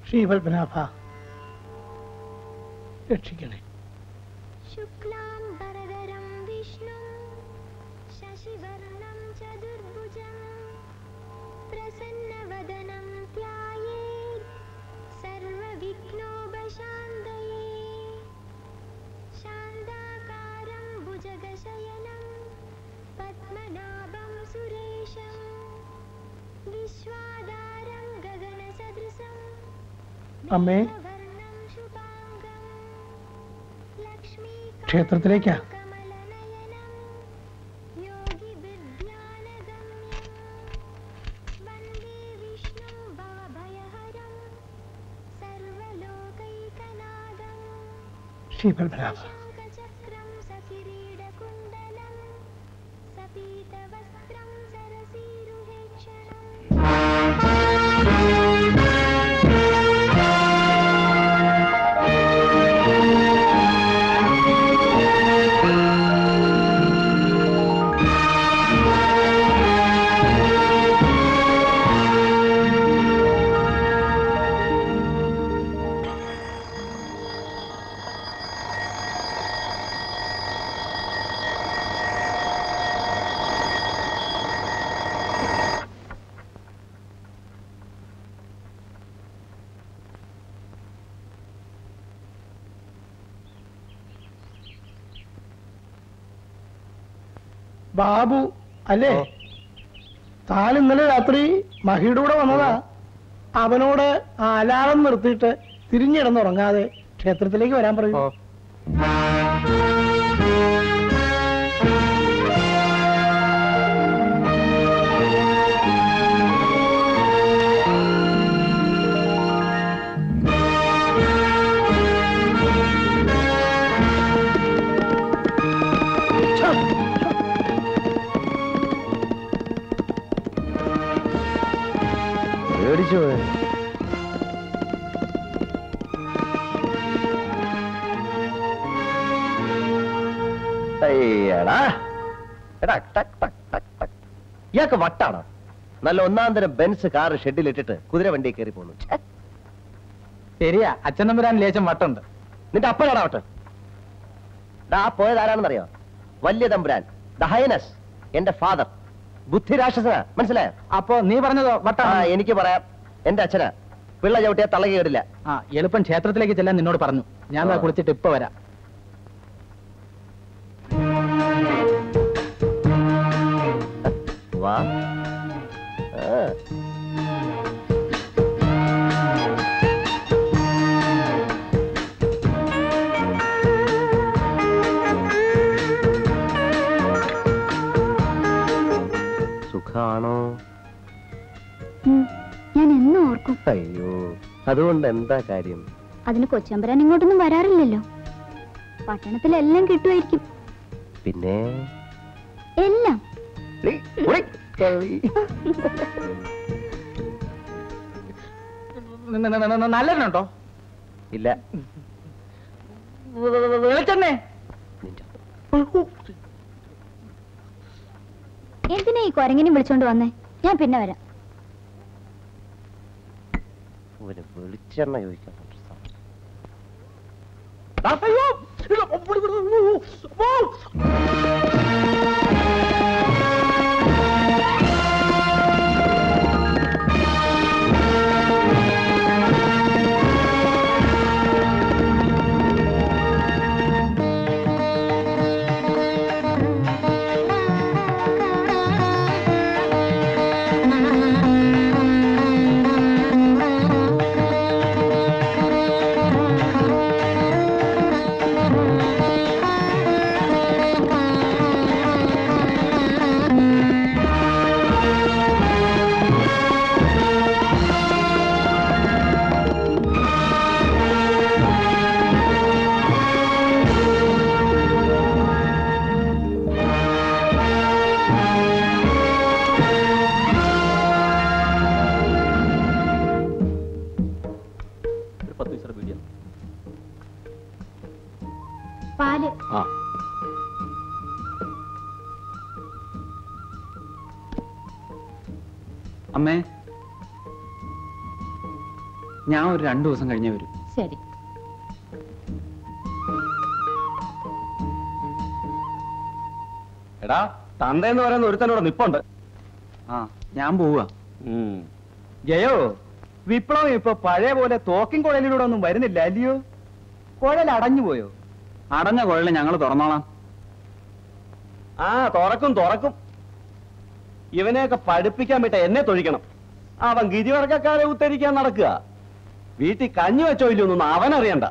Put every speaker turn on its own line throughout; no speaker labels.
ശ്രീപത്മനാഭ രക്ഷിക്കണേ
शुक्लाम्बरधरं विष्णुं शशिवर्णं चतुर्भुजं प्रसन्नवदनं ध्यायेत् सर्वविघ्नोपशान्तये शान्ताकारं भुजगशयनं पद्मनाभं सुरेशं विश्वाधारं गगनसदृशं
അമ്മേ
मेघवर्णं शुभाङ्गं लक्ष्मीकान्तं
ക്ഷേത്രത്തിലേക്കാ
കമലനയനം യോഗിവിദ്യാനഗമ്യം വന്ദേ വിഷ്ണും ഭവഭയഹരം സർവലോകൈകനാഥം
ശ്രീപത്മനാഭ
ശംഖചക്രം സകിരീടകുണ്ടലം സപീതവസ്ത്രം സരസീരുഹേക്ഷണം
ബാബു അല്ലേ താൻ ഇന്നലെ രാത്രി മഹിയുടെ കൂടെ വന്നതാ അവനോട് ആ അലാറം നിർത്തിയിട്ട് തിരിഞ്ഞിടന്നുറങ്ങാതെ ക്ഷേത്രത്തിലേക്ക് വരാൻ പറയൂ
പേടിച്ചു പോയി അയ്യടാ എടാ ടക് ടക് ടക് ടക് ഇയാൾക്ക് വട്ടാണോ നല്ല ഒന്നാം തരം ബെൻസ് കാർ ഷെഡിലിട്ടിട്ട് കുതിര വണ്ടി കയറി പോകുന്നു ഛെ,
ശരിയാ അച്ഛനും വരാൻ ലേശം വട്ടുണ്ട്
നിന്റെ അപ്പനാടാ വട്ട് ഡാ ആ പോയത് ആരാണെന്നറിയോ വലിയ തമ്പുരാൻ ദ ഹൈനസ് എന്റെ ഫാദർ ബുദ്ധിരാക്ഷസനാ മനസ്സിലായോ
അപ്പോ നീ പറഞ്ഞതോ
ആ
വട്ടാ
എനിക്ക് പറയാം എന്റെ അച്ഛനാ പിള്ള ചവിട്ടിയാ തള്ളകി കേടില്ല
ആ എളുപ്പം ക്ഷേത്രത്തിലേക്ക് ചെല്ലാൻ നിന്നോട് പറഞ്ഞു ഞാൻ ദാ
ആ.
കുളിച്ചിട്ട് ഇപ്പൊ വരാം
വാ ആ. സുഖാണോ
ഞാൻ എന്നും ഓർക്കും
അയ്യോ അതുകൊണ്ട് എന്താ കാര്യം
അതിന് കൊച്ചമ്പരാൻ ഇങ്ങോട്ടൊന്നും വരാറില്ലല്ലോ പട്ടണത്തിലെല്ലാം കിട്ടുമായിരിക്കും
പിന്നെ
എല്ലാം
ഉളി, ഉളി, കളി.
നല്ലതിനുണ്ടോ
ഇല്ല
വെളിച്ചെണ്ണേ
നിന്റെ
എന്തിനാ ഈ കൊരങ്ങിനെ വിളിച്ചോണ്ട് വന്നേ ഞാൻ പിന്നെ വരാം
ഒരു വെളിച്ചെണ്ണ ചോദിക്കാൻ
ഒരു പത്ത് പൈസ ബീഡിയ
പാല്
ആ അമ്മേ ഞാൻ ഒരു രണ്ടു ദിവസം കഴിഞ്ഞേ വരും
ശരി
എടാ തന്ത എന്ന് പറയുന്ന ഒരുത്തനോട് നിപ്പുണ്ട്
ആ ഞാൻ പോവുക
ജയോ വിപ്ലവം ഇപ്പൊ പഴയ പോലെ തോക്കിൻ കുഴലിലൂടെ ഒന്നും വരുന്നില്ല അല്ലയോ കുഴൽ അടഞ്ഞു പോയോ
അടഞ്ഞ കുഴല് ഞങ്ങൾ തുറന്നോളാം
ആ തുറക്കും തുറക്കും ഇവനെയൊക്കെ പഠിപ്പിക്കാൻ വിട്ട എന്നെ തൊഴിക്കണം അവൻ ഗിരിവർഗക്കാരെ ഉത്തരിക്കാൻ നടക്കുക വീട്ടിൽ കഞ്ഞി വെച്ചോ ഇല്ലയൊന്നും അവനറിയണ്ട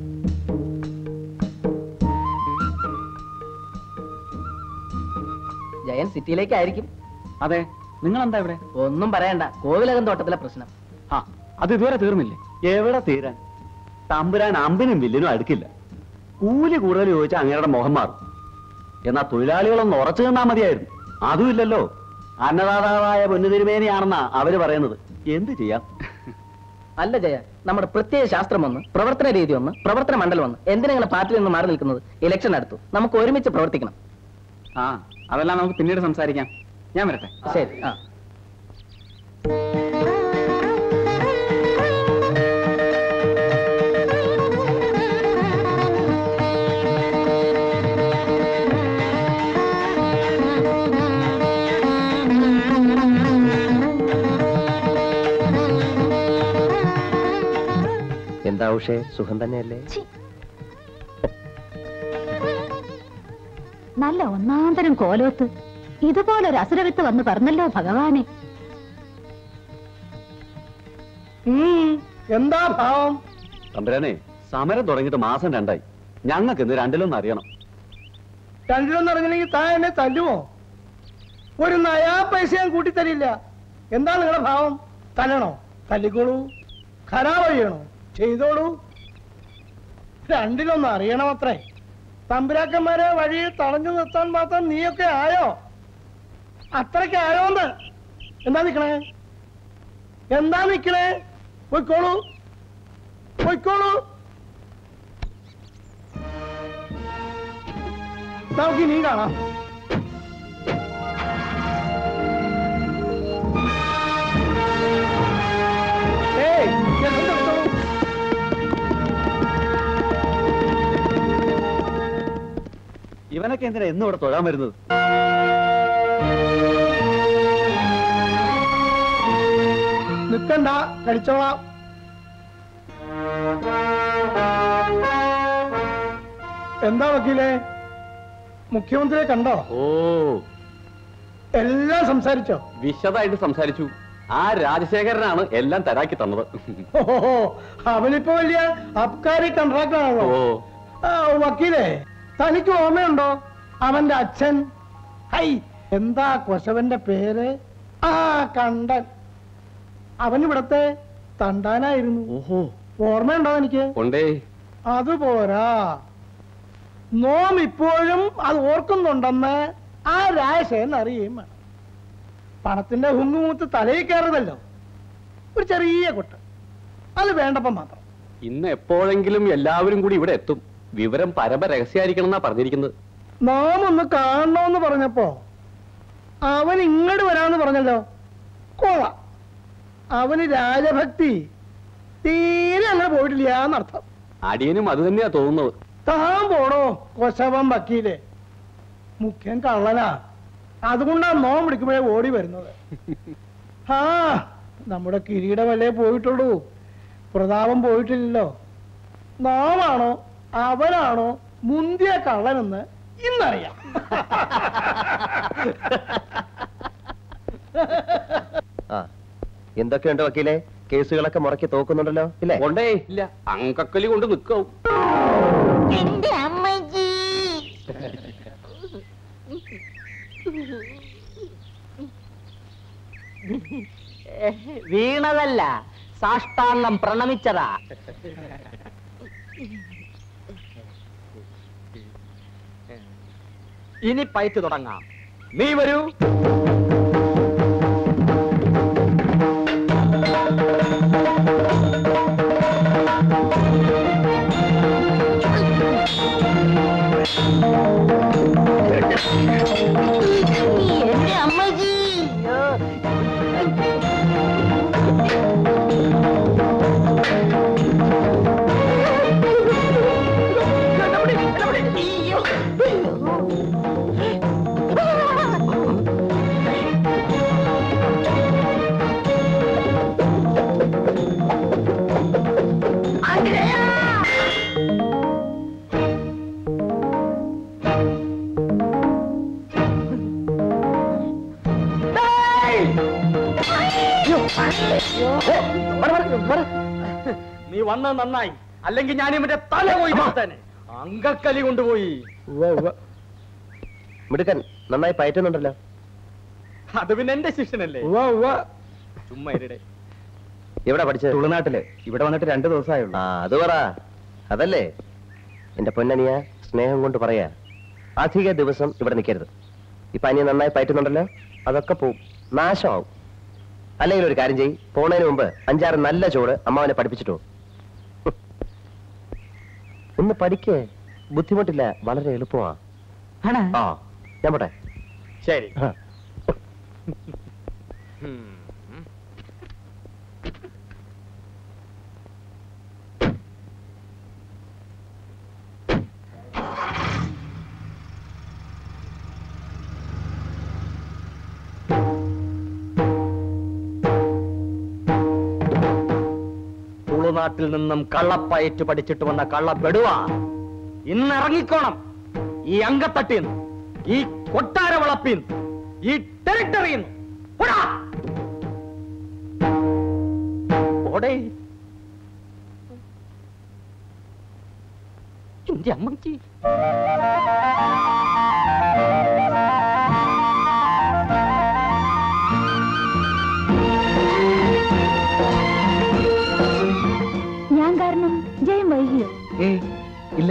ജയൻ സിറ്റിയിലേക്കായിരിക്കും
അതെ നിങ്ങൾ എന്താ ഇവിടെ
ഒന്നും പറയണ്ട കോവിലകം തോട്ടത്തിലെ പ്രശ്നം
ആ അത് ഇതുവരെ തീർന്നില്ലേ
എവിടെ തീരാൻ തമ്പുരാൻ അമ്പിനും വില്ലിനും അടുക്കില്ല കൂലി കൂടുതൽ ചോദിച്ചാൽ അങ്ങയുടെ മുഖം മാറും എന്നാ തൊഴിലാളികളൊന്ന് ഉറച്ചു നിന്നാ മതിയായിരുന്നു അതുമില്ലല്ലോ അന്നദാതാവായ പൊന്നുതിരുമേനിയാണെന്നാ അവര് പറയുന്നത് എന്ത് ചെയ്യാം
അല്ല ജയ നമ്മുടെ പ്രത്യേക ശാസ്ത്രം ഒന്ന് പ്രവർത്തന രീതി ഒന്ന് പ്രവർത്തന മണ്ഡലം ഒന്ന് എന്തിനാ പാർട്ടിയിൽ നിന്ന് മാറി നിൽക്കുന്നത് ഇലക്ഷൻ അടുത്തു നമുക്ക് ഒരുമിച്ച് പ്രവർത്തിക്കണം
ആ അതെല്ലാം നമുക്ക് പിന്നീട് സംസാരിക്കാം ഞാൻ വരട്ടെ
ശരി ആ
എന്താ ഉഷേ സുഖം തന്നെയല്ലേ
ഛി. നല്ല ഒന്നാന്തരം കോലോത്ത് ഇതുപോലൊരു അസുരവിത്ത് വന്ന് പറഞ്ഞല്ലോ ഭഗവാനെ
ഉം, എന്താ ഭാവം
തമ്പുരാനെ സമരം തുടങ്ങിയിട്ട് മാസം രണ്ടായി ഞങ്ങൾക്ക് ഇന്ന് രണ്ടിലൊന്നും അറിയണം
രണ്ടിലൊന്നും അറിഞ്ഞില്ലെങ്കിൽ താൻ എന്നെ തല്ലുമോ ഒരു നയാ പൈസ ഞാൻ കൂട്ടിത്തരില്ല എന്താ നിങ്ങളുടെ ഭാവം തല്ലണോ തല്ലിക്കോളൂ ഖരാബ് ചെയ്യണോ ചെയ്തോളൂ രണ്ടിലൊന്നും അറിയണം അത്രേ തമ്പുരാക്കന്മാരെ വഴിയിൽ തടഞ്ഞു നിർത്താൻ മാത്രം നീയൊക്കെ ആയോ അത്രയ്ക്ക് ആയോന്ന് എന്താ നിക്കണേ എന്താ നിക്കണേ പോയിക്കോളൂ പോയിക്കോളൂ നമുക്ക് ഇനിയും കാണാം ഏയ് എന്നെ നിർത്തണു.
ഇവനൊക്കെ എന്തിനാ എന്നും ഇവിടെ തൊഴാൻ വരുന്നത്
നിക്കണ്ട കഴിച്ചോളാം എന്താ വക്കീലേ മുഖ്യമന്ത്രിയെ കണ്ടോ
ഓ
എല്ലാം സംസാരിച്ചോ
വിശദമായിട്ട് സംസാരിച്ചു ആ രാജശേഖരനാണ് എല്ലാം തരാക്കി തന്നത്
ഓഹോ അവനിപ്പോ വലിയ അബ്കാരി കോൺട്രാക്ടർ ആണല്ലോ
ഓ
ആ, വക്കീലേ തനിക്ക് ഓർമ്മയുണ്ടോ അവന്റെ അച്ഛൻ ഹൈ എന്താ കൊശവന്റെ പേര് ആ കണ്ടൻ അവൻ ഇവിടത്തെ തണ്ടാനായിരുന്നു
ഓഹോ
ഓർമ്മയുണ്ടോ എനിക്ക്
കൊണ്ടേ
അതുപോരാ നോം ഇപ്പോഴും അത് ഓർക്കുന്നുണ്ടെന്ന് ആ രാജശേഖരൻ അറിയുകയും വേണം പണത്തിന്റെ ഹുങ്ങുമൂത്ത് തലയിൽ കയറുന്നല്ലോ ഒരു ചെറിയ കൊട്ട് അത് വേണ്ടപ്പം മാത്രം
ഇന്ന് എപ്പോഴെങ്കിലും എല്ലാവരും കൂടി ഇവിടെ എത്തും വിവരം പരമ രഹസ്യമായിരിക്കണം എന്നാ പറഞ്ഞിരിക്കുന്നത്
നാം ഒന്ന് കാണണമെന്ന് പറഞ്ഞപ്പോ അവൻ ഇങ്ങോട്ട് വരാന്ന് പറഞ്ഞല്ലോ കൊള്ളാം അവന് രാജഭക്തി തീരെ അങ്ങനെ പോയിട്ടില്ല എന്നർത്ഥം
അടിയനും അത് തന്നെയാ തോന്നുന്നത്
താൻ പോടോ കൊശവൻ വക്കീലെ മുഖ്യൻ കള്ളനാ അതുകൊണ്ടാ നോം വിളിക്കുമ്പോഴേ ഓടി വരുന്നത് ആ നമ്മുടെ കിരീടമല്ലേ പോയിട്ടുള്ളൂ പ്രതാപം പോയിട്ടില്ലല്ലോ നാമാണോ അവനാണോ മുന്തിയ കള്ളനെന്ന് ഇന്നറിയാം
ആ എന്തൊക്കെയുണ്ട് വക്കീലെ കേസുകളൊക്കെ മുറക്കി തോക്കുന്നുണ്ടല്ലോ ഇല്ലേ
കൊണ്ടേ ഇല്ല അങ്കക്കലി കൊണ്ട് നിൽക്കും
വീണതല്ല സാഷ്ടാംഗം പ്രണമിച്ചതാ
ഇനി പയറ്റ് തുടങ്ങാം നീ വരൂ നീ വന്നത് നന്നായി അല്ലെങ്കിൽ ഞാൻ ഇവന്റെ തല പോയി തന്നെ അങ്കക്കലി കൊണ്ടുപോയി
മിടുക്കൻ നന്നായി പയറ്റുന്നുണ്ടല്ലോ
അത് പിന്നെ എന്റെ ശിഷ്യനല്ലേ ചുമ്മാ ഇരിടെ
എവിടെ പഠിച്ചത്
തുളുനാട്ടില് ഇവിടെ വന്നിട്ട് രണ്ടു ദിവസമായുള്ളൂ
ആ അത് പറ അതല്ലേ എന്റെ പൊന്നനിയ സ്നേഹം കൊണ്ട് പറയാ അധിക ദിവസം ഇവിടെ നിൽക്കരുത് ഇപ്പൊ അനിയ നന്നായി പയറ്റുന്നുണ്ടല്ലോ അതൊക്കെ പോവും നാശമാവും അല്ലെങ്കിൽ ഒരു കാര്യം ചെയ്യ് പോണതിന് മുമ്പ് അഞ്ചാറ് നല്ല ചോറ് അമ്മാവനെ പഠിപ്പിച്ചിട്ടോ ഒന്ന് പഠിക്കേ ബുദ്ധിമുട്ടില്ല വളരെ എളുപ്പമാ ആ ഞാൻ പോട്ടെ
ശരി
ആ.
തുളുനാട്ടിൽ നിന്നും കള്ളപ്പയറ്റ് പഠിച്ചിട്ട് വന്ന കള്ളപ്പെടുവ ഇന്ന് ഇറങ്ങിക്കോണം ഈ അങ്കത്തട്ടിന്ന് ഈ കൊട്ടാര വളപ്പിന്ന് ഈ ടെറിട്ടറിന്ന് ഓടേ എന്റെ അമ്മച്ചി
ഞാൻ കാരണം ജയം വൈകിയോ
ഏയ് ഇല്ല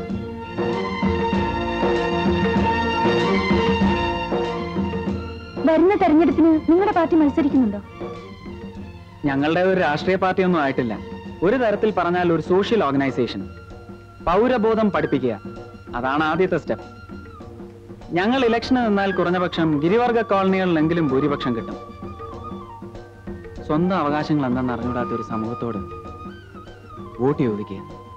വരുന്ന തെരഞ്ഞെടുപ്പിന് നിങ്ങളുടെ പാർട്ടി മത്സരിക്കുന്നുണ്ടോ
ഞങ്ങളുടെ ഒരു രാഷ്ട്രീയ പാർട്ടി ഒന്നും ആയിട്ടില്ല ഒരു തരത്തിൽ പറഞ്ഞാൽ ഒരു സോഷ്യൽ ഓർഗനൈസേഷൻ പൗരബോധം പഠിപ്പിക്കുക അതാണ് ആദ്യത്തെ സ്റ്റെപ്പ് ഞങ്ങൾ ഇലക്ഷന് നിന്നാൽ കുറഞ്ഞപക്ഷം ഗിരിവർഗ കോളനികളിലെങ്കിലും ഭൂരിപക്ഷം കിട്ടും സ്വന്തം അവകാശങ്ങൾ എന്തെന്ന് അറിഞ്ഞൂടാത്ത ഒരു സമൂഹത്തോട് വോട്ട് ചോദിക്കുക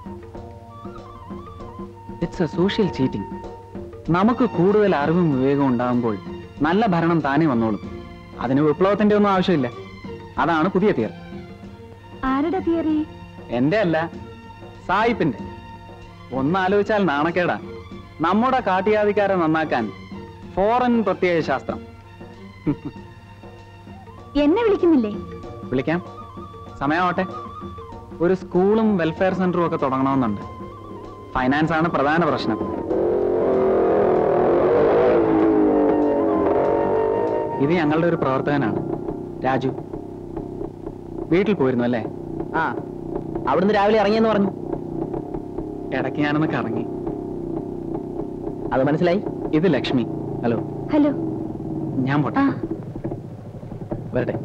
ഇറ്റ്സ് എ സോഷ്യൽ ചീറ്റിംഗ് നമുക്ക് കൂടുതൽ അറിവും വിവേകവും ഉണ്ടാകുമ്പോൾ നല്ല ഭരണം താനേ വന്നോളും അതിന് വിപ്ലവത്തിന്റെ ഒന്നും ആവശ്യമില്ല അതാണ് പുതിയ തിയറി
ആരുടെ തിയറി
എന്റെ അല്ല സായിപ്പിന്റെ ഒന്നാലോചിച്ചാൽ നാണക്കേടാ നമ്മുടെ കാട്ടിയാദിക്കാരെ നന്നാക്കാൻ ഫോറിൻ പ്രത്യേക ശാസ്ത്രം
എന്നെ വിളിക്കുന്നില്ലേ
വിളിക്കാം സമയമാവട്ടെ ഒരു സ്കൂളും വെൽഫെയർ സെന്ററും ഒക്കെ തുടങ്ങണമെന്നുണ്ട് ഫൈനാൻസ് ആണ് പ്രധാന പ്രശ്നം ഇത് ഞങ്ങളുടെ ഒരു പ്രവർത്തകനാണ് രാജു വീട്ടിൽ പോയിരുന്നു അല്ലേ
ആ അവിടുന്ന് രാവിലെ ഇറങ്ങിയെന്ന് പറഞ്ഞു
ഇടയ്ക്ക് ഞാനൊന്ന് കറങ്ങി
അത് മനസ്സിലായി
ഇത് ലക്ഷ്മി ഹലോ
ഹലോ
ഞാൻ പോട്ടെ
ആ
വരട്ടെ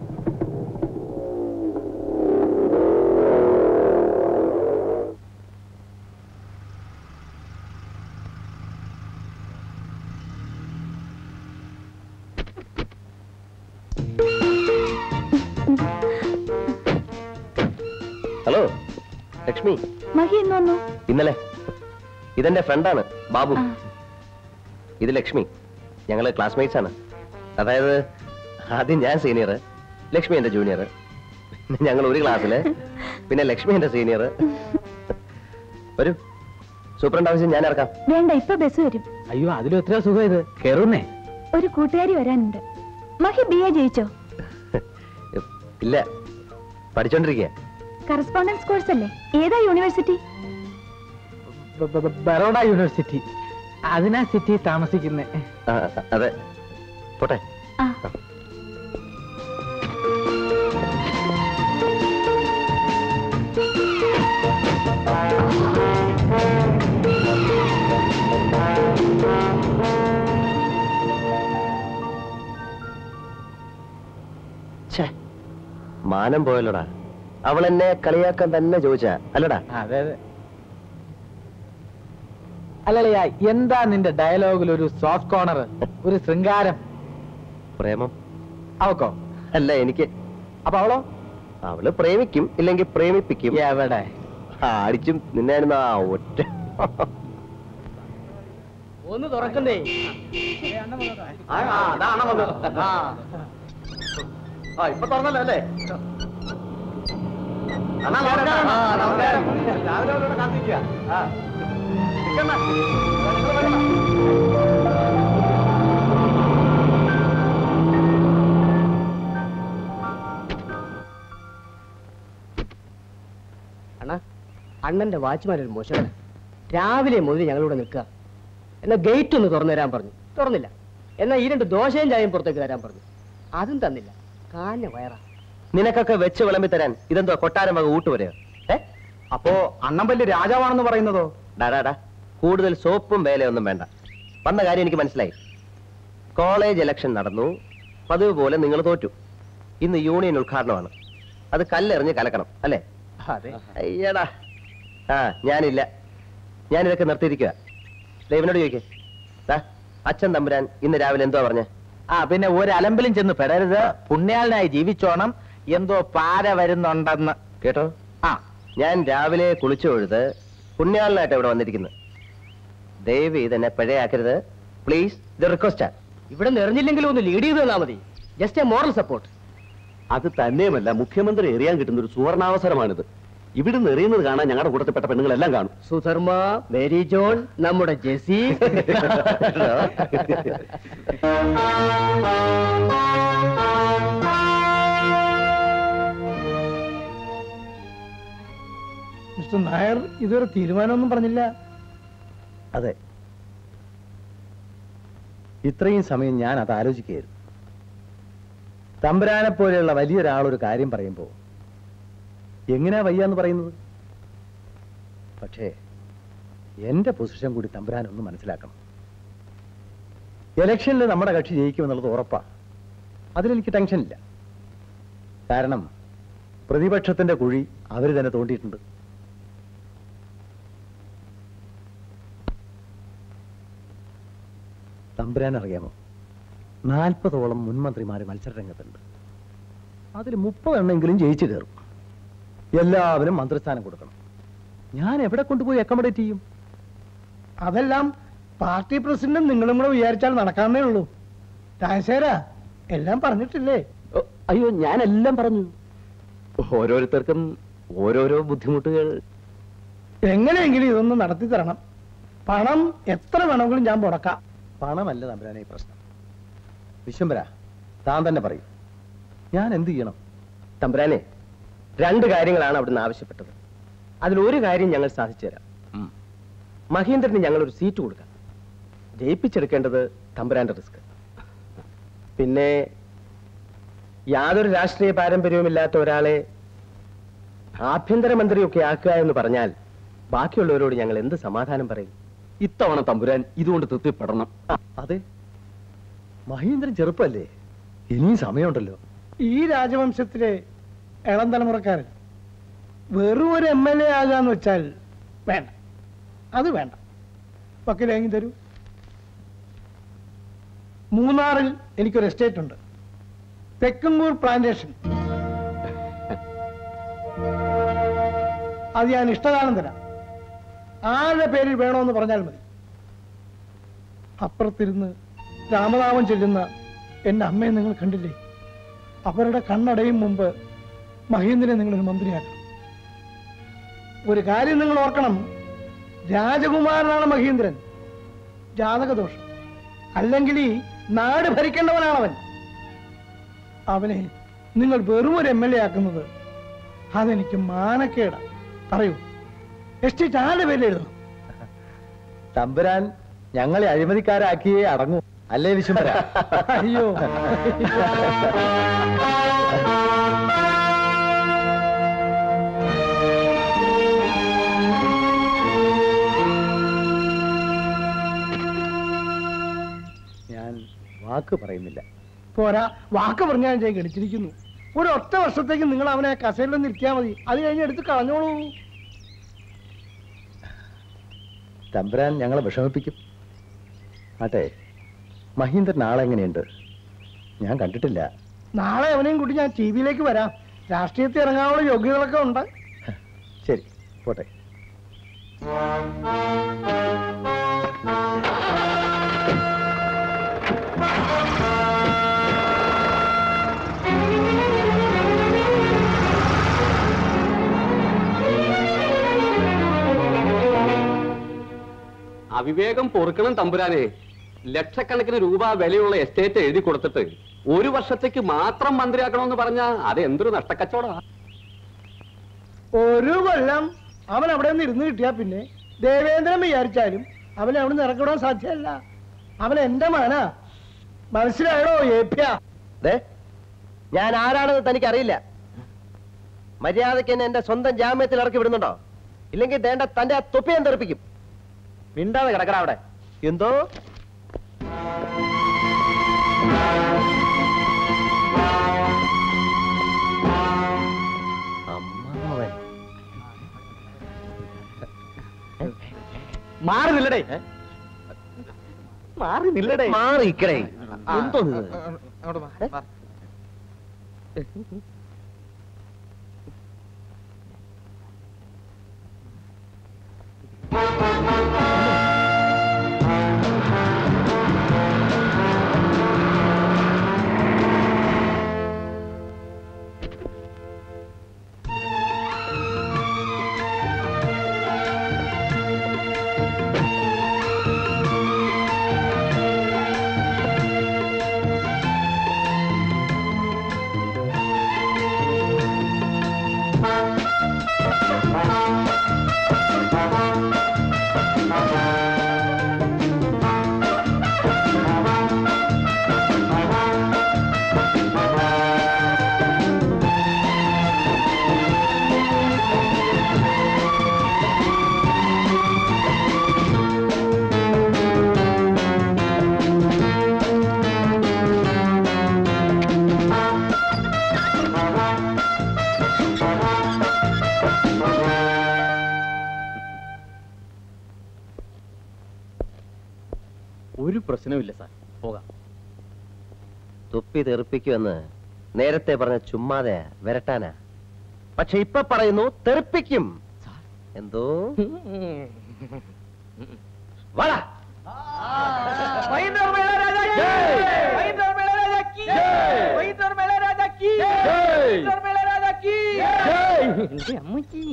ഹലോ ലക്ഷ്മി
മഹി എന്ന് വന്നു
ഇന്നലെ ഇതെന്റെ ഫ്രണ്ടാണ് ബാബു
ആ.
ഇത് ലക്ഷ്മി ഞങ്ങള് ക്ലാസ്മേറ്റ്സ് ആണ് അതായത് ആദ്യം ഞാൻ സീനിയർ ലക്ഷ്മി എന്റെ ജൂനിയർ ഞങ്ങൾ ഒരു ക്ലാസ്സില് പിന്നെ ലക്ഷ്മി എന്റെ സീനിയർ വരൂ സൂപ്രണ്ട് ആവശ്യം ഞാൻ ഇറക്കാം
വേണ്ട ഇപ്പൊ ബസ് വരും
അയ്യോ അതിലും എത്ര സുഖം ഇത് കേറുന്നേ
ഒരു കൂട്ടുകാരി വരാനുണ്ട് മഹി ബി എ ജയിച്ചോ
ഇല്ല പഠിച്ചോണ്ടിരിക്കുക
കറസ്പോണ്ടൻസ് കോഴ്സ് അല്ലേ ഏതാ യൂണിവേഴ്സിറ്റി
ബറോഡ യൂണിവേഴ്സിറ്റി അതിനാ സിറ്റി താമസിക്കുന്നേ
അതെ പോട്ടെ
ആ
ഛേ മാനം പോയല്ലോടാ അവൾ എന്നെ കളിയാക്കാൻ തന്നെ ചോദിച്ചാ അല്ലടാ
അതെ അതെ അല്ലല്ലയാ എന്താ നിന്റെ ഡയലോഗിൽ ഒരു സോഫ്റ്റ് കോർണർ ഒരു ശൃംഗാരം
പ്രേമം
അവക്കോ
അല്ല എനിക്ക്
അപ്പൊ അവളോ
അവള് പ്രേമിക്കും ഇല്ലെങ്കിൽ പ്രേമിപ്പിക്കും
എവിടെ
ആ, അടിച്ചും നിന്നായിരുന്നു ആ ഒറ്റ
ഒന്ന് തുറക്കണ്ടേ
ഇപ്പൊ തുറന്നല്ലോ അല്ലേ
അണ്ണന്റെ വാച്ച്മാൻ ഒരു മോശമാണ് രാവിലെ മുതൽ ഞങ്ങളിവിടെ നിൽക്കുക എന്നാ ഗേറ്റ് ഒന്ന് തുറന്നു തരാൻ പറഞ്ഞു തുറന്നില്ല എന്നാ ഈ രണ്ട് ദോശയും ചായയും പുറത്തേക്ക് തരാൻ പറഞ്ഞു അതും തന്നില്ല കാഞ്ഞ വയറാ
നിനക്കൊക്കെ വെച്ച് വിളമ്പി തരാൻ ഇതെന്തോ കൊട്ടാരം വക ഊട്ടുവരെയോ ഏ
അപ്പോ അണ്ണൻ വലിയ രാജാവാണെന്ന് പറയുന്നതോ
ഡാടാ കൂടുതൽ സോപ്പും വേലയൊന്നും വേണ്ട വന്ന കാര്യം എനിക്ക് മനസ്സിലായി കോളേജ് ഇലക്ഷൻ നടന്നു പതിവ് പോലെ നിങ്ങൾ തോറ്റു ഇന്ന് യൂണിയൻ ഉദ്ഘാടനമാണ് അത് കല്ലെറിഞ്ഞ് കലക്കണം അല്ലേ
അതെ
അയ്യടാ ആ ഞാനില്ല ഞാനിതൊക്കെ നിർത്തിയിരിക്കുക ദൈവനോട് ചോദിക്കേ ദാ, അച്ഛൻ തമ്പുരാൻ ഇന്ന് രാവിലെ എന്തോ പറഞ്ഞേ
ആ പിന്നെ ഒരു അലമ്പിലും ചെന്ന് പെടരുത് പുണ്യാളനായി ജീവിച്ചോണം എന്തോ പാര വരുന്നുണ്ടെന്ന്
കേട്ടോ
ആ
ഞാൻ രാവിലെ കുളിച്ചു തൊഴുത് പുണ്യാളനായിട്ട് ഇവിടെ വന്നിരിക്കുന്നത് ദയവ് ഇതെന്നെ പിഴയാക്കരുത് പ്ലീസ് ഇത് റിക്വസ്റ്റാ
ഇവിടെ നിറഞ്ഞില്ലെങ്കിലും ഒന്ന് ലീഡ് ചെയ്ത് തന്നാ മതി ജസ്റ്റ് എ മോറൽ സപ്പോർട്ട്
അത് തന്നെയുമല്ല മുഖ്യമന്ത്രി എറിയാൻ കിട്ടുന്ന ഒരു സുവർണാവസരമാണിത് ഇവിടുന്ന് എറിയുന്നത് കാണാൻ ഞങ്ങളുടെ കൂട്ടത്തിൽപ്പെട്ട പെണ്ണുങ്ങളെല്ലാം കാണും
സുധർമ്മ മേരി ജോൺ നമ്മുടെ ജെസി
മിസ്റ്റർ നായർ ഇതുവരെ തീരുമാനമൊന്നും പറഞ്ഞില്ല
അതെ ഇത്രയും സമയം ഞാൻ അത് ആലോചിക്കുകയായിരുന്നു തമ്പുരാനെ പോലെയുള്ള വലിയൊരാൾ ഒരു കാര്യം പറയുമ്പോൾ എങ്ങനെയാ വയ്യാന്ന് പറയുന്നത് പക്ഷേ എന്റെ പൊസിഷൻ കൂടി തമ്പുരാൻ ഒന്ന് മനസ്സിലാക്കണം ഇലക്ഷനിൽ നമ്മുടെ കക്ഷി ജയിക്കുമെന്നുള്ളത് ഉറപ്പാ അതിലെനിക്ക് ടെൻഷനില്ല കാരണം പ്രതിപക്ഷത്തിന്റെ കുഴി അവർ തന്നെ തോണ്ടിയിട്ടുണ്ട് തമ്പുരാൻ അറിയാമോ നാൽപ്പതോളം മുൻമന്ത്രിമാർ മത്സരരംഗത്തുണ്ട് അതിൽ മുപ്പതെണ്ണെങ്കിലും ജയിച്ചു കയറും എല്ലാവരും മന്ത്രിസ്ഥാനം കൊടുക്കണം ഞാൻ എവിടെ കൊണ്ടുപോയി അക്കോമഡേറ്റ് ചെയ്യും
അതെല്ലാം പാർട്ടി പ്രസിഡന്റും നിങ്ങളും കൂടെ വിചാരിച്ചാൽ നടക്കാന്നേ ഉള്ളൂ രാജശേഖര എല്ലാം പറഞ്ഞിട്ടില്ലേ
ഓ, അയ്യോ ഞാനെല്ലാം പറഞ്ഞു ഓരോരുത്തർക്കും ഓരോരോ ബുദ്ധിമുട്ടുകൾ
എങ്ങനെയെങ്കിലും ഇതൊന്ന് നടത്തി തരണം പണം എത്ര വേണമെങ്കിലും ഞാൻ മുടക്കാം
പണമല്ല തമ്പുരാനെ ഈ പ്രശ്നം വിശ്വംബര താൻ തന്നെ പറയും ഞാൻ എന്ത് ചെയ്യണം
തമ്പുരാനെ രണ്ട് കാര്യങ്ങളാണ് അവിടുന്ന് ആവശ്യപ്പെട്ടത് അതിലൊരു കാര്യം ഞങ്ങൾ സാധിച്ചു തരാം മഹീന്ദ്രന് ഞങ്ങൾ ഒരു സീറ്റ് കൊടുക്കാം ജയിപ്പിച്ചെടുക്കേണ്ടത് തമ്പുരാന്റെ റിസ്ക് പിന്നെ യാതൊരു രാഷ്ട്രീയ പാരമ്പര്യവുമില്ലാത്ത ഒരാളെ ആഭ്യന്തരമന്ത്രിയൊക്കെ ആക്കുക എന്ന് പറഞ്ഞാൽ ബാക്കിയുള്ളവരോട് ഞങ്ങൾ എന്ത് സമാധാനം പറയും
ഇത്തവണ തമ്പുരാൻ ഇതുകൊണ്ട് തൃപ്തിപ്പെടണം
അതെ മഹീന്ദ്രൻ ചെറുപ്പല്ലേ ഇനിയും സമയമുണ്ടല്ലോ
ഈ രാജവംശത്തിലെ ഇളം തലമുറക്കാരൻ വെറും ഒരു എം എൽ എ ആകാന്ന് വെച്ചാൽ വേണ്ട അത് വേണ്ട വക്കീലേങ്ങി തരൂ മൂന്നാറിൽ എനിക്കൊരു എസ്റ്റേറ്റ് ഉണ്ട് തെക്കുംകൂർ പ്ലാന്റേഷൻ അത് ഞാൻ ഇഷ്ടദാനം തരാം ആരുടെ പേരിൽ വേണമെന്ന് പറഞ്ഞാൽ മതി അപ്പുറത്തിരുന്ന് രാമനാമം ചെല്ലുന്ന എന്റെ അമ്മയെ നിങ്ങൾ കണ്ടില്ലേ അവരുടെ കണ്ണടയും മുമ്പ് മഹീന്ദ്രനെ നിങ്ങളൊരു മന്ത്രിയാക്കണം ഒരു കാര്യം നിങ്ങൾ ഓർക്കണം രാജകുമാരനാണ് മഹീന്ദ്രൻ ജാതകദോഷം അല്ലെങ്കിൽ ഈ നാട് ഭരിക്കേണ്ടവനാണവൻ അവനെ നിങ്ങൾ വെറും ഒരു എം എൽ എ ആക്കുന്നത് അതെനിക്ക് മാനക്കേടാ പറയൂ എസ്റ്റേറ്റ് ആരുടെ പേരിൽ എഴുതണം
തമ്പുരാൻ ഞങ്ങളെ അഴിമതിക്കാരാക്കിയേ അടങ്ങൂ അല്ലേ വിശ്വംബര
അയ്യോ
ഞാൻ വാക്ക് പറയുന്നില്ല
പോരാ വാക്ക് പറഞ്ഞാൽ ഞാൻ ഗണിച്ചിരിക്കുന്നു ഒരു ഒറ്റ വർഷത്തേക്ക് നിങ്ങൾ അവനെ കസേരയിൽ നിർത്തിയാൽ മതി അത് കഴിഞ്ഞ് എടുത്ത് കളഞ്ഞോളൂ
തമ്പുരാൻ ഞങ്ങളെ വിഷമിപ്പിക്കും ആട്ടെ മഹീന്ദ്രൻ ആളെങ്ങനെയുണ്ട് ഞാൻ കണ്ടിട്ടില്ല
നാളെ അവനെയും കൂട്ടി ഞാൻ ടി വിയിലേക്ക് വരാം രാഷ്ട്രീയത്തിൽ ഇറങ്ങാനുള്ള യോഗ്യതകളൊക്കെ ഉണ്ട്
ശരി പോട്ടെ
അവിവേകം പൊറുക്കണം തമ്പുരാനെ ലക്ഷക്കണക്കിന് രൂപ വിലയുള്ള എസ്റ്റേറ്റ് എഴുതി കൊടുത്തിട്ട് ഒരു വർഷത്തേക്ക് മാത്രം മന്ത്രിയാക്കണമെന്ന് പറഞ്ഞാ അത് എന്തൊരു നഷ്ടക്കച്ചവടമാ
ഒരു കൊല്ലം അവൻ അവിടെ നിന്ന് ഇരുന്ന് കിട്ടിയാ പിന്നെ ദേവേന്ദ്രൻ വിചാരിച്ചാലും അവനെ അവിടെ നിന്ന് ഇറക്കിവിടാൻ സാധ്യമല്ല അവൻ എന്റെ മകനാ മനസ്സിലായടോ ഏപ്യ
ദേ, ഞാൻ ആരാണെന്ന് തനിക്ക് അറിയില്ല മര്യാദയ്ക്ക് എന്നെ എന്റെ സ്വന്തം ജാമ്യത്തിൽ ഇറക്കി വിടുന്നുണ്ടോ ഇല്ലെങ്കിൽ വേണ്ട തന്റെ ആ തൊപ്പി ഞാൻ തെറിപ്പിക്കും മിണ്ടാതെ കിടക്കട അവിടെ എന്തോ അമ്മാവൻ
മാറി നില്ലടേ മാറി നില്ലടേ
മാറി ഇക്കടേ എന്തോ ഇത്?
ഒരു പ്രശ്നവുമില്ല സാർ പോകാം
തുപ്പി തെറിപ്പിക്കുമെന്ന് നേരത്തെ പറഞ്ഞ ചുമ്മാതെ വരട്ടാനാ പക്ഷെ ഇപ്പൊ പറയുന്നു തെറിപ്പിക്കും എന്തോ വാടാ
എന്റെ അമ്മച്ചി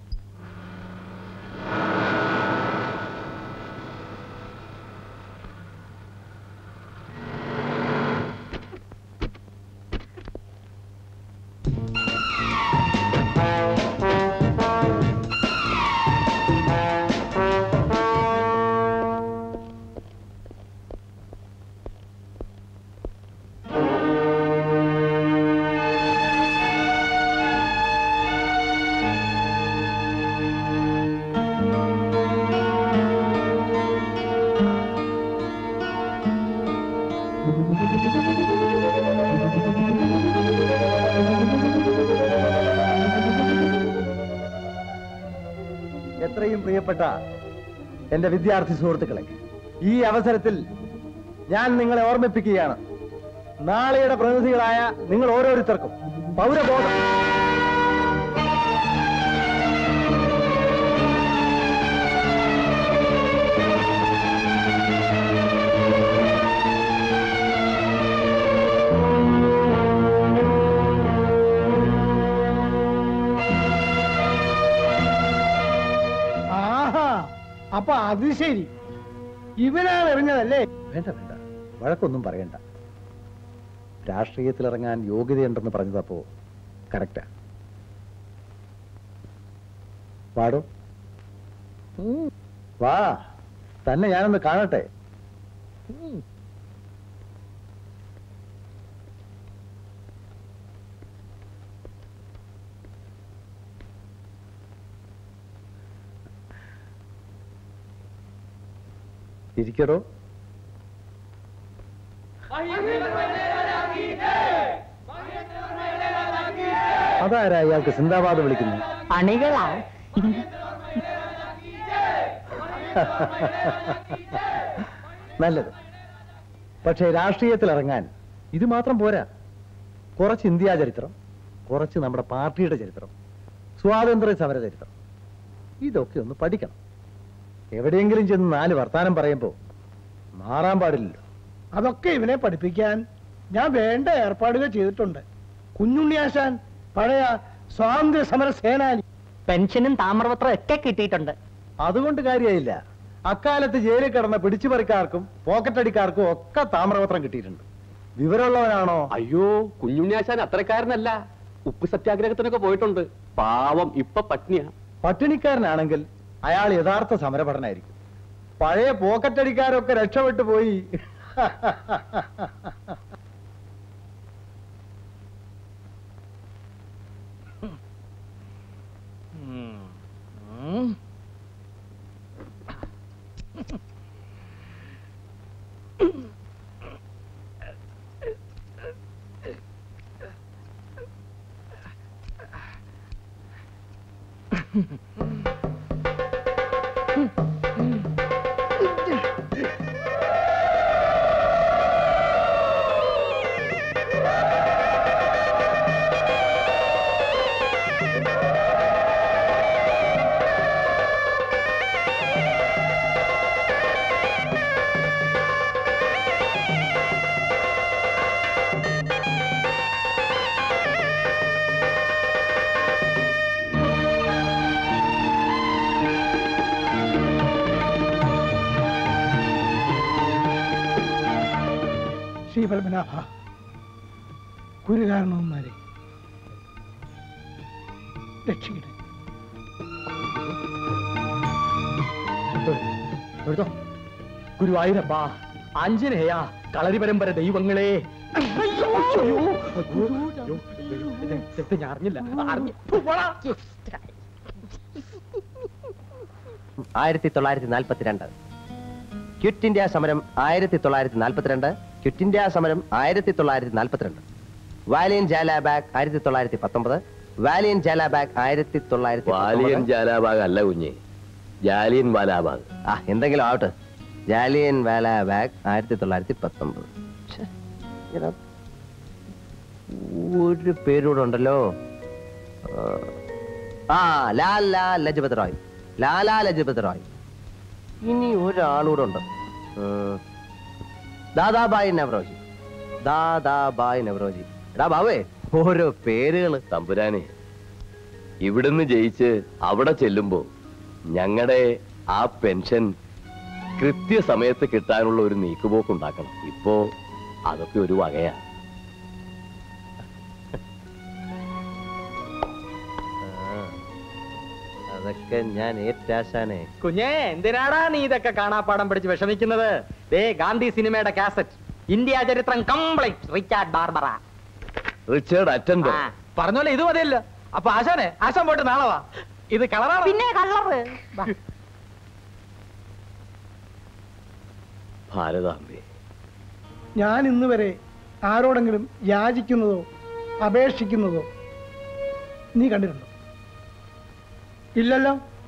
എത്രയും പ്രിയപ്പെട്ട എന്റെ വിദ്യാർത്ഥി സുഹൃത്തുക്കളെ ഈ അവസരത്തിൽ ഞാൻ നിങ്ങളെ ഓർമ്മിപ്പിക്കുകയാണ് നാളെയുടെ പ്രതിനിധികളായ നിങ്ങൾ ഓരോരുത്തർക്കും പൗരബോധം
ആഹാ അപ്പൊ അത് ശരി ഇവനാണ് എറിഞ്ഞതല്ലേ
വേണ്ട വേണ്ട വഴക്കൊന്നും പറയണ്ട രാഷ്ട്രീയത്തിലിറങ്ങാൻ യോഗ്യതയുണ്ടെന്ന് പറഞ്ഞതപ്പോ കറക്റ്റാ വാടോ വാ തന്നെ ഞാനൊന്ന് കാണട്ടെ ഇരിക്കടോ അതാരാ ഇയാൾക്ക് സിന്ദാബാദ് വിളിക്കുന്നു
അണികളാ
നല്ലത് പക്ഷേ രാഷ്ട്രീയത്തിൽ ഇറങ്ങാൻ ഇത് മാത്രം പോരാ കുറച്ച് ഇന്ത്യാ ചരിത്രം കുറച്ച് നമ്മുടെ പാർട്ടിയുടെ ചരിത്രം സ്വാതന്ത്ര്യ സമര ചരിത്രം ഇതൊക്കെ ഒന്ന് പഠിക്കണം എവിടെയെങ്കിലും ചെന്ന് നാല് വർത്താനം പറയുമ്പോൾ മാറാൻ പാടില്ലല്ലോ
അതൊക്കെ ഇവനെ പഠിപ്പിക്കാൻ ഞാൻ വേണ്ട ഏർപ്പാടുകൾ ചെയ്തിട്ടുണ്ട് കുഞ്ഞുണ്ണിയാശാൻ പഴയ സ്വാതന്ത്ര്യ സമര സേനാനി
പെൻഷനും താമ്രപത്രം ഒക്കെ കിട്ടിയിട്ടുണ്ട്
അതുകൊണ്ട് കാര്യമായില്ല അക്കാലത്ത് ജയിലിൽ കിടന്ന പിടിച്ചുപറിക്കാർക്കും പോക്കറ്റടിക്കാർക്കും ഒക്കെ താമ്രപത്രം കിട്ടിയിട്ടുണ്ട് വിവരമുള്ളവനാണോ
അയ്യോ കുഞ്ഞുണ്ണിയാശാൻ അത്രക്കാരനല്ല ഉപ്പ് സത്യാഗ്രഹത്തിനൊക്കെ പോയിട്ടുണ്ട് പാവം ഇപ്പൊ പട്നിയാ
പട്ടിണിക്കാരനാണെങ്കിൽ അയാൾ യഥാർത്ഥ സമരഭടനായിരിക്കും പഴയ പോക്കറ്റടിക്കാരൊക്കെ രക്ഷപ്പെട്ടു പോയി
ശ്രീപത്മനാഭ ഗുരുകാരണവന്മാരെ രക്ഷിക്കട്ടെ
എടുത്തോ ഗുരുവായൂരപ്പാ ആഞ്ജനേയ കളരി പരമ്പര ദൈവങ്ങളെ അയ്യോ, അയ്യോ, അയ്യോ, ഇത് ഇത് ഞാൻ അറിഞ്ഞില്ല അറിഞ്ഞു പോടാ.
ആയിരത്തി തൊള്ളായിരത്തി നാൽപ്പത്തിരണ്ട് ക്വിറ്റ് ഇന്ത്യ സമരം ആയിരത്തി തൊള്ളായിരത്തി നാൽപ്പത്തിരണ്ട് ക്വിറ്റ് ഇന്ത്യ സമരം ആയിരത്തി തൊള്ളായിരത്തി നാൽപ്പത്തിരണ്ട് വാലിയൻ ജാലാബാഗ് ആയിരത്തി തൊള്ളായിരത്തി പത്തൊമ്പത് വാലിയൻ ജാലാബാഗ് ആയിരത്തി തൊള്ളായിരത്തി
വാലിയൻ
പത്തൊമ്പത്.
ജാലാബാഗ് അല്ല കുഞ്ഞ് ജാലിയൻ വാലാബാഗ്
ആ എന്തെങ്കിലും ആവട്ടെ ജാലിയൻ വാലാബാഗ് ആയിരത്തി തൊള്ളായിരത്തി പത്തൊമ്പത് ഛെ, ഇങ്ങനെ ഒരു പേരൂടെ ഉണ്ടല്ലോ ആ ലാൽ ലാൽ ലജ്പത് റായ് ലാലാ ലജ്പത് റായ് ഇനി ഒരാളൂടെ ഉണ്ട് ഉം. ദാദാബായ് നവറോജി ദാദാബായ് നവറോജി എടാ ബാവേ ഓരോ പേരുകള്
തമ്പുരാനെ ഇവിടുന്ന് ജയിച്ച് അവിടെ ചെല്ലുമ്പോ ഞങ്ങളുടെ ആ പെൻഷൻ കൃത്യസമയത്ത് കിട്ടാനുള്ള ഒരു നീക്കുപോക്ക് ഉണ്ടാക്കണം ഇപ്പോ അതൊക്കെ ഒരു വകയാ
ആ, അതൊക്കെ ഞാൻ ഏറ്റാശാനെ
കുഞ്ഞേ എന്തിനാടാ നീ ഇതൊക്കെ കാണാപ്പാടം പിടിച്ച് വിഷമിക്കുന്നത് ദേ ഗാന്ധി സിനിമയുടെ കാസറ്റ് ഇന്ത്യ ചരിത്രം complete Richard Barbara
Richard attender
ആ, പറഞ്ഞോലെ ഇത് മതിയല്ലോ അപ്പൊ ആശാനെ ആശാൻ പോയിട്ട് നാളെ വാ ഇത് കളറാണ്
പിന്നെ കളറ്
ഭാരതാംബേ
ഞാൻ ഇന്ന് വരെ ആരോടെങ്കിലും യാചിക്കുന്നതോ അപേക്ഷിക്കുന്നതോ നീ കണ്ടിട്ടുണ്ടോ ഇല്ലല്ലോ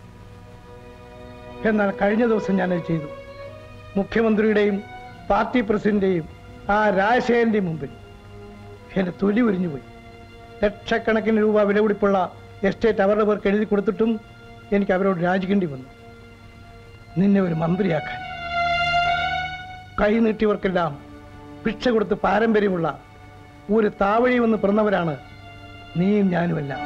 എന്നാൽ കഴിഞ്ഞ ദിവസം ഞാനത് ചെയ്തു മുഖ്യമന്ത്രിയുടെയും പാർട്ടി പ്രസിഡന്റിന്റെയും ആ രാജശേഖരന്റെയും മുമ്പിൽ എന്റെ തൊലി ഉരിഞ്ഞു പോയി ലക്ഷക്കണക്കിന് രൂപ വിലപിടിപ്പുള്ള എസ്റ്റേറ്റ് അവരുടെ പേർക്ക് എഴുതി കൊടുത്തിട്ടും എനിക്ക് അവരോട് രാജിക്കേണ്ടി വന്നു നിന്നെ ഒരു മന്ത്രിയാക്കാൻ കൈ നീട്ടിയവർക്കെല്ലാം ഭിക്ഷ കൊടുത്ത് പാരമ്പര്യമുള്ള ഒരു താവഴി വന്ന് പിറന്നവരാണ് നീയും ഞാനുമെല്ലാം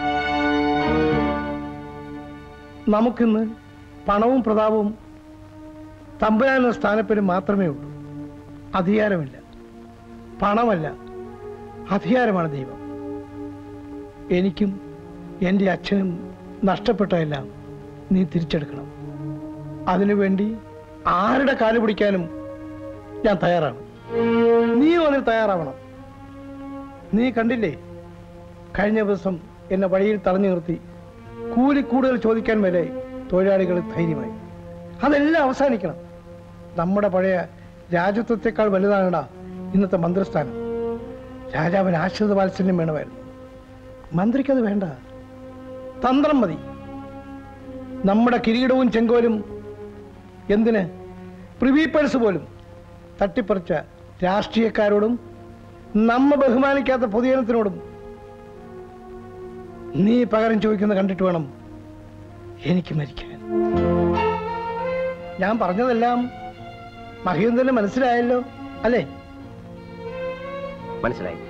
നമുക്കിന്ന് പണവും പ്രതാപവും തമ്പുരാനുള്ള സ്ഥാനപ്പേരും മാത്രമേ ഉള്ളൂ അധികാരമില്ല പണമല്ല അധികാരമാണ് ദൈവം എനിക്കും എൻ്റെ അച്ഛനും നഷ്ടപ്പെട്ടതെല്ലാം നീ തിരിച്ചെടുക്കണം അതിനുവേണ്ടി ആരുടെ കാല് പിടിക്കാനും ഞാൻ തയ്യാറാണ് നീയും അതിന് തയ്യാറാവണം നീ കണ്ടില്ലേ കഴിഞ്ഞ ദിവസം എന്നെ വഴിയിൽ തടഞ്ഞു നിർത്തി കൂലി കൂടുതൽ ചോദിക്കാൻ വരെ തൊഴിലാളികൾ ധൈര്യമായി അതെല്ലാം അവസാനിക്കണം നമ്മുടെ പഴയ രാജ്യത്വത്തെക്കാൾ വലുതാണടാ ഇന്നത്തെ മന്ത്രിസ്ഥാനം രാജാവിന് ആശ്രിത വാത്സല്യം വേണമായിരുന്നു മന്ത്രിക്കത് വേണ്ട തന്ത്രം മതി നമ്മുടെ കിരീടവും ചെങ്കോലും എന്തിന് പ്രിവി പേഴ്സ് പോലും തട്ടിപ്പറിച്ച രാഷ്ട്രീയക്കാരോടും നമ്മ ബഹുമാനിക്കാത്ത പൊതുജനത്തിനോടും നീ പകരം ചോദിക്കുന്ന കണ്ടിട്ട് വേണം എനിക്ക് മരിക്കാൻ ഞാൻ പറഞ്ഞതെല്ലാം മഹീന്ദ്രന് മനസ്സിലായല്ലോ അല്ലേ
മനസ്സിലായി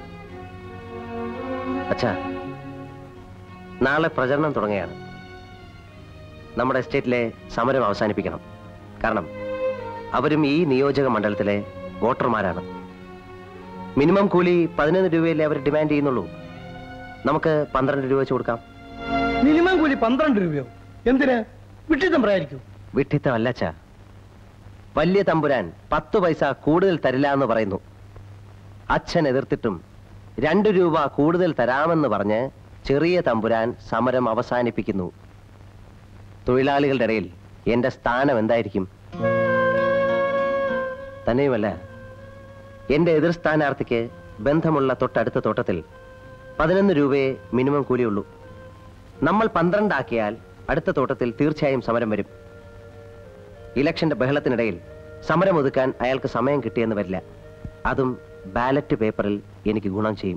അച്ഛാ നാളെ പ്രചരണം തുടങ്ങുകയാണ് നമ്മുടെ എസ്റ്റേറ്റിലെ സമരം അവസാനിപ്പിക്കണം കാരണം അവരും ഈ നിയോജക മണ്ഡലത്തിലെ വോട്ടർമാരാണ് മിനിമം കൂലി പതിനൊന്ന് രൂപയല്ലേ അവർ ഡിമാൻഡ് ചെയ്യുന്നുള്ളൂ നമുക്ക് പന്ത്രണ്ട് രൂപ വെച്ച് കൊടുക്കാം
മിനിമം കൂലി പന്ത്രണ്ട് രൂപയോ എന്തിന് വിട്ടിത്തമ്പ്രായിരിക്കും
വിഡ്ഢിത്തമല്ല അച്ഛാ വലിയ തമ്പുരാൻ പത്ത് പൈസ കൂടുതൽ തരില്ല എന്ന് പറയുന്നു അച്ഛൻ എതിർത്തിട്ടും രണ്ടു രൂപ കൂടുതൽ തരാമെന്ന് പറഞ്ഞ് ചെറിയ തമ്പുരാൻ സമരം അവസാനിപ്പിക്കുന്നു തൊഴിലാളികളുടെ ഇടയിൽ എന്റെ സ്ഥാനം എന്തായിരിക്കും തന്നെയുമല്ല എന്റെ എതിർ സ്ഥാനാർത്ഥിക്ക് ബന്ധമുള്ള തൊട്ടടുത്ത തോട്ടത്തിൽ പതിനൊന്ന് രൂപയെ മിനിമം കൂലിയുള്ളൂ നമ്മൾ പന്ത്രണ്ടാക്കിയാൽ അടുത്ത തോട്ടത്തിൽ തീർച്ചയായും സമരം വരും ഇലക്ഷന്റെ ബഹളത്തിനിടയിൽ സമരം ഒതുക്കാൻ അയാൾക്ക് സമയം കിട്ടിയെന്ന് വരില്ല അതും ബാലറ്റ് പേപ്പറിൽ എനിക്ക് ഗുണം ചെയ്യും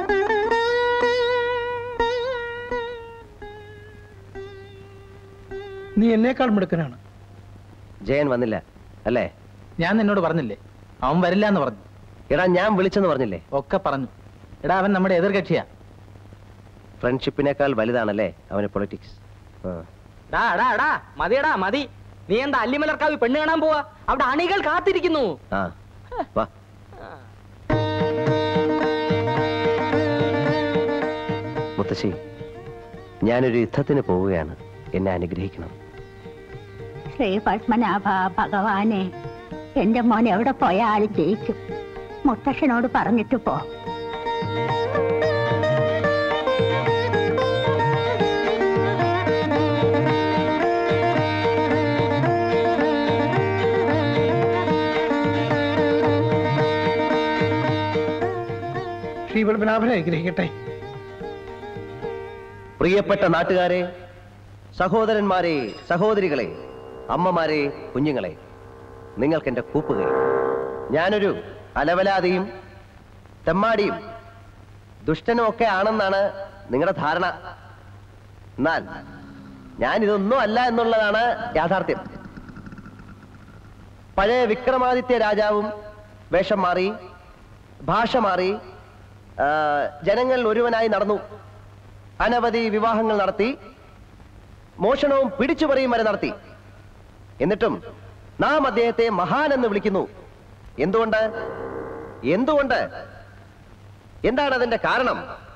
നീ എന്നേക്കാൾ മിടുക്കനാണ്
ജയൻ വന്നില്ല അല്ലേ
ഞാൻ നിന്നോട് പറഞ്ഞില്ലേ അവൻ വരില്ല എന്ന് പറഞ്ഞു
എടാ ഞാൻ വിളിച്ചെന്ന് പറഞ്ഞില്ലേ
ഒക്കെ പറഞ്ഞു എടാ അവൻ നമ്മുടെ എതിർകക്ഷിയാ
ഫ്രണ്ട്ഷിപ്പിനേക്കാൾ വലുതാണല്ലേ അവന് പൊളിറ്റിക്സ്
ഡാ ഡാ ഡാ മതിയടാ മതി നീ എന്താ അല്ലിമലർക്കാവി പെണ്ണ് കാണാൻ പോവാ അവിടെ അണികൾ കാത്തിരിക്കുന്നു
ആ വാ മുത്തശ്ശി ഞാനൊരു യുദ്ധത്തിന് പോവുകയാണ് എന്നെ അനുഗ്രഹിക്കണം
ശ്രീ പത്മനാഭ ഭഗവാനെ എന്റെ മോൻ എവിടെ പോയാലും ജയിക്കും മുത്തശ്ശനോട് പറഞ്ഞിട്ട് പോ
ശ്രീപത്മനാഭനെ അനുഗ്രഹിക്കട്ടെ
പ്രിയപ്പെട്ട നാട്ടുകാരെ സഹോദരന്മാരെ സഹോദരികളെ അമ്മമാരെ കുഞ്ഞുങ്ങളെ നിങ്ങൾക്ക് എന്റെ കൂപ്പുകൈ ഞാനൊരു അലവലാതിയും തെമ്മാടിയും ദുഷ്ടനും ഒക്കെ ആണെന്നാണ് നിങ്ങളുടെ ധാരണ എന്നാൽ ഞാൻ ഇതൊന്നും അല്ല എന്നുള്ളതാണ് യാഥാർത്ഥ്യം പഴയ വിക്രമാദിത്യ രാജാവും വേഷം മാറി ഭാഷ മാറി ആ, ജനങ്ങൾ ഒരുവനായി നടന്നു അനവധി വിവാഹങ്ങൾ നടത്തി മോഷണവും പിടിച്ചുപറിയും വരെ നടത്തി എന്നിട്ടും നാം അദ്ദേഹത്തെ മഹാൻ എന്ന് വിളിക്കുന്നു എന്തുകൊണ്ട് എന്തുകൊണ്ട് എന്താണ് അതിന്റെ കാരണം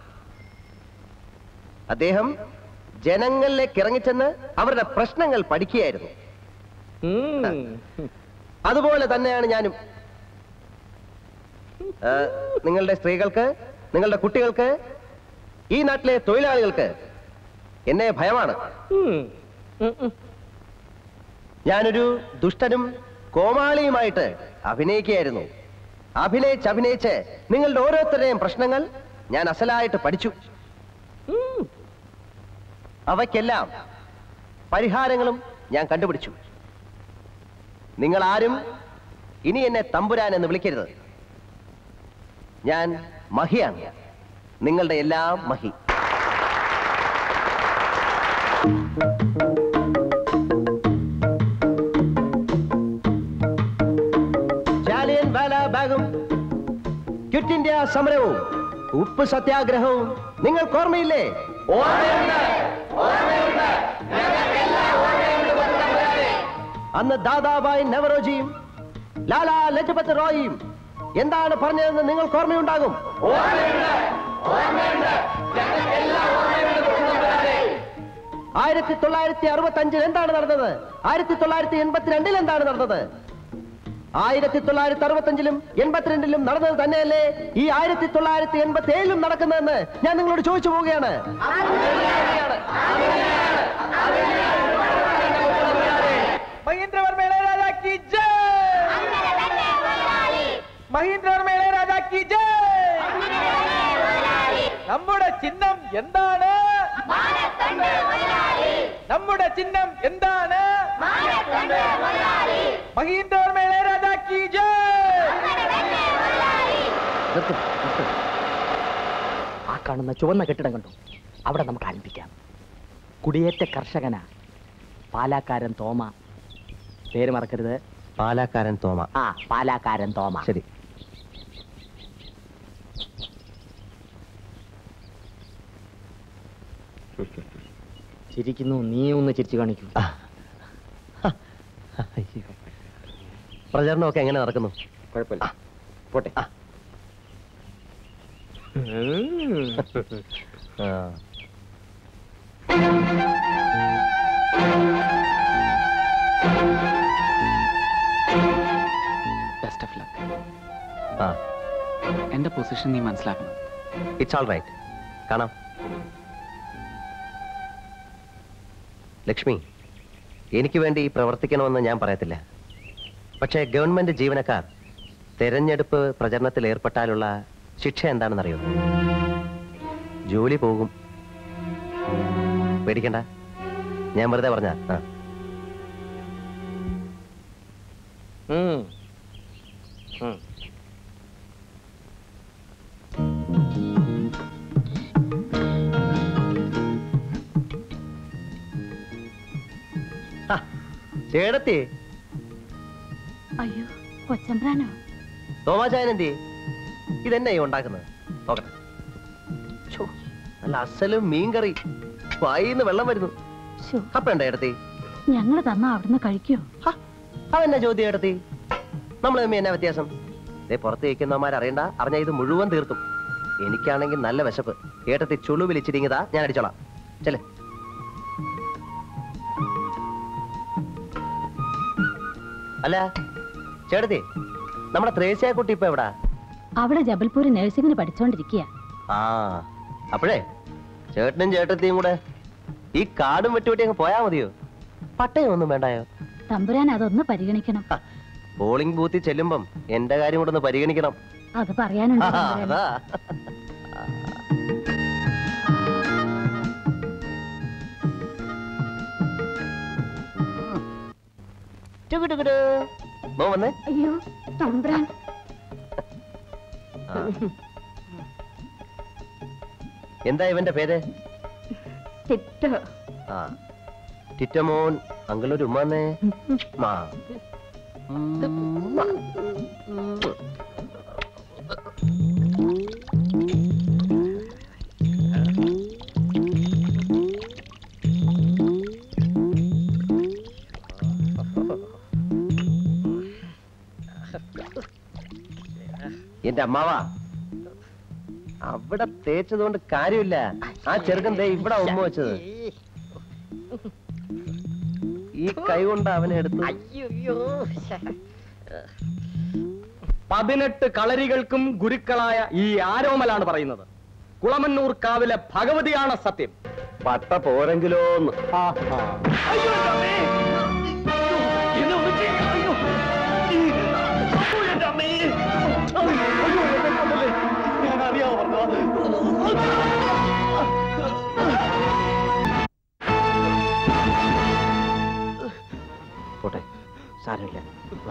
അദ്ദേഹം ജനങ്ങളിലേക്ക് ഇറങ്ങിച്ചെന്ന് അവരുടെ പ്രശ്നങ്ങൾ പഠിക്കുകയായിരുന്നു അതുപോലെ തന്നെയാണ് ഞാനും ആ, നിങ്ങളുടെ സ്ത്രീകൾക്ക് നിങ്ങളുടെ കുട്ടികൾക്ക് ഈ നാട്ടിലെ തൊഴിലാളികൾക്ക് എന്നെ ഭയമാണ് ഞാനൊരു ദുഷ്ടനും കോമാളിയുമായിട്ട് അഭിനയിക്കുകയായിരുന്നു അഭിനയിച്ച് അഭിനയിച്ച് നിങ്ങളുടെ ഓരോരുത്തരുടെയും പ്രശ്നങ്ങൾ ഞാൻ അസലായിട്ട് പഠിച്ചു അവയ്ക്കെല്ലാം പരിഹാരങ്ങളും ഞാൻ കണ്ടുപിടിച്ചു നിങ്ങൾ ആരും ഇനി എന്നെ തമ്പുരാൻ എന്ന് വിളിക്കരുത് ഞാൻ മഹിയാണ് നിങ്ങളുടെ എല്ലാം മഹി ജാലിയൻ വാലാബാഗും ക്വിറ്റ് ഇന്ത്യ സമരവും ഉപ്പ് സത്യാഗ്രഹവും നിങ്ങൾക്ക് ഓർമ്മയില്ലേ അന്ന് ദാദാബായ് നവറോജിയും ലാലാ ലജപത് റോയിയും എന്താണ് പറഞ്ഞതെന്ന് നിങ്ങൾക്ക് ഓർമ്മയുണ്ടാകും ആയിരത്തി തൊള്ളായിരത്തി അറുപത്തി അഞ്ചിൽ എന്താണ് നടന്നത് ആയിരത്തി തൊള്ളായിരത്തി എൺപത്തിരണ്ടിൽ എന്താണ് നടന്നത് ആയിരത്തി തൊള്ളായിരത്തി അറുപത്തി അഞ്ചിലും എൺപത്തിരണ്ടിലും നടന്നത് തന്നെയല്ലേ ഈ ആയിരത്തി തൊള്ളായിരത്തി എൺപത്തി ഏഴിലും നടക്കുന്നതെന്ന് ഞാൻ നിങ്ങളോട് ചോദിച്ചു പോവുകയാണ്
മഹീന്ദ്രവർമ്മ ഇളയരാജ കി ജയ് മഹീന്ദ്രവർമ്മ ഇളയരാജ കി ജയ് നമ്മുടെ ചിഹ്നം എന്താണ് നമ്മുടെ ചിഹ്നം എന്താണ് മഹീന്ദ്രവർമ്മ ഇളയരാജ കി ജയ്
നിർത്ത്, നിർത്ത്.
ആ കാണുന്ന ചുവന്ന കെട്ടിടം കണ്ടു അവിടെ നമുക്ക് ആരംഭിക്കാം കുടിയേറ്റ കർഷകനാ പാലാക്കാരൻ തോമ പേര് മറക്കരുത്
പാലാക്കാരൻ തോമ
ആ പാലാക്കാരൻ തോമ
ശരി
ചിരിക്കുന്നു നീ ഒന്ന് ചിരിച്ചു കാണിക്കൂ
അയ്യോ. പ്രചരണമൊക്കെ എങ്ങനെ നടക്കുന്നു
കുഴപ്പമില്ല പോട്ടെ
ആ. ആ.
ബെസ്റ്റ് ഓഫ് ലക്ക്
ആ
എന്റെ പൊസിഷൻ നീ മനസ്സിലാക്കണം
ഇറ്റ്സ് ഓൾ റൈറ്റ് കാണാം ലക്ഷ്മി എനിക്ക് വേണ്ടി പ്രവർത്തിക്കണമെന്ന് ഞാൻ പറയത്തില്ല പക്ഷേ ഗവൺമെന്റ് ജീവനക്കാർ തെരഞ്ഞെടുപ്പ് പ്രചരണത്തിൽ ഏർപ്പെട്ടാലുള്ള ശിക്ഷ എന്താണെന്നറിയോ ജോലി പോകും പേടിക്കണ്ട ഞാൻ വെറുതെ പറഞ്ഞ ആ
ഉം. ഉം.
ചേടത്തി
അയ്യോ കൊച്ചമ്പ്രാനോ
തോമാചായനെന്തി ഇതെന്നെ ഈ ഉണ്ടാക്കുന്നത് നോക്കട്ടെ ഛോ, നല്ല അസലും മീൻകറി വായിന്ന് വെള്ളം വരുന്നു
ശോ,
അപ്പൊ എന്താ ഏടത്തി
ഞങ്ങള് തന്നാ അവിടുന്ന് കഴിക്കോ
അതെന്നാ ചോദ്യം ഏടത്തി നമ്മൾ തമ്മി എന്നാ വ്യത്യാസം ദേ പുറത്ത് ഇരിക്കുന്നവന്മാർ അറിയണ്ട അറിഞ്ഞ ഇത് മുഴുവൻ തീർത്തും എനിക്കാണെങ്കിൽ നല്ല വിശപ്പ് ഏട്ടത്തി ചുളു വിളിച്ചിരിങ്ങതാ ഞാൻ അടിച്ചോളാം ചെല്ലേ അല്ല ചേട്ടത്തി നമ്മുടെ ത്രേസ്യ കുട്ടി ഇപ്പൊ എവിടാ
അവിടെ ജബൽപൂർ നഴ്സിംഗിന് പഠിച്ചോണ്ടിരിക്കുക
ആ അപ്പോഴേ ചേട്ടനും ചേട്ടത്തിയും കൂടെ ഈ കാടും വെട്ടുവെട്ടി അങ്ങ് പോയാ മതിയോ പട്ടയം ഒന്നും വേണ്ടായോ
തമ്പുരാൻ അതൊന്ന് പരിഗണിക്കണം
ഹ, പോളിംഗ് ബൂത്തിൽ ചെല്ലുമ്പം എന്റെ കാര്യം കൂടെ ഒന്ന് പരിഗണിക്കണം
അത് പറയാനുണ്ട്
ആ,
തമ്പുരാന്.
അതാ ടുകുടുകുടു. മോൻ വന്നേ
അയ്യോ തമ്പുരാൻ
ആ. എന്താ ഇവന്റെ പേര്
തിട്ടോ
ആ ടിറ്റമോൻ അങ്കിളൊരു ഉമ്മാന്നേ മാ ഉമ്മ. എന്റെ അമ്മാവാ അവിടെ തേച്ചതുകൊണ്ട് കാര്യമില്ല ആ ചെറുക്കൻ ദേ ഇവിടെ ഉമ്മ വെച്ചത് ഈ കൈ കൊണ്ട് അവനെ എടുത്തു
പതിനെട്ട് കളരികൾക്കും ഗുരുക്കളായ ഈ ആരോമലാണ് പറയുന്നത് കുളമന്നൂർ കാവിലെ ഭഗവതിയാണ് സത്യം
പട്ട പോരെങ്കിലോന്ന്
പോട്ടെ സാരമില്ല വാ.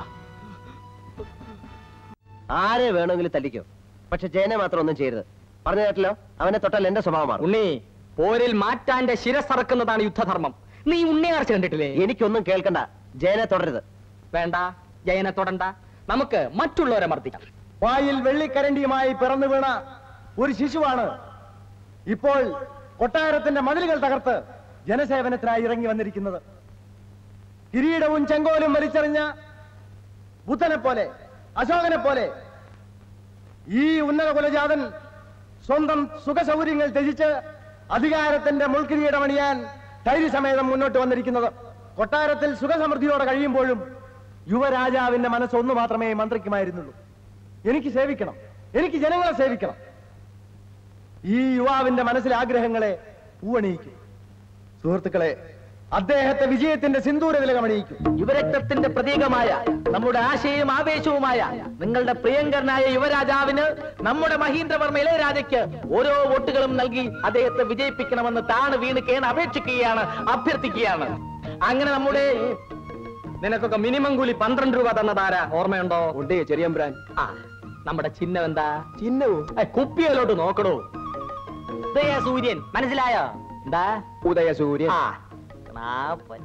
ആരെ വേണമെങ്കിലും തല്ലിക്കോ പക്ഷെ ജയനെ മാത്രം ഒന്നും ചെയ്യരുത് പറഞ്ഞു കേട്ടല്ലോ അവനെ തൊട്ടാൽ എന്റെ സ്വഭാവം മാറും
ഉണ്ണി പോരിൽ മാറ്റാന്റെ ശിരസറക്കുന്നതാണ് യുദ്ധധർമ്മം നീ ഉണ്ണിയാർച്ച കണ്ടിട്ടില്ലേ
എനിക്കൊന്നും കേൾക്കണ്ട ജയനെ തുടരുത്
വേണ്ട ജയനെ തൊടണ്ട നമുക്ക് മറ്റുള്ളവരെ മർദ്ദിക്കാം
വായിൽ വെള്ളിക്കരണ്ടിയുമായി പിറന്നു വീണ ഒരു ശിശുവാണ് ഇപ്പോൾ കൊട്ടാരത്തിന്റെ മതിലുകൾ തകർത്ത് ജനസേവനത്തിനായി ഇറങ്ങി വന്നിരിക്കുന്നത് കിരീടവും ചെങ്കോലും വലിച്ചെറിഞ്ഞ ബുദ്ധനെ പോലെ അശോകനെ പോലെ ഈ ഉന്നത കുലജാതൻ സ്വന്തം സുഖസൗകര്യങ്ങൾ ത്യജിച്ച് അധികാരത്തിന്റെ മുൾക്കിരീടമണിയാൻ ധൈര്യസമേതം മുന്നോട്ട് വന്നിരിക്കുന്നത് കൊട്ടാരത്തിൽ സുഖസമൃദ്ധിയോടെ കഴിയുമ്പോഴും യുവരാജാവിന്റെ മനസ്സ് ഒന്ന് മാത്രമേ മന്ത്രിക്കുമായിരുന്നുള്ളൂ എനിക്ക് സേവിക്കണം എനിക്ക് ജനങ്ങളെ സേവിക്കണം ഈ യുവാവിന്റെ മനസ്സിലെ ആഗ്രഹങ്ങളെ പൂവണിയിക്കും സുഹൃത്തുക്കളെ അദ്ദേഹത്തെ വിജയത്തിന്റെ സിന്ദൂര തിലകമണിയിക്കും
യുവരക്തത്തിന്റെ പ്രതീകമായ നമ്മുടെ ആശയവും ആവേശവുമായ നിങ്ങളുടെ പ്രിയങ്കരനായ യുവരാജാവിന് നമ്മുടെ മഹീന്ദ്രവർമ്മ ഇളയരാജയ്ക്ക് ഓരോ വോട്ടുകളും നൽകി അദ്ദേഹത്തെ വിജയിപ്പിക്കണമെന്ന് താണ് വീണ് കേണ് അപേക്ഷിക്കുകയാണ് അഭ്യർത്ഥിക്കുകയാണ് അങ്ങനെ നമ്മുടെ നിനക്കൊക്കെ മിനിമം കൂലി പന്ത്രണ്ട് രൂപ തന്നതാരാ ഓർമ്മയുണ്ടോ
ഉണ്ട് ചെറിയമ്പ്രാൻ
ആ നമ്മുടെ ചിഹ്നം എന്താ ചിഹ്നവും കുപ്പിയിലോട്ട് നോക്കണോ ഉദയ സൂര്യൻ മനസ്സിലായോ എന്താ
ഉദയസൂര്യൻ
ആ ക്ലാപ്പൻ.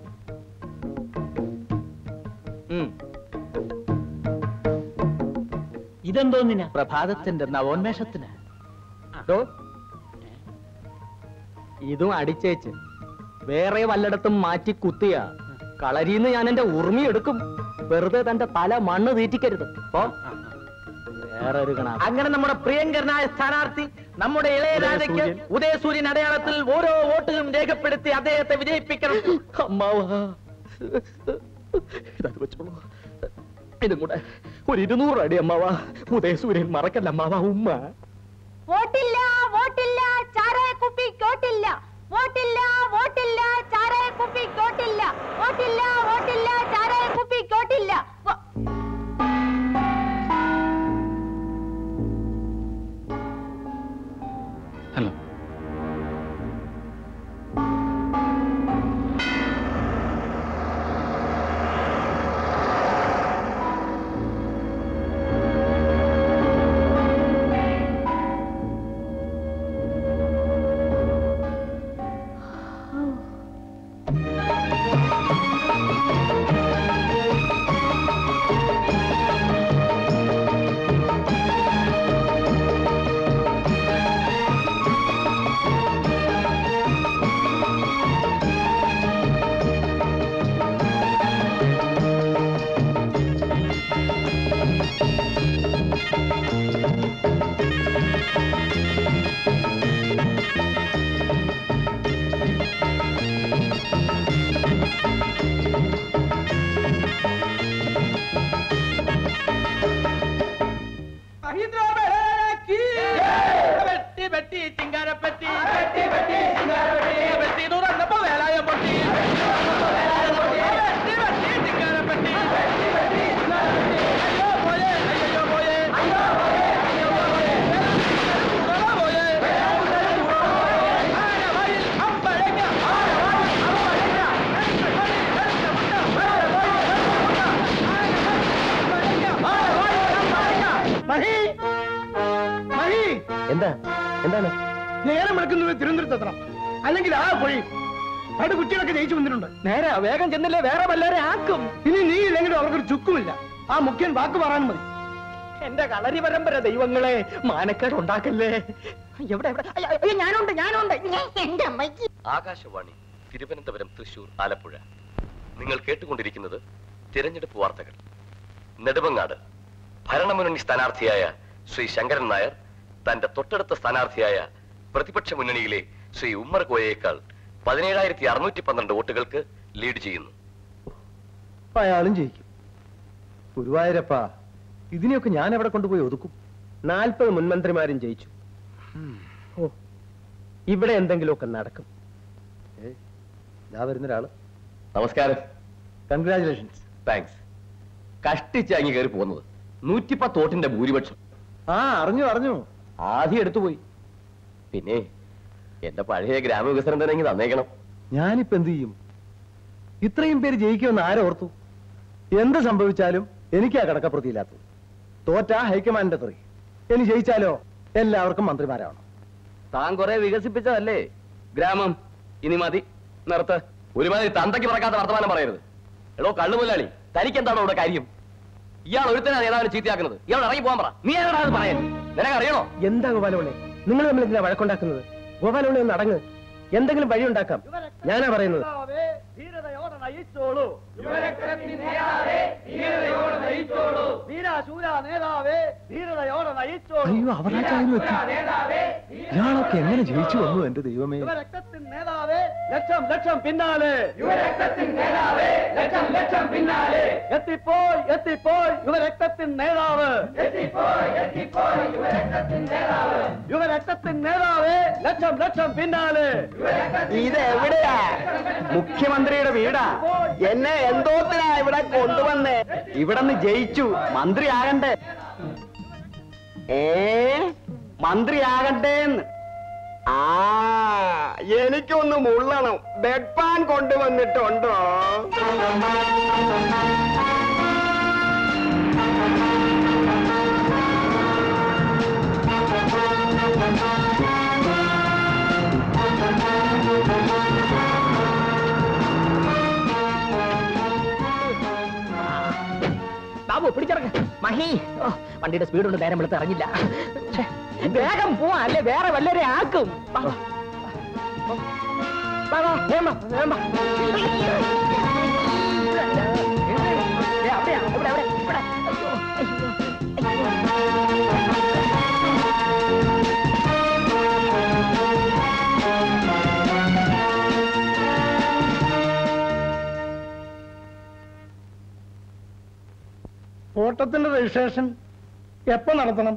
ഉം.
ഇതെന്തോന്നിനാ
പ്രഭാതത്തിന്റെ നവോന്മേഷത്തിന് അതോ ഇതും അടിച്ചേച്ച് വേറെ വല്ലയിടത്തും മാറ്റി കുത്തിയ കളരിന്ന് ഞാൻ എന്റെ ഉറുമി എടുക്കും വെറുതെ തന്റെ തല മണ്ണ് തീറ്റിക്കരുത് അപ്പോ
വേറെ ഒരു കണ
അങ്ങനെ നമ്മുടെ പ്രിയങ്കരനായ സ്ഥാനാർത്ഥി നമ്മുടെ ഇളയരാജയ്ക്ക്
ഉദയസൂര്യൻ.
ഉദയസൂര്യൻ അടയാളത്തിൽ ഓരോ വോട്ടുകളും രേഖപ്പെടുത്തി അദ്ദേഹത്തെ വിജയിപ്പിക്കണം
അമ്മാവാ ഇതത് വെച്ചോളൂ ഇതും കൂടെ ഒരു ഇരുന്നൂറ് അടി അമ്മാവാ ഉദയസൂര്യൻ മറക്കല്ല അമ്മാവാ ഉമ്മ
വോട്ടില്ല വോട്ടില്ല ചാരായ കുപ്പി കോട്ടില്ല വോട്ടില്ല വോട്ടില്ല ചാരായ കുപ്പി കോട്ടില്ല വോട്ടില്ല വോട്ടില്ല ചാരായ കുപ്പി കോട്ടില്ല വോ-
ഹലോ
വെട്ടി വെട്ടി ചിങ്കാരപ്പെട്ടി വെട്ടി വെട്ടി വെട്ടി തുറന്നപ്പോ വേലായം പൊട്ടി വെട്ടി വെട്ടി ചിങ്കാരപ്പെട്ടി അയ്യോ പോയേ അയ്യോ പോയേ അയ്യോ പോയേ ആനവായിൽ അമ്പഴങ്ങ ആനവായിൽ അമ്പഴങ്ങ
മഹി മഹി
എന്താ എന്താണ്
നേരം എടുക്കുന്നത് തിരുവനന്തപുരത്ത് എത്തണം അല്ലെങ്കിൽ ആ പൊഴി അവിടെ കുട്ടികളൊക്കെ ജയിച്ചു വന്നിട്ടുണ്ട്
നേരെ വേഗം ചെന്നില്ലേ വേറെ വല്ലവരെ ആക്കും
ഇനി നീ ഇല്ലെങ്കിലും അവർക്കൊരു ചുക്കുമില്ല ആ മുഖ്യൻ വാക്ക് പറയാനും മതി
എന്റെ കളരി പരമ്പര ദൈവങ്ങളെ മാനക്കേട് ഉണ്ടാക്കല്ലേ എവിടെ എവിടെ അയ്യോ, അയ്യോ, ഞാനുണ്ട് ഞാനുണ്ട് എന്റെ അമ്മയ്ക്ക്
ആകാശവാണി തിരുവനന്തപുരം തൃശൂർ ആലപ്പുഴ നിങ്ങൾ കേട്ടുകൊണ്ടിരിക്കുന്നത് തിരഞ്ഞെടുപ്പ് വാർത്തകൾ നെടുമങ്ങാട് ഭരണമുന്നണി സ്ഥാനാർത്ഥിയായ ശ്രീ ശങ്കരൻ നായർ തന്റെ തൊട്ടടുത്ത സ്ഥാനാർത്ഥിയായ പ്രതിപക്ഷ മുന്നണിയിലെ ശ്രീ ഉമ്മർ കോയയേക്കാൾ പതിനേഴായിരത്തി അറുന്നൂറ്റി പന്ത്രണ്ട് വോട്ടുകൾക്ക് ലീഡ് ചെയ്യുന്നു
അയാളും ജയിക്കും ഗുരുവായൂരപ്പ ഇതിനെയൊക്കെ ഞാൻ എവിടെ കൊണ്ടുപോയി ഒതുക്കും
നാൽപ്പത് മുൻമന്ത്രിമാരും ജയിച്ചു ഓ ഇവിടെ എന്തെങ്കിലുമൊക്കെ നടക്കും
ഏയ്, ഇതാ വരുന്നൊരാള്
നമസ്കാരം
കൺഗ്രാചുലേഷൻസ്
താങ്ക്സ് കഷ്ടിച്ച് അങ്ങ് കയറി പോകുന്നത് നൂറ്റിപ്പത്ത് വോട്ടിന്റെ ഭൂരിപക്ഷം
ആ അറിഞ്ഞു അറിഞ്ഞു
ആദ്യം എടുത്തുപോയി പിന്നെ എന്റെ പഴയ ഗ്രാമവികസനം തന്നെ ഇങ്ങ് തന്നേക്കണം
ഞാനിപ്പോ എന്ത് ചെയ്യും ഇത്രയും പേര് ജയിക്കുമെന്ന് ആരോർത്തു എന്ത് സംഭവിച്ചാലും എനിക്കാ കടക്കപ്രതിയില്ലാത്തത് തോറ്റ ഹൈക്കമാൻഡിന്റെ തെറി ഇനി ജയിച്ചാലോ എല്ലാവർക്കും മന്ത്രിമാരാവണം
താൻ കുറെ വികസിപ്പിച്ചതല്ലേ ഗ്രാമം ഇനി മതി നിർത്ത് ഒരുമാതിരി തന്തയ്ക്ക് പറക്കാത്ത വർത്തമാനം പറയരുത് എടോ കള്ളുമുല്ലാളി തനിക്ക് എന്താണോ ഇവിടെ കാര്യം ഇയാൾ ഒരുത്തനാ നേതാവിനെ ചീത്തയാക്കുന്നത് ഇയാൾ ഇറങ്ങി പോകാൻ പറ നീ ആരോടാ അത് പറയാൻ നിനക്ക് അറിയണോ
എന്താ ഗോപാലപിള്ളെ നിങ്ങൾ തമ്മിൽ എന്തിനാ വഴക്കുണ്ടാക്കുന്നത് ഗോപാലപിള്ളെ ഒന്ന് അടങ്ങ് എന്തെങ്കിലും വഴി ഉണ്ടാക്കാം ഞാനാ പറയുന്നത്
അയ്യോ അവരാച്ചാലും എത്തി ഇയാളൊക്കെ എങ്ങനെ ജയിച്ചു വന്നു എന്റെ ദൈവമേ
ലക്ഷം ലക്ഷം പിന്നാലെ ലക്ഷം ലക്ഷം പിന്നാലെ എത്തിപ്പോയി എത്തിപ്പോയി യുവരക്തത്തിൻ നേതാവ് യുവരക്തത്തിൻ നേതാവ് ലക്ഷം ലക്ഷം പിന്നാലെ
ഇത് എവിടെയാ മുഖ്യമന്ത്രിയുടെ വീടാ എന്നെ എന്തോത്തിനാ ഇവിടെ കൊണ്ടുവന്നേ
ഇവിടെന്ന് ജയിച്ചു മന്ത്രിയാകണ്ടേ
ഏ മന്ത്രിയാകണ്ടേന്ന് ആ എനിക്കൊന്ന് മുള്ളണം ബെഡ് പാൻ കൊണ്ടുവന്നിട്ടുണ്ടോ
ബാബു പിടിച്ചിറങ്ങ മഹി ഓ, വണ്ടിയുടെ സ്പീഡ് കൊണ്ട് നേരം വെളുത്ത് ഇറങ്ങില്ല ഛെ, വേഗം പോവാ അല്ലേ വേറെ വല്ലവരെ ആക്കും വാ, വാ. വാ, വാ, വേഗം വാ, വേഗം വാ. ദേ, അവിടെയാ, ഇവിടെ, ഇവിടെ, ഇവിടെ. അയ്യോ, അയ്യോ, അയ്യോ.
തോട്ടത്തിന്റെ രജിസ്ട്രേഷൻ എപ്പോ നടത്തണം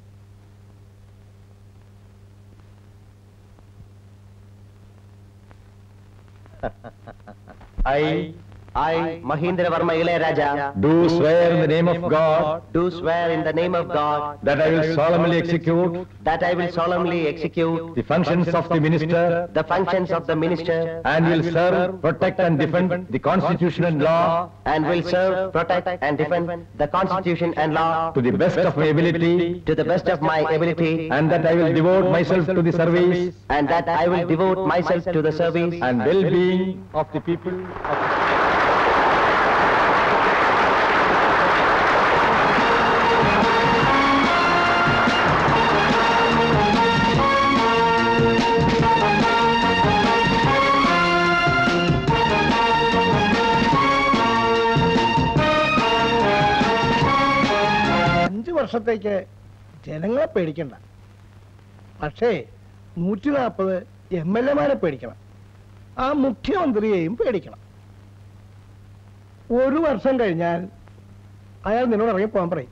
I, I, Mahindravarma Ilayaraja,
Do swear in the name of God
do swear in the name of God
that I will solemnly execute
that I will solemnly execute
the functions of the minister
the functions of the minister
and will serve, protect and defend the constitution and law
and will serve, protect and defend the Constitution and law
to the best of my ability
to the best of my ability
and that I will devote myself to the service
and that I will devote myself to the service
and well-being of the people of
അഞ്ചു വർഷത്തേക്ക് ജനങ്ങളെ പേടിക്കണ്ട പക്ഷേ നൂറ്റി നാൽപ്പത് M L എമാരെ പേടിക്കണം ആ മുഖ്യമന്ത്രിയെയും പേടിക്കണം ഒരു വർഷം കഴിഞ്ഞാൽ അയാൾ നിന്നോട് ഇറങ്ങി പോകാൻ പറയും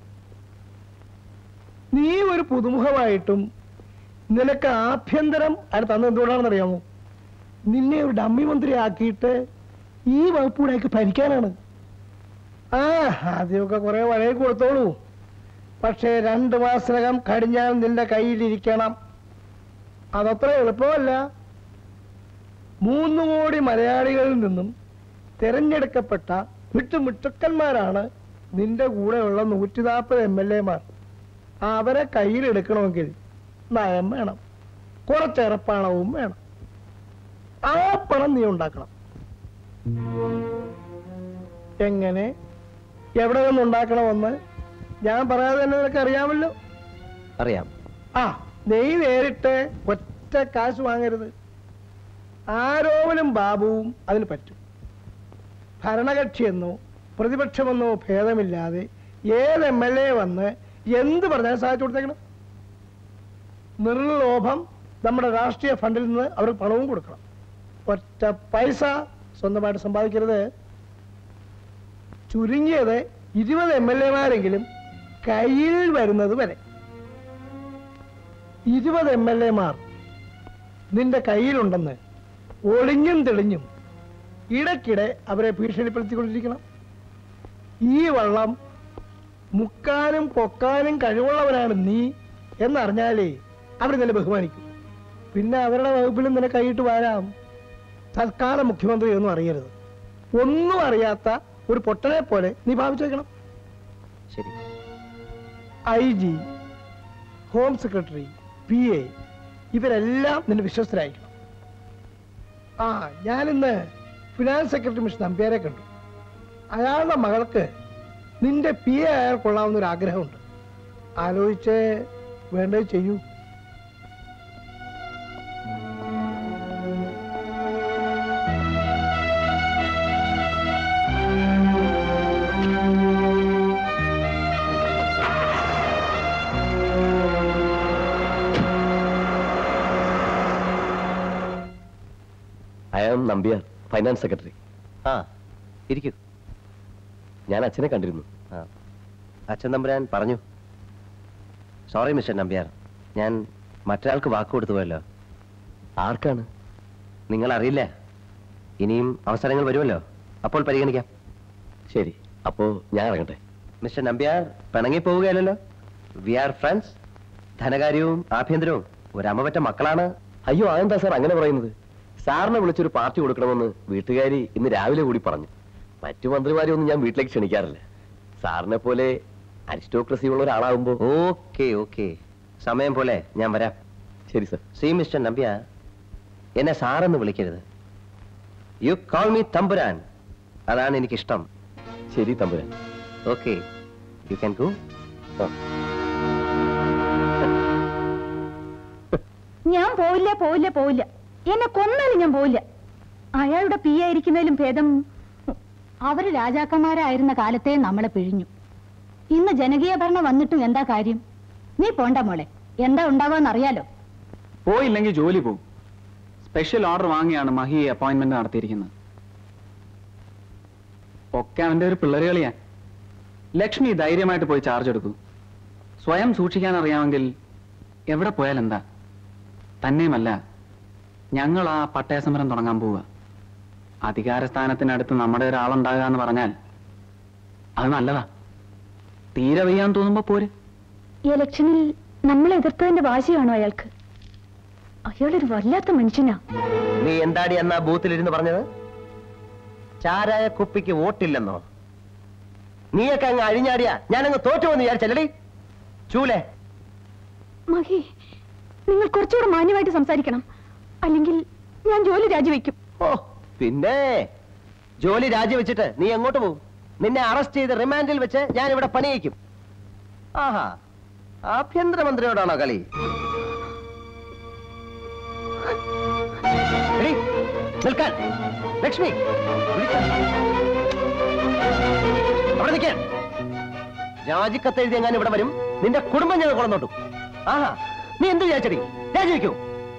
നീ ഒരു പുതുമുഖമായിട്ടും നിനക്ക് ആഭ്യന്തരം അയാൾ തന്നത് എന്തുകൊണ്ടാണെന്ന് അറിയാമോ നിന്നെ ഒരു ഡമ്മി മന്ത്രി ആക്കിയിട്ട് ഈ വകുപ്പൂടേക്ക് ഭരിക്കാനാണ് ആ ആദ്യമൊക്കെ കുറെ വഴി കൊടുത്തോളൂ പക്ഷേ രണ്ട് മാസത്തിനകം കടിഞ്ഞാൽ നിന്റെ കയ്യിലിരിക്കണം അതത്ര എളുപ്പമല്ല മൂന്ന് കോടി മലയാളികളിൽ നിന്നും തിരഞ്ഞെടുക്കപ്പെട്ട മിട്ടുമിട്ടുക്കന്മാരാണ് നിന്റെ കൂടെയുള്ള നൂറ്റി നാൽപ്പത് എം എൽ എമാർ അവരെ കയ്യിലെടുക്കണമെങ്കിൽ നയം വേണം കുറച്ചേറെ പണവും വേണം ആ പണം നീ ഉണ്ടാക്കണം എങ്ങനെ എവിടെ നിന്ന് ഉണ്ടാക്കണമെന്ന് ഞാൻ പറയാതെ തന്നെ നിനക്ക് അറിയാമല്ലോ
അറിയാം
ആ നീ നേരിട്ട് ഒറ്റ കാശ് വാങ്ങരുത് ആരോപനും ബാബുവും അതിന് പറ്റും ഭരണകക്ഷിയെന്നോ പ്രതിപക്ഷമെന്നോ ഭേദമില്ലാതെ ഏത് എം എൽ എ വന്ന് എന്ത് പറഞ്ഞാലും സഹായിച്ചു കൊടുത്തേക്കണം നിർലോഭം നമ്മുടെ രാഷ്ട്രീയ ഫണ്ടിൽ നിന്ന് അവർക്ക് പണവും കൊടുക്കണം ഒറ്റ പൈസ സ്വന്തമായിട്ട് സമ്പാദിക്കരുത് ചുരുങ്ങിയത് ഇരുപത് എം എൽ എമാരെങ്കിലും കയ്യിൽ വരുന്നത് വരെ ഇരുപത് എം എൽ എമാർ നിന്റെ കയ്യിലുണ്ടെന്ന് ഒളിഞ്ഞും തെളിഞ്ഞും ഇടയ്ക്കിടെ അവരെ ഭീഷണിപ്പെടുത്തിക്കൊണ്ടിരിക്കണം ഈ വള്ളം മുക്കാനും പൊക്കാനും കഴിവുള്ളവനാണ് നീ എന്നറിഞ്ഞാലേ അവർ നിന്നെ ബഹുമാനിക്കും പിന്നെ അവരുടെ വകുപ്പിലും നിന്നെ കൈയിട്ട് വരാം തൽക്കാല മുഖ്യമന്ത്രി ഒന്നും അറിയരുത് ഒന്നും അറിയാത്ത ഒരു പൊട്ടനെ പോലെ നീ ഭാവിച്ചു വെക്കണം
ശരി
I G home secretary P A ഇവരെല്ലാം നിന്റെ വിശ്വസ്തരായിരിക്കണം ആ ഞാനിന്ന് ഫിനാൻസ് സെക്രട്ടറി മിസ്റ്റർ നമ്പ്യാരെ കണ്ടു അയാളുടെ മകൾക്ക് നിന്റെ പി എ അയാൾ കൊള്ളാവുന്ന ഒരു ആഗ്രഹമുണ്ട് ആലോചിച്ച് വേണ്ടത് ചെയ്യൂ
I am Nambiar finance secretary
ആ ഇരിക്കൂ
ഞാൻ അച്ഛനെ കണ്ടിരുന്നു
ആ അച്ഛൻ തമ്പുരാൻ പറഞ്ഞു സോറി മിസ്റ്റർ നമ്പ്യാർ ഞാൻ മറ്റൊരാൾക്ക് വാക്ക് കൊടുത്തു പോയല്ലോ
ആർക്കാണ്
നിങ്ങൾ അറിയില്ല ഇനിയും അവസരങ്ങൾ വരുമല്ലോ അപ്പോൾ പരിഗണിക്കാം
ശരി അപ്പോ ഞാൻ ഇറങ്ങട്ടെ
മിസ്റ്റർ നമ്പ്യാർ പിണങ്ങി പോവുകയല്ലല്ലോ വി ആർ ഫ്രണ്ട്സ് ധനകാര്യവും ആഭ്യന്തരവും ഒരമ്മപറ്റ മക്കളാണ്
അയ്യോ അതെന്താ സാർ അങ്ങനെ പറയുന്നത് സാറിനെ വിളിച്ചൊരു പാർട്ടി കൊടുക്കണമെന്ന് വീട്ടുകാരി ഇന്ന് രാവിലെ കൂടി പറഞ്ഞു മറ്റു മന്ത്രിമാരെ ഒന്നും ഞാൻ വീട്ടിലേക്ക് ക്ഷണിക്കാറില്ല സാറിനെ പോലെ അരിസ്റ്റോക്രസി ഉള്ള ഒരാളാവുമ്പോ
ഓക്കെ ഓക്കെ സമയം പോലെ ഞാൻ വരാം
ശരി സർ
സി മിസ്റ്റർ നമ്പ്യ എന്നെ സാറെന്ന് വിളിക്കരുത് യു കോൾ മീ തമ്പുരാൻ അതാണ് എനിക്കിഷ്ടം
ശരി തമ്പുരാൻ
ഓക്കെ യു ക്യാൻ ഗോ
ഞാൻ പോവില്ല പോവില്ല പോവില്ല എന്നെ കൊന്നാലും ഞാൻ പോവില്ല അയാളുടെ പി ആയിരിക്കുന്നതിലും ഭേദം അവര് രാജാക്കന്മാരായിരുന്ന കാലത്തെ നമ്മളെ പിഴിഞ്ഞു ഇന്ന് ജനകീയ ഭരണം വന്നിട്ടും എന്താ കാര്യം നീ പോണ്ട മോളെ എന്താ ഉണ്ടാവാന്നറിയാലോ
പോയില്ലെങ്കിൽ ജോലി പോകും സ്പെഷ്യൽ ഓർഡർ വാങ്ങിയാണ് മഹി അപ്പോയിന്റ്മെന്റ് നടത്തിയിരിക്കുന്നത് ഒക്കെ അവന്റെ ഒരു പിള്ളേര് കളിയാ ലക്ഷ്മി ധൈര്യമായിട്ട് പോയി ചാർജ് എടുക്കൂ സ്വയം സൂക്ഷിക്കാൻ അറിയാമെങ്കിൽ എവിടെ പോയാൽ എന്താ തന്നെയുമല്ല ഞങ്ങൾ ആ പട്ടയ സമരം തുടങ്ങാൻ പോവുക അധികാരസ്ഥാനത്തിനടുത്ത് നമ്മുടെ ഒരാളുണ്ടാകുക എന്ന് പറഞ്ഞാൽ അത് നല്ലതാ തീരെ വയ്യാൻ തോന്നുമ്പോ പോര്
ഈ ഇലക്ഷനിൽ നമ്മൾ എതിർത്തതിന്റെ വാശിയാണോ അയാൾക്ക് അയാളൊരു വല്ലാത്ത മനുഷ്യനാ
നീ എന്താടി എന്നാ ബൂത്തിലിരുന്ന് പറഞ്ഞത് ചാരായ കുപ്പിക്ക് വോട്ടില്ലെന്നോ നീയൊക്കെ അങ്ങ് അഴിഞ്ഞാടിയാ ഞാനങ്ങ് തോറ്റുവെന്ന് വിചാരിച്ചല്ലടി ചൂലേ
മഹി നിങ്ങൾ കുറച്ചുകൂടെ മാന്യമായിട്ട് സംസാരിക്കണം അല്ലെങ്കിൽ ഞാൻ ജോലി രാജിവെക്കും
ഓ പിന്നെ ജോലി രാജിവെച്ചിട്ട് നീ എങ്ങോട്ട് പോകും നിന്നെ അറസ്റ്റ് ചെയ്ത് റിമാൻഡിൽ വെച്ച് ഞാൻ ഇവിടെ പണിയിക്കും ആഹാ ആഭ്യന്തരമന്ത്രിയോടാണോ കളി എടീ, നിൽക്കാൻ ലക്ഷ്മി വിളിച്ചാ. അവിടെ നിൽക്കാൻ രാജിക്കത്ത് എഴുതി എങ്ങാനും ഇവിടെ വരും നിന്റെ കുടുംബം ഞങ്ങൾ കൊളന്നോട്ടു ആഹാ നീ എന്ത് വിചാരിച്ചടി രാജിവെക്കൂ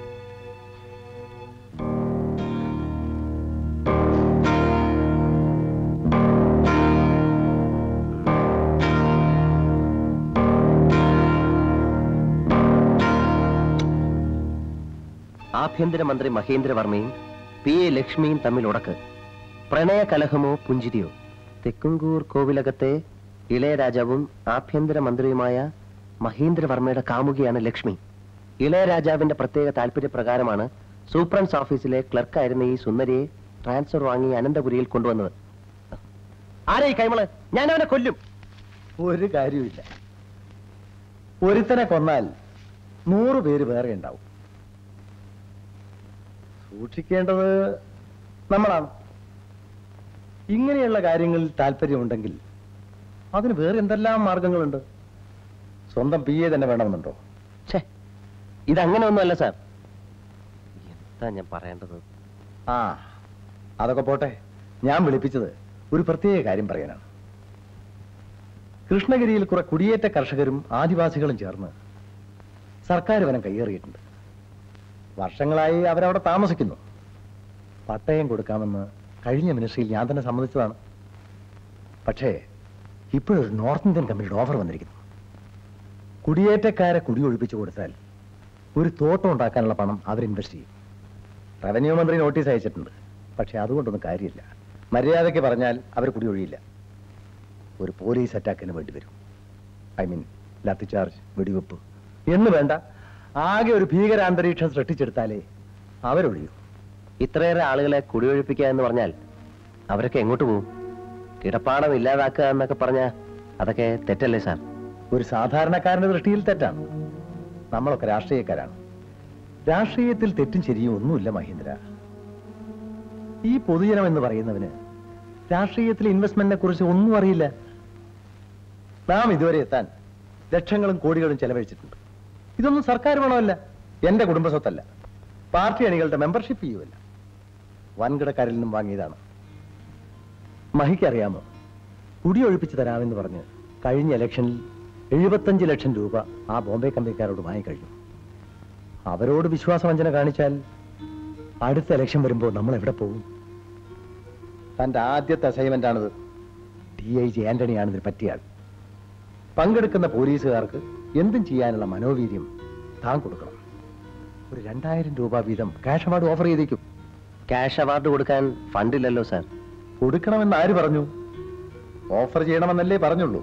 ആഭ്യന്തരമന്ത്രി മഹേന്ദ്രവർമ്മയും പി എ ലക്ഷ്മിയും തമ്മിൽ ഉടക്ക് പ്രണയ കലഹമോ പുഞ്ചിരിയോ തെക്കുംകൂർ കോവിലകത്തെ ഇളയരാജാവും ആഭ്യന്തരമന്ത്രിയുമായ മഹേന്ദ്രവർമ്മയുടെ കാമുകിയാണ് ലക്ഷ്മി ഇളയരാജാവിന്റെ പ്രത്യേക താല്പര്യപ്രകാരമാണ് സൂപ്രണ്ട്സ് ഓഫീസിലെ ക്ലർക്കായിരുന്ന ഈ സുന്ദരിയെ ട്രാൻസ്ഫർ വാങ്ങി അനന്തപുരിയിൽ കൊണ്ടുവന്നത് ആരെ ഈ കൈമള് ഞാൻ അവനെ കൊല്ലും
ഒരു കാര്യമില്ല ഒരുത്തനെ കൊന്നാൽ നൂറ് പേര് വേറെ ഉണ്ടാവും സൂക്ഷിക്കേണ്ടത് നമ്മളാണ് ഇങ്ങനെയുള്ള കാര്യങ്ങളിൽ താല്പര്യമുണ്ടെങ്കിൽ അതിന് വേറെ എന്തെല്ലാം മാർഗങ്ങളുണ്ട് സ്വന്തം പി എ തന്നെ വേണമെന്നുണ്ടോ
ഛേ ഇതങ്ങനെ ഒന്നുമല്ല സാർ എന്താ ഞാൻ പറയേണ്ടത്
ആ അതൊക്കെ പോട്ടെ ഞാൻ വിളിപ്പിച്ചത് ഒരു പ്രത്യേക കാര്യം പറയാനാണ് കൃഷ്ണഗിരിയിൽ കുറെ കുടിയേറ്റ കർഷകരും ആദിവാസികളും ചേർന്ന് സർക്കാർ വനം കയ്യേറിയിട്ടുണ്ട് വർഷങ്ങളായി അവരവിടെ താമസിക്കുന്നു പട്ടയം കൊടുക്കാമെന്ന് കഴിഞ്ഞ മിനിസ്ട്രിയിൽ ഞാൻ തന്നെ സമ്മതിച്ചതാണ് പക്ഷേ ഇപ്പോഴൊരു നോർത്ത് ഇന്ത്യൻ കമ്പനിയുടെ ഓഫർ വന്നിരിക്കുന്നു കുടിയേറ്റക്കാരെ കുടിയൊഴിപ്പിച്ചു കൊടുത്താൽ ഒരു തോട്ടം ഉണ്ടാക്കാനുള്ള പണം അവർ ഇൻവെസ്റ്റ് ചെയ്യും റവന്യൂ മന്ത്രി നോട്ടീസ് അയച്ചിട്ടുണ്ട് പക്ഷെ അതുകൊണ്ടൊന്നും കാര്യമില്ല മര്യാദയ്ക്ക് പറഞ്ഞാൽ അവർ കുടിയൊഴിയില്ല ഒരു പോലീസ് അറ്റാക്കിന് വേണ്ടി വരും ഐ മീൻ ലാത്തിചാർജ് വെടിവെപ്പ് എന്ന് വേണ്ട ആകെ ഒരു ഭീകരാന്തരീക്ഷം സൃഷ്ടിച്ചെടുത്താലേ അവരൊഴിയൂ
ഇത്രയേറെ ആളുകളെ കുടിയൊഴിപ്പിക്കുക എന്ന് പറഞ്ഞാൽ അവരൊക്കെ എങ്ങോട്ട് പോകും കിടപ്പാടം ഇല്ലാതാക്കുക എന്നൊക്കെ പറഞ്ഞ അതൊക്കെ തെറ്റല്ലേ സാർ
ഒരു സാധാരണക്കാരന്റെ ദൃഷ്ടിയിൽ തെറ്റാണ് നമ്മളൊക്കെ രാഷ്ട്രീയക്കാരാണ് രാഷ്ട്രീയത്തിൽ തെറ്റും ശരിയും ഒന്നുമില്ല മഹീന്ദ്ര ഈ പൊതുജനം എന്ന് പറയുന്നവന് രാഷ്ട്രീയത്തിൽ ഇൻവെസ്റ്റ്മെന്റിനെ കുറിച്ച് ഒന്നും അറിയില്ല നാം ഇതുവരെ എത്താൻ ലക്ഷങ്ങളും കോടികളും ചെലവഴിച്ചിട്ടുണ്ട് ഇതൊന്നും സർക്കാർ പണമല്ല എന്റെ കുടുംബ സ്വത്തല്ല പാർട്ടി അണികളുടെ മെമ്പർഷിപ്പ് ചെയ്യുമല്ല വൻകിടക്കാരിൽ നിന്നും വാങ്ങിയതാണ് മഹിക്കറിയാമോ കുടിയൊഴിപ്പിച്ച് തരാമെന്ന് പറഞ്ഞ് കഴിഞ്ഞ ഇലക്ഷനിൽ എഴുപത്തഞ്ച് ലക്ഷം രൂപ ആ ബോംബെ കമ്പനിക്കാരോട് വാങ്ങിക്കഴിഞ്ഞു അവരോട് വിശ്വാസവഞ്ചന കാണിച്ചാൽ അടുത്ത ഇലക്ഷൻ വരുമ്പോൾ നമ്മൾ എവിടെ പോകും തന്റെ ആദ്യത്തെ അസൈൻമെന്റ് ആണിത് ഡി ഐ ജി ആന്റണിയാണ് ഇതിന് പറ്റിയ ആൾ പങ്കെടുക്കുന്ന പോലീസുകാർക്ക് എന്തും ചെയ്യാനുള്ള മനോവീര്യം താൻ കൊടുക്കണം ഒരു രണ്ടായിരം രൂപ വീതം ക്യാഷ് അവാർഡ് ഓഫർ ചെയ്തേക്കും
ക്യാഷ് അവാർഡ് കൊടുക്കാൻ ഫണ്ടില്ലല്ലോ സാർ
കൊടുക്കണമെന്ന് ആര് പറഞ്ഞു ഓഫർ ചെയ്യണമെന്നല്ലേ പറഞ്ഞുള്ളൂ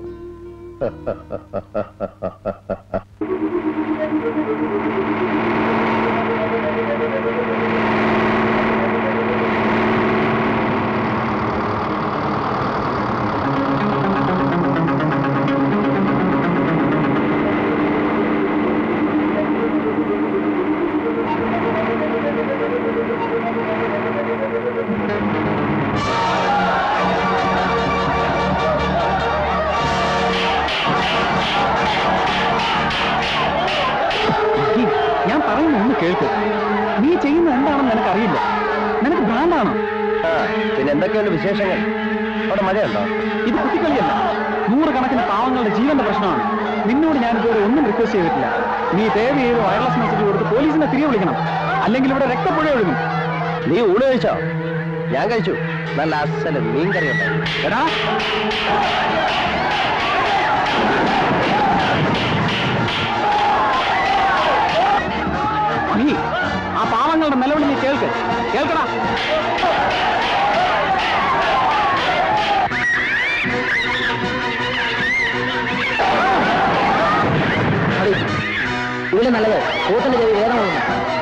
ഈ, ഞാൻ പറയുന്ന ഒന്ന് കേൾക്ക് നീ ചെയ്യുന്ന എന്താണെന്ന് നിനക്കറിയില്ല നിനക്ക് ഭ്രാന്താണോ
ആ പിന്നെ എന്തൊക്കെയുണ്ട് വിശേഷങ്ങൾ അവിടെ മഴയുണ്ടോ
ഇത് കുട്ടിക്കളിയല്ല നൂറുകണക്കിന് പാവങ്ങളുടെ ജീവന്റെ പ്രശ്നമാണ് നിന്നോട് ഞാൻ ഇതുവരെ ഒന്നും റിക്വസ്റ്റ് ചെയ്തിട്ടില്ല നീ ദയവ് ചെയ്ത് വയർലെസ് മെസ്സേജ് കൊടുത്ത് പോലീസിനെ തിരികെ വിളിക്കണം അല്ലെങ്കിൽ ഇവിടെ രക്തപ്പുഴ ഒഴുകും
നീ ഊണ് കഴിച്ചോ ഞാൻ കഴിച്ചു നല്ല അസല് മീൻകറി ഉണ്ടായിരുന്നു
എടാ നീ ആ പാവങ്ങളുടെ നിലവിളി നീ കേൾക്ക് കേൾക്കടാ
ഇവിടെ നല്ലത് കൂട്ടിന്റെ ചെവി വേദമാണ്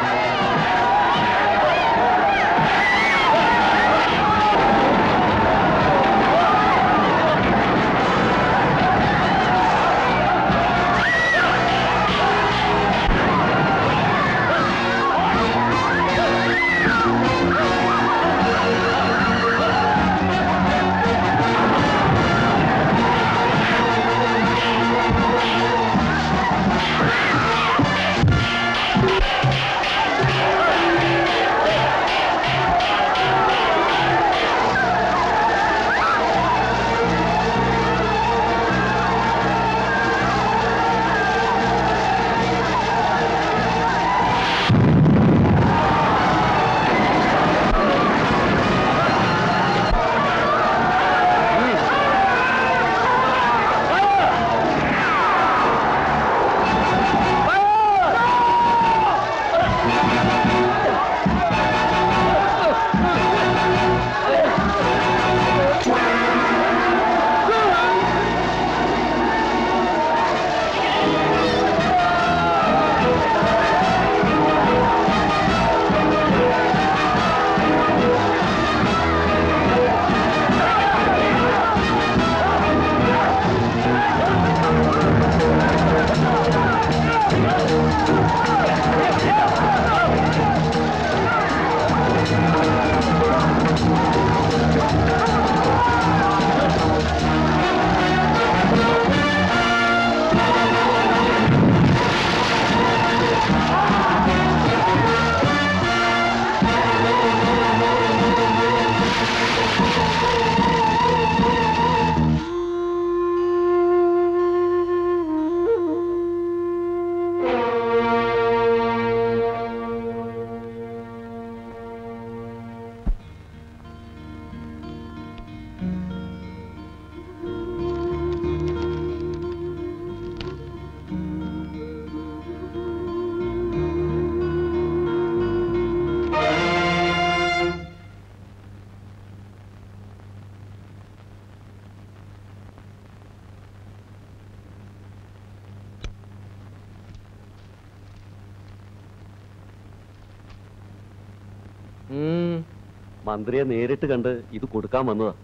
മന്ത്രിയെ നേരിട്ട് കണ്ട് ഇത് കൊടുക്കാൻ വന്നതാ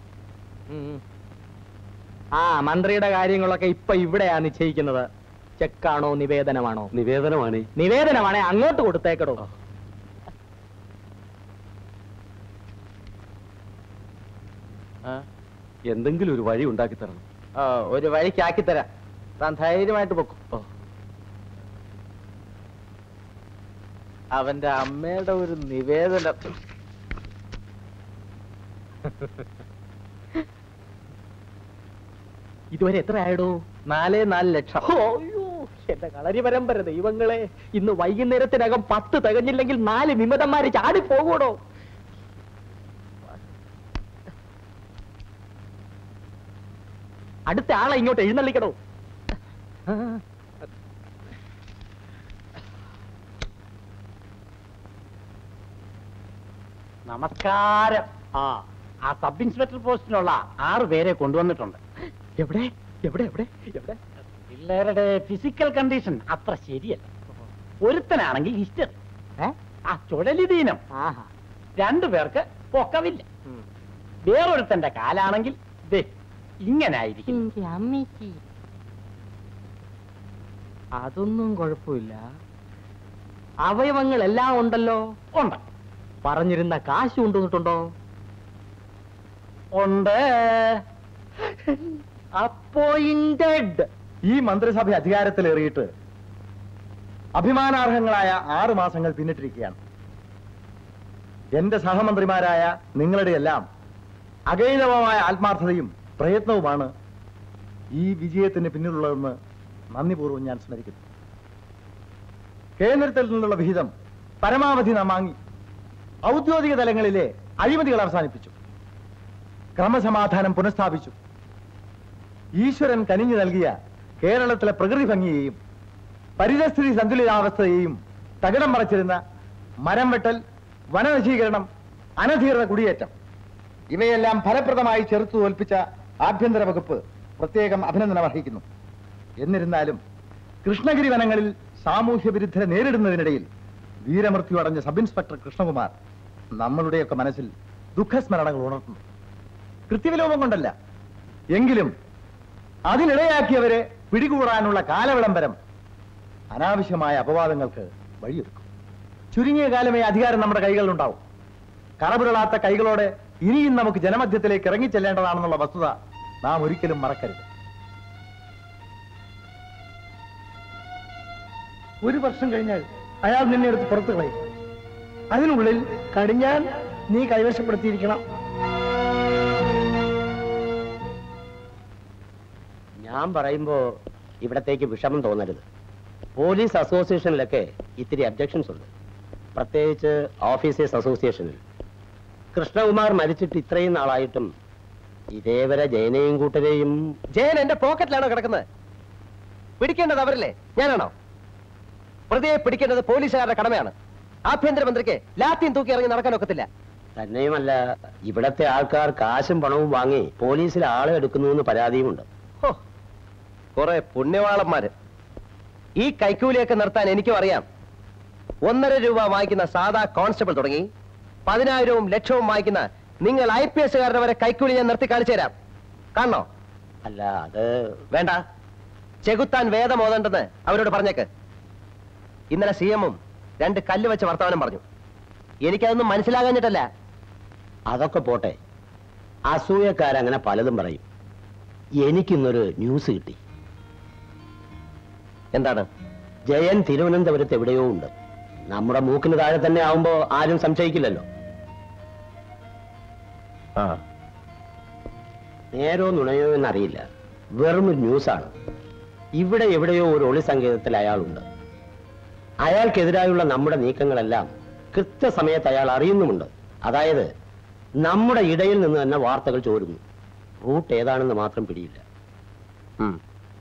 ആ മന്ത്രിയുടെ കാര്യങ്ങളൊക്കെ ഇപ്പൊ ഇവിടെയാ നിശ്ചയിക്കുന്നത് ചെക്കാണോ നിവേദനമാണോ
നിവേദനമാണ്
നിവേദനമാണേ അങ്ങോട്ട് കൊടുത്തേക്കടോ
എന്തെങ്കിലും ഒരു വഴി ഉണ്ടാക്കി തരണം
ആ, ഒരു വഴിക്കാക്കി തരാം താൻ ധൈര്യമായിട്ട് പൊക്കും അവന്റെ അമ്മയുടെ ഒരു നിവേദനം
ഇതുവരെ എത്ര ആയടോ
നാലേ നാല് ലക്ഷം
അയ്യോ എന്റെ കളരി പരമ്പര ദൈവങ്ങളെ ഇന്ന് വൈകുന്നേരത്തിനകം പത്ത് തികഞ്ഞില്ലെങ്കിൽ നാല് വിമതന്മാര് ചാടി പോകൂടോ അടുത്ത ആളെ ഇങ്ങോട്ട് എഴുന്നള്ളിക്കടോ
നമസ്കാരം ആ ആ സബ് ഇൻസ്പെക്ടർ പോസ്റ്റിനുള്ള ആറ് പേരെ കൊണ്ടുവന്നിട്ടുണ്ട്
എവിടെ എവിടെ എവിടെ എവിടെ
പിള്ളേരുടെ ഫിസിക്കൽ കണ്ടീഷൻ അത്ര ശരിയല്ല ഒരുത്തനാണെങ്കിൽ ഹിസ്റ്ററി ആ ചുഴലിദീനം
ആഹാ
രണ്ടു പേർക്ക് പൊക്കമില്ല
ഉം.
വേറൊരുത്തന്റെ കാലാണെങ്കിൽ ദേ ഇങ്ങനായിരിക്കും
അതൊന്നും കുഴപ്പമില്ല അവയവങ്ങൾ എല്ലാം ഉണ്ടല്ലോ
ഉണ്ട്
പറഞ്ഞിരുന്ന കാശ് കൊണ്ടുവന്നിട്ടുണ്ടോ
ഉണ്ട്
അപ്പോയിന്റഡ്
ഈ മന്ത്രിസഭ അധികാരത്തിലേറിയിട്ട് അഭിമാനാർഹങ്ങളായ ആറ് മാസങ്ങൾ പിന്നിട്ടിരിക്കുകയാണ് എന്റെ സഹമന്ത്രിമാരായ നിങ്ങളുടെ എല്ലാം അഗൈതവമായ ആത്മാർത്ഥതയും പ്രയത്നവുമാണ് ഈ വിജയത്തിന് പിന്നിലുള്ളതെന്ന് നന്ദിപൂർവ്വം ഞാൻ സ്മരിക്കുന്നു കേന്ദ്രത്തിൽ നിന്നുള്ള വിഹിതം പരമാവധി നാം വാങ്ങി ഔദ്യോഗിക തലങ്ങളിലെ അഴിമതികൾ അവസാനിപ്പിച്ചു ക്രമസമാധാനം പുനഃസ്ഥാപിച്ചു ഈശ്വരൻ കനിഞ്ഞു നൽകിയ കേരളത്തിലെ പ്രകൃതി ഭംഗിയെയും പരിതസ്ഥിതി സന്തുലിതാവസ്ഥയെയും തകിടം മറച്ചിരുന്ന മരം വെട്ടൽ വനനശീകരണം അനധികൃത കുടിയേറ്റം ഇവയെല്ലാം ഫലപ്രദമായി ചെറുത്തു തോൽപ്പിച്ച ആഭ്യന്തര വകുപ്പ് പ്രത്യേകം അഭിനന്ദനം അർഹിക്കുന്നു എന്നിരുന്നാലും കൃഷ്ണഗിരി വനങ്ങളിൽ സാമൂഹ്യ വിരുദ്ധരെ നേരിടുന്നതിനിടയിൽ വീരമൃത്യു അടഞ്ഞ സബ് ഇൻസ്പെക്ടർ കൃഷ്ണകുമാർ നമ്മളുടെയൊക്കെ മനസ്സിൽ ദുഃഖസ്മരണകൾ ഉണർത്തുന്നു കൃത്യവിലോപം കൊണ്ടല്ല എങ്കിലും അതിനിടയാക്കിയവരെ പിടികൂടാനുള്ള കാലവിളംബരം അനാവശ്യമായ അപവാദങ്ങൾക്ക് വഴിയൊരുക്കും ചുരുങ്ങിയ കാലമേ അധികാരം നമ്മുടെ കൈകളിലുണ്ടാവും കറപുരളാത്ത കൈകളോടെ ഇനിയും നമുക്ക് ജനമധ്യത്തിലേക്ക് ഇറങ്ങിച്ചെല്ലേണ്ടതാണെന്നുള്ള വസ്തുത നാം ഒരിക്കലും മറക്കരുത്
ഒരു വർഷം കഴിഞ്ഞാൽ അയാൾ നിന്നെ എടുത്ത് പുറത്തു കളയും അതിനുള്ളിൽ കടിഞ്ഞാൻ നീ കൈവശപ്പെടുത്തിയിരിക്കണം
ഞാൻ പറയുമ്പോ ഇവിടത്തേക്ക് വിഷമം തോന്നരുത് പോലീസ് അസോസിയേഷനിലൊക്കെ ഇത്തിരി അബ്ജക്ഷൻസ് ഉണ്ട് പ്രത്യേകിച്ച് ഓഫീസേഴ്സ് അസോസിയേഷനിൽ കൃഷ്ണകുമാർ മരിച്ചിട്ട് ഇത്രയും നാളായിട്ടും ഇതേവരെ ജയനെയും കൂട്ടരെയും
ജയൻ എന്റെ പോക്കറ്റിലാണോ കിടക്കുന്നത് പിടിക്കേണ്ടത് അവരല്ലേ ഞാനാണോ പ്രതിയെ പിടിക്കേണ്ടത് പോലീസുകാരുടെ കടമയാണ് ആഭ്യന്തരമന്ത്രിക്ക് ലാത്തിയും തൂക്കി ഇറങ്ങി നടക്കാൻ ഒക്കത്തില്ല
തന്നെയുമല്ല ഇവിടത്തെ ആൾക്കാർ കാശും പണവും വാങ്ങി പോലീസിൽ ആളെ എടുക്കുന്നു എന്ന് പരാതിയുമുണ്ട്
ഹോ, കുറെ പുണ്യവാളന്മാര് ഈ കൈക്കൂലിയൊക്കെ നിർത്താൻ എനിക്കും അറിയാം ഒന്നര രൂപ വാങ്ങിക്കുന്ന സാധാ കോൺസ്റ്റബിൾ തുടങ്ങി പതിനായിരവും ലക്ഷവും വാങ്ങിക്കുന്ന നിങ്ങൾ ഐ പി എസുകാരുടെ വരെ കൈക്കൂലി ഞാൻ നിർത്തി കാണിച്ചു തരാം കാണണോ
അല്ല അത്
വേണ്ട ചെകുത്താൻ വേദം ഓതണ്ടെന്ന് അവരോട് പറഞ്ഞേക്ക് ഇന്നലെ സി എമ്മും രണ്ട് കല്ല് വെച്ച് വർത്തമാനം പറഞ്ഞു എനിക്കതൊന്നും മനസ്സിലാകാഞ്ഞിട്ടല്ല
അതൊക്കെ പോട്ടെ അസൂയക്കാരങ്ങനെ പലതും പറയും എനിക്കിന്നൊരു ന്യൂസ് കിട്ടി
എന്താണ്
ജയൻ തിരുവനന്തപുരത്ത് എവിടെയോ ഉണ്ട് നമ്മുടെ മൂക്കിന് താഴെ തന്നെ ആവുമ്പോ ആരും സംശയിക്കില്ലല്ലോ
ആ
നേരോ നുണയോ എന്നറിയില്ല വെറും ഒരു ന്യൂസാണ് ഇവിടെ എവിടെയോ ഒരു ഒളി സങ്കേതത്തിൽ അയാളുണ്ട് അയാൾക്കെതിരായുള്ള നമ്മുടെ നീക്കങ്ങളെല്ലാം കൃത്യസമയത്ത് അയാൾ അറിയുന്നുമുണ്ട് അതായത് നമ്മുടെ ഇടയിൽ നിന്ന് തന്നെ വാർത്തകൾ ചോരുന്നു റൂട്ട് ഏതാണെന്ന് മാത്രം പിടിയില്ല
ഉം.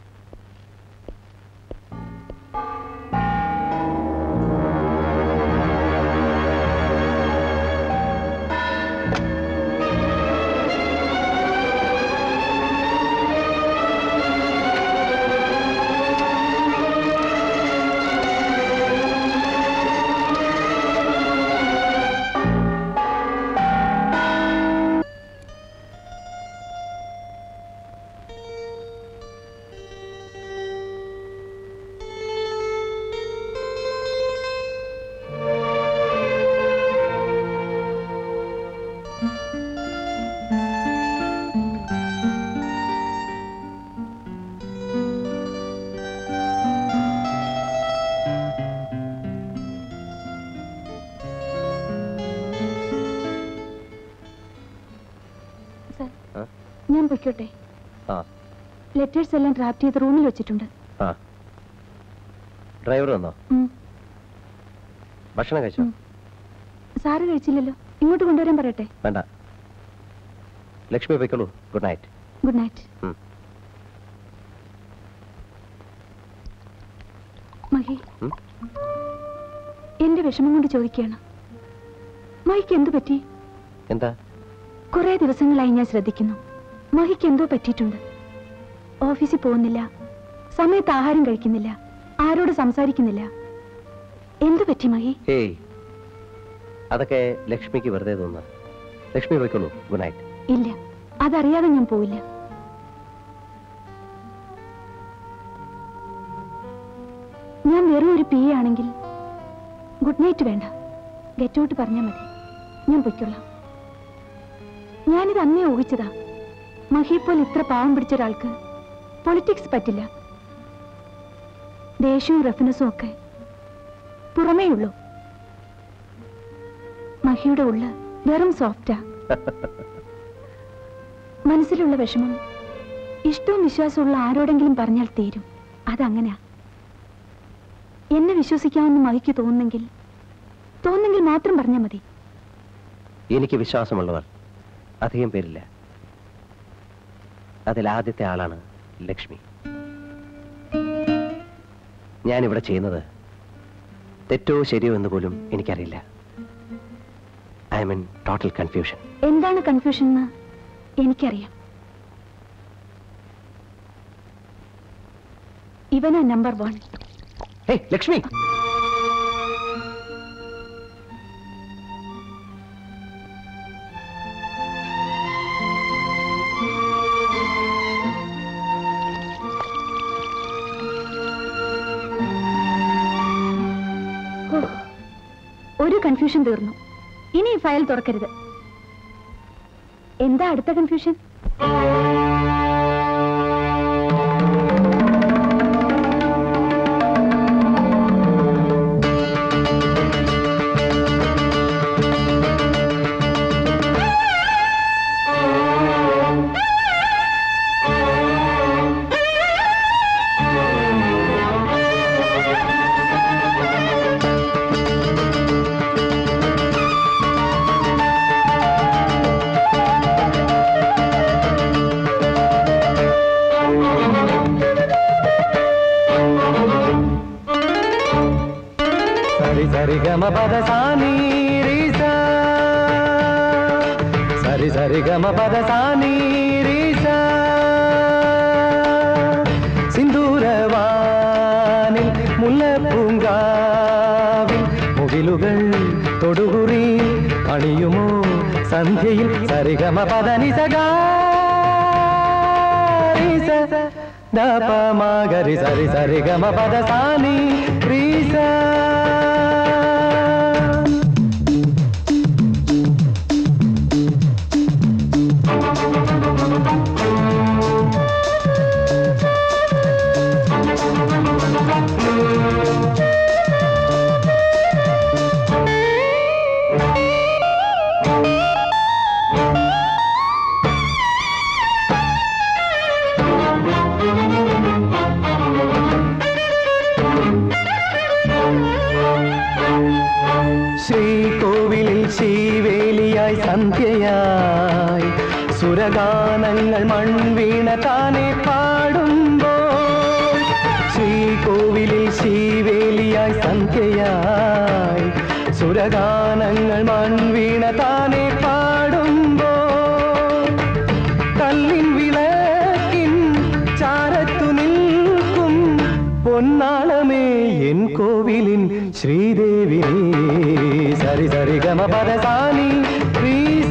സർ
ആ?
ഞാൻ പൊയ്ക്കോട്ടെ
ആ
ലെറ്റേഴ്സ് എല്ലാം ഡ്രാഫ്റ്റ് ചെയ്ത് റൂമിൽ വെച്ചിട്ടുണ്ട്
ആ ഡ്രൈവർ വന്നോ
ഉം.
ഭക്ഷണം കഴിച്ചോ
ഉം. സാറ് കഴിച്ചില്ലല്ലോ ഇങ്ങോട്ട് കൊണ്ടുവരാൻ പറയട്ടെ
വേണ്ട ലക്ഷ്മി പോയിക്കോളൂ ഗുഡ് നൈറ്റ്
ഗുഡ് നൈറ്റ്
ഉം.
മഹി
ഉം?
എന്റെ വിഷമം കൊണ്ട് ചോദിക്കുകയാണ് മഹിക്ക് എന്തു പറ്റി
എന്താ
കുറെ ദിവസങ്ങളായി ഞാൻ ശ്രദ്ധിക്കുന്നു മഹിക്ക് എന്തോ പറ്റിയിട്ടുണ്ട് ഓഫീസിൽ പോകുന്നില്ല സമയത്ത് ആഹാരം കഴിക്കുന്നില്ല ആരോട് സംസാരിക്കുന്നില്ല എന്തു പറ്റി മഹി
ഹേയ് അതൊക്കെ ലക്ഷ്മിക്ക് വെറുതെ തോന്നുക ലക്ഷ്മി പോയിക്കോളൂ ഗുഡ് നൈറ്റ്
ഇല്ല അതറിയാതെ ഞാൻ പോവില്ല ഞാൻ വെറും ഒരു പി ആണെങ്കിൽ ഗുഡ് നൈറ്റ് വേണ്ട ഗെറ്റ് ഔട്ട് പറഞ്ഞാൽ മതി ഞാൻ പൊയ്ക്കൊള്ളാം ഞാനിത് അന്നേ ഊഹിച്ചതാ മഹിപ്പോൾ ഇത്ര പാവം പിടിച്ച ഒരാൾക്ക് പൊളിറ്റിക്സ് പറ്റില്ല ദേഷ്യവും റെഫിനസും ഒക്കെ പുറമേ ഉള്ളൂ മഹിയുടെ ഉള്ള് വെറും സോഫ്റ്റാ മനസ്സിലുള്ള വിഷമം ഇഷ്ടവും വിശ്വാസമുള്ള ആരോടെങ്കിലും പറഞ്ഞാൽ തീരും അതങ്ങനെയാ എന്നെ വിശ്വസിക്കാമെന്ന് മഹിക്ക് തോന്നുന്നെങ്കിൽ തോന്നുന്നെങ്കിൽ മാത്രം പറഞ്ഞാൽ മതി
എനിക്ക് വിശ്വാസമുള്ളവർ അധികം പേരില്ല അതിൽ ആദ്യത്തെ ആളാണ് ലക്ഷ്മി ഞാനിവിടെ ചെയ്യുന്നത് തെറ്റോ ശരിയോ എന്ന് പോലും എനിക്കറിയില്ല I'm in total confusion
എന്താണ് കൺഫ്യൂഷൻ എന്ന് എനിക്കറിയാം ഇവനാ നമ്പർ വൺ
ഹേ ലക്ഷ്മി
ഓ, ഒരു കൺഫ്യൂഷൻ തീർന്നു ഇനി ഈ ഫയൽ തുറക്കരുത് എന്താ അടുത്ത കൺഫ്യൂഷൻ
సరి సరి గమ పద సాని రి సా. సరి సరి గమ పద సాని రి సా. സിന്ദൂരവാനിൽ മുല്ലപ്പൂങ്കാവിൽ മുകിലുകൾ തൊടുകുറി അണിയുമോ സന്ധ്യയിൽ സരിഗമ പദനി സഗരി സരി സരി ഗമ പദ സാനി റീസ ശ്രീകോവിലിൽ ശീവേലിയായി സന്ധ്യയായി സുരഗാനങ്ങൾ മൺവീണ താനെ പാടുമ്പോൾ ശ്രീകോവിലിൽ ശീവേലിയായി സന്ധ്യയായി സുരഗാനങ്ങൾ മൺവീണ താനെ പാടുമ്പോൾ കല്ലിൻ വിളക്കിൻ ചാരത്തു നിൽക്കും പൊന്നാളമേ എൻ കോവിലിൻ ശ്രീദേവിനി സരി സരി ഗമ പദസാനി ശ്രീസ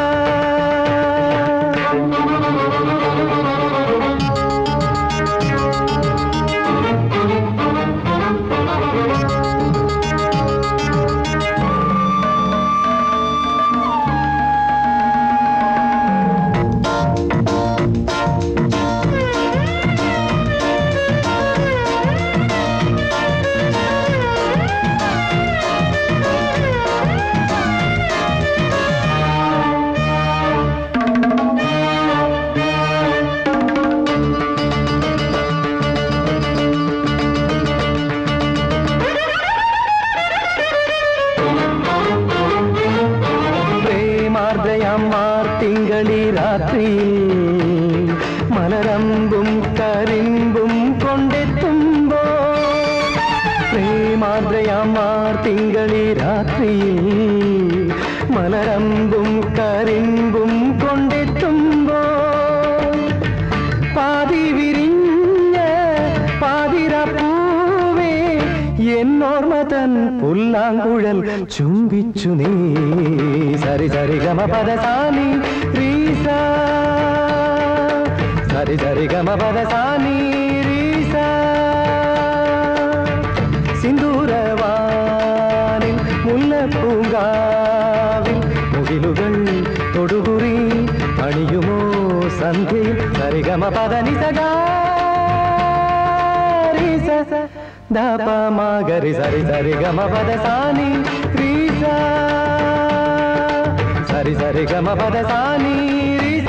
പ്രേമാർദ്രയാം മാർത്തിങ്കളി രാത്രിയിൽ മലരമ്പും കരിമ്പും കൊണ്ടെത്തുമ്പോ പ്രേമാർദ്രയാം മാർത്തിങ്കളി രാത്രിയിൽ മലരമ്പും കരിമ്പും കൊണ്ടെത്തുമ്പോ പാതി വിരിഞ്ഞ പാതിരപ്പൂവേ എന്നോർമ്മ തൻ പുല്ലാങ്കുഴൽ ചുംബിച്ചു നീ സരി സരി ഗമ പദസാനി റീസ സരി സരി ഗമ പദസാനി റീസ സിന്ദൂരവാനിൽ മുല്ലപ്പൂങ്കാവിൽ മുകിലുകൾ തൊടുകുറി അണിയുമോ സന്ധ്യയിൽ സരിഗമ പദനി സഗാരി ദാപ മാഗരി സരി സരി ഗമ പദ സാനി ക്രീസ സരി സരി ഗമ പദ സാനി രീസ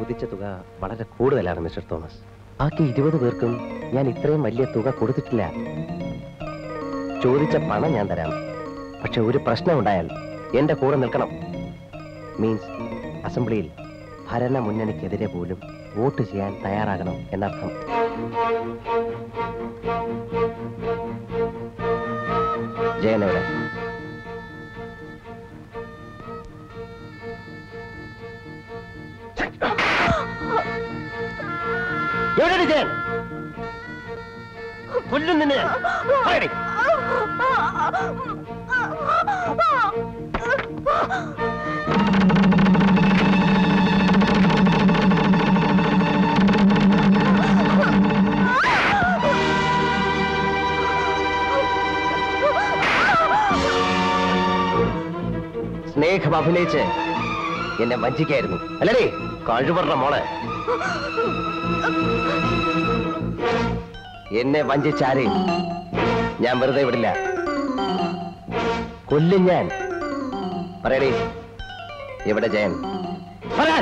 ചോദിച്ച തുക വളരെ കൂടുതലാണ് മിസ്റ്റർ തോമസ് ബാക്കി ഇരുപത് പേർക്കും ഞാൻ ഇത്രയും വലിയ തുക കൊടുത്തിട്ടില്ല ചോദിച്ച പണം ഞാൻ തരാം പക്ഷെ ഒരു പ്രശ്നം ഉണ്ടായാൽ എന്റെ കൂടെ നിൽക്കണം മീൻസ് അസംബ്ലിയിൽ ഭരണ മുന്നണിക്കെതിരെ പോലും വോട്ട് ചെയ്യാൻ തയ്യാറാകണം എന്നർത്ഥം ജയനവിടെ എവിടെയാണ് ജയൻ കൊല്ലും നിന്നെ ഞാൻ. പറയടി. സ്നേഹം അഭിനയിച്ച് എന്നെ വഞ്ചിക്കായിരുന്നു അല്ലേ കഴിവറ മോളെ എന്നെ വഞ്ചിച്ചാരെയും ഞാൻ വെറുതെ വിടില്ല കൊല്ലും ഞാൻ പറയടി എവിടെ ജയൻ പറയാൻ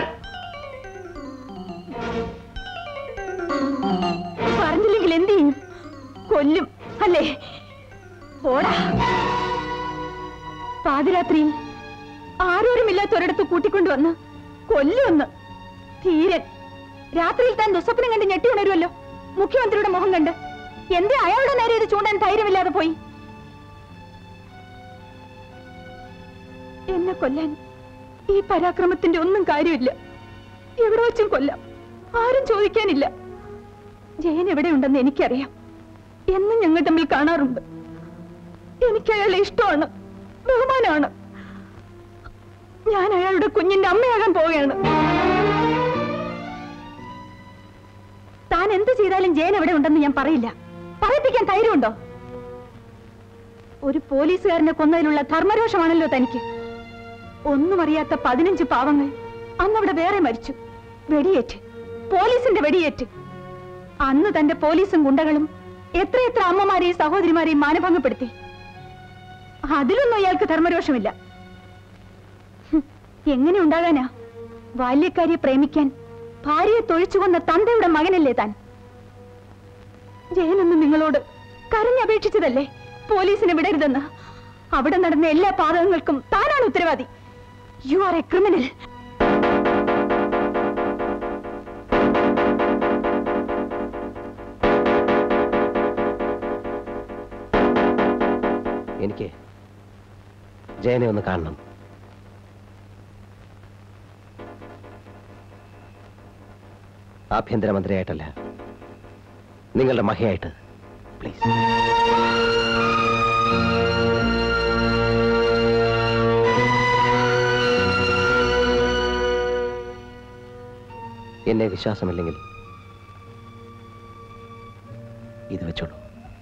പറഞ്ഞില്ലെങ്കിൽ എന്ത് ചെയ്യും കൊല്ലും അല്ലേ ഓടാ പാതിരാത്രിയിൽ ആരോരുമില്ലാത്തൊരിടത്ത് കൂട്ടിക്കൊണ്ടുവന്ന് കൊല്ലുമെന്ന് ധീരൻ രാത്രിയിൽ താൻ ദുസ്വപ്നം കണ്ട് ഞെട്ടി ഉണരുമല്ലോ മുഖ്യമന്ത്രിയുടെ മുഖം കണ്ട് എന്തേ അയാളുടെ നേരെ ഇത് ചൂണ്ടാൻ ധൈര്യമില്ലാതെ പോയി എന്നെ കൊല്ലാൻ ഈ പരാക്രമത്തിന്റെ ഒന്നും കാര്യമില്ല എവിടെ വെച്ചും കൊല്ലാം ആരും ചോദിക്കാനില്ല ജയൻ എവിടെയുണ്ടെന്ന് എനിക്കറിയാം എന്നും ഞങ്ങൾ തമ്മിൽ കാണാറുണ്ട് എനിക്ക് അയാളെ ഇഷ്ടമാണ് ബഹുമാനമാണ് ഞാൻ അയാളുടെ കുഞ്ഞിന്റെ അമ്മയാകാൻ പോവുകയാണ് താൻ എന്ത് ചെയ്താലും ജയൻ എവിടെ ഉണ്ടെന്ന് ഞാൻ പറയില്ല പറയിപ്പിക്കാൻ ധൈര്യമുണ്ടോ ഒരു പോലീസുകാരനെ കൊന്നതിലുള്ള ധർമ്മരോഷമാണല്ലോ തനിക്ക് ഒന്നും അറിയാത്ത പതിനഞ്ച് പാവങ്ങൾ അന്നവിടെ വേറെ മരിച്ചു വെടിയേറ്റ് പോലീസിന്റെ വെടിയേറ്റ് അന്ന് തന്റെ പോലീസും ഗുണ്ടകളും എത്രയെത്ര അമ്മമാരെയും സഹോദരിമാരെയും മാനഭംഗപ്പെടുത്തി അതിലൊന്നും അയാൾക്ക് ധർമ്മരോഷമില്ല ഹും, എങ്ങനെ ഉണ്ടാകാനാ ബാല്യക്കാരിയെ പ്രേമിക്കാൻ ഭാര്യയെ തൊഴിച്ചുകൊന്ന തന്തയുടെ മകനല്ലേ താൻ ജയനൊന്ന് നിങ്ങളോട് കരഞ്ഞപേക്ഷിച്ചതല്ലേ പോലീസിനെ വിടരുതെന്ന് അവിടെ നടന്ന എല്ലാ പാതകങ്ങൾക്കും താനാണ് ഉത്തരവാദി യു ആർ എ ക്രിമിനൽ
എനിക്ക് ജയനെ ഒന്ന് കാണണം ആഭ്യന്തരമന്ത്രിയായിട്ടല്ല നിങ്ങളുടെ മഹയായിട്ട് പ്ലീസ് എന്നെ വിശ്വാസമില്ലെങ്കിൽ ഇത് വെച്ചോളൂ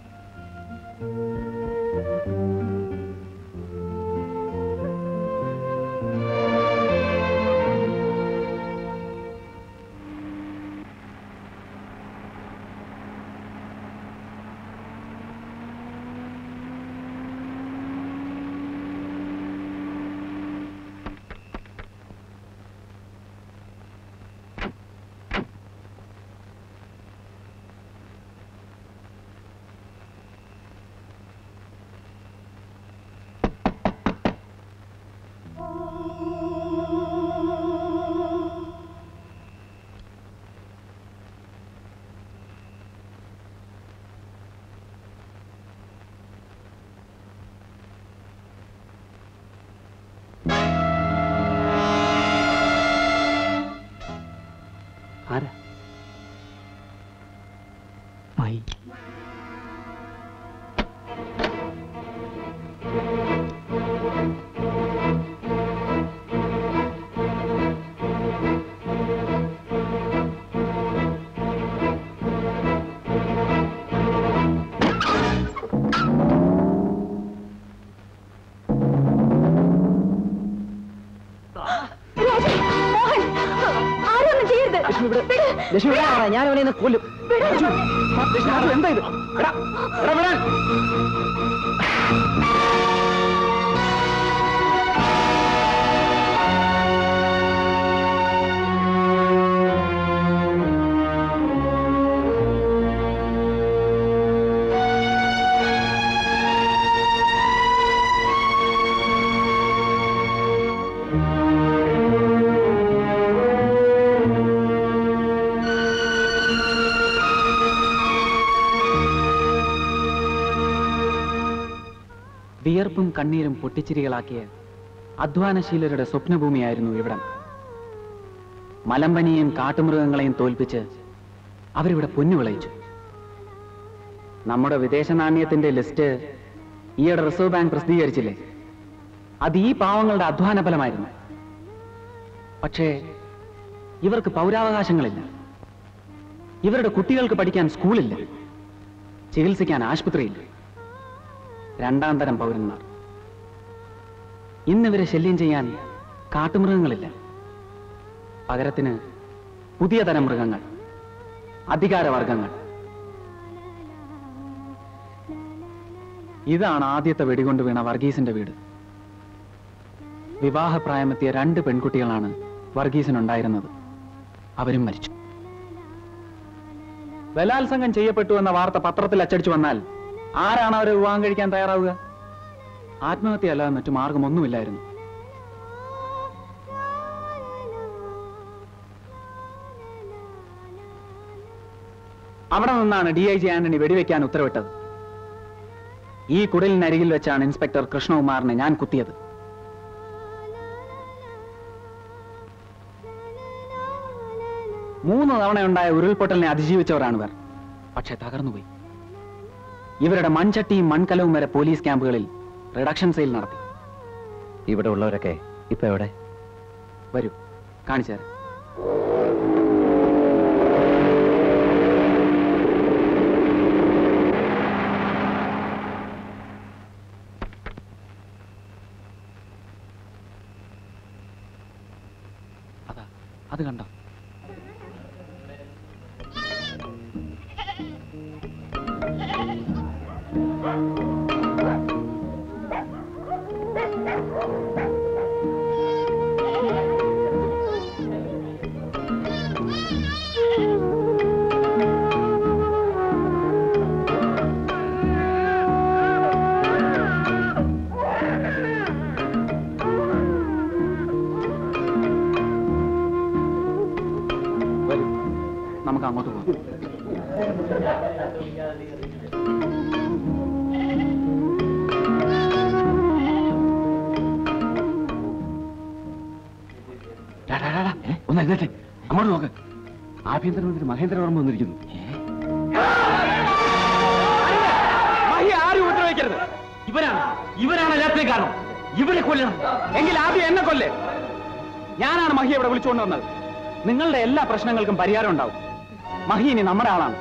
ആരാ മായി
മോഹൻ ആരൊന്നും ചെയ്യരുത് വിട്.
ലക്ഷ്മി ഞാൻ അവനെ ഇന്ന് കൊല്ലും
വിട്.
എന്താ ഇത് എടാ, എടാ വിടാൻ.
വിയർപ്പും കണ്ണീരും പൊട്ടിച്ചിരികളാക്കിയ അധ്വാനശീലരുടെ സ്വപ്നഭൂമിയായിരുന്നു ഇവിടം മലമ്പനിയെയും കാട്ടുമൃഗങ്ങളെയും തോൽപ്പിച്ച് അവരിവിടെ പൊന്നു വിളയിച്ചു നമ്മുടെ വിദേശ നാണ്യത്തിന്റെ ലിസ്റ്റ് ഈയിടെ റിസർവ് ബാങ്ക് പ്രസിദ്ധീകരിച്ചില്ലേ അത് ഈ പാവങ്ങളുടെ അധ്വാന ഫലമായിരുന്നു പക്ഷേ ഇവർക്ക് പൗരാവകാശങ്ങളില്ല ഇവരുടെ കുട്ടികൾക്ക് പഠിക്കാൻ സ്കൂളില്ല ചികിത്സിക്കാൻ ആശുപത്രിയില്ല രണ്ടാം തരം പൗരന്മാർ ഇന്നിവരെ ശല്യം ചെയ്യാൻ കാട്ടുമൃഗങ്ങളില്ല പകരത്തിന് പുതിയ തരം മൃഗങ്ങൾ അധികാരവർഗങ്ങൾ ഇതാണ് ആദ്യത്തെ വെടികൊണ്ട് വീണ വർഗീസിന്റെ വീട് വിവാഹപ്രായമെത്തിയ രണ്ട് പെൺകുട്ടികളാണ് വർഗീസിനുണ്ടായിരുന്നത് അവരും മരിച്ചു ബലാത്സംഗം ചെയ്യപ്പെട്ടു എന്ന വാർത്ത പത്രത്തിൽ അച്ചടിച്ചു വന്നാൽ ആരാണ് അവരെ വിവാഹം കഴിക്കാൻ തയ്യാറാവുക ആത്മഹത്യ അല്ലാതെ മറ്റു മാർഗമൊന്നുമില്ലായിരുന്നു അവിടെ നിന്നാണ് ഡി ഐ ജി ആന്റണി വെടിവെക്കാൻ ഉത്തരവിട്ടത് ഈ കുടലിനരികിൽ വെച്ചാണ് ഇൻസ്പെക്ടർ കൃഷ്ണകുമാറിനെ ഞാൻ കുത്തിയത് മൂന്ന് തവണയുണ്ടായ ഉരുൾപൊട്ടലിനെ അതിജീവിച്ചവരാണ് ഇവർ പക്ഷെ തകർന്നുപോയി ഇവരുടെ മൺചട്ടിയും മൺകലവും വരെ പോലീസ് ക്യാമ്പുകളിൽ റിഡക്ഷൻ സെയിൽ നടത്തി
ഇവിടെ ഉള്ളവരൊക്കെ ഇപ്പൊ എവിടെ
വരൂ കാണിച്ചു തരാം അതാ അത് കണ്ടോ വരൂ നമുക്ക് അങ്ങോട്ട് പോകാം
ഡാ, ഡാ, ഡാ, ഡാ. ഒന്ന് എഴുന്നേറ്റെ അങ്ങോട്ട് നോക്ക് ആഭ്യന്തരമന്ത്രി മഹേന്ദ്രവർമ്മ വന്നിരിക്കുന്നു
ആരും ഉപദ്രവിക്കരുത്
ഇവരാണ് ഇവരാണ് എല്ലാത്തിനും കാരണം ഇവരെ കൊല്ലണം
എങ്കിൽ ആദ്യം എന്നെ കൊല്ലേ ഞാനാണ് മഹി ഇവിടെ വിളിച്ചുകൊണ്ട് വന്നത് നിങ്ങളുടെ എല്ലാ പ്രശ്നങ്ങൾക്കും പരിഹാരം ഉണ്ടാവും മഹി ഇനി നമ്മുടെ ആളാണ്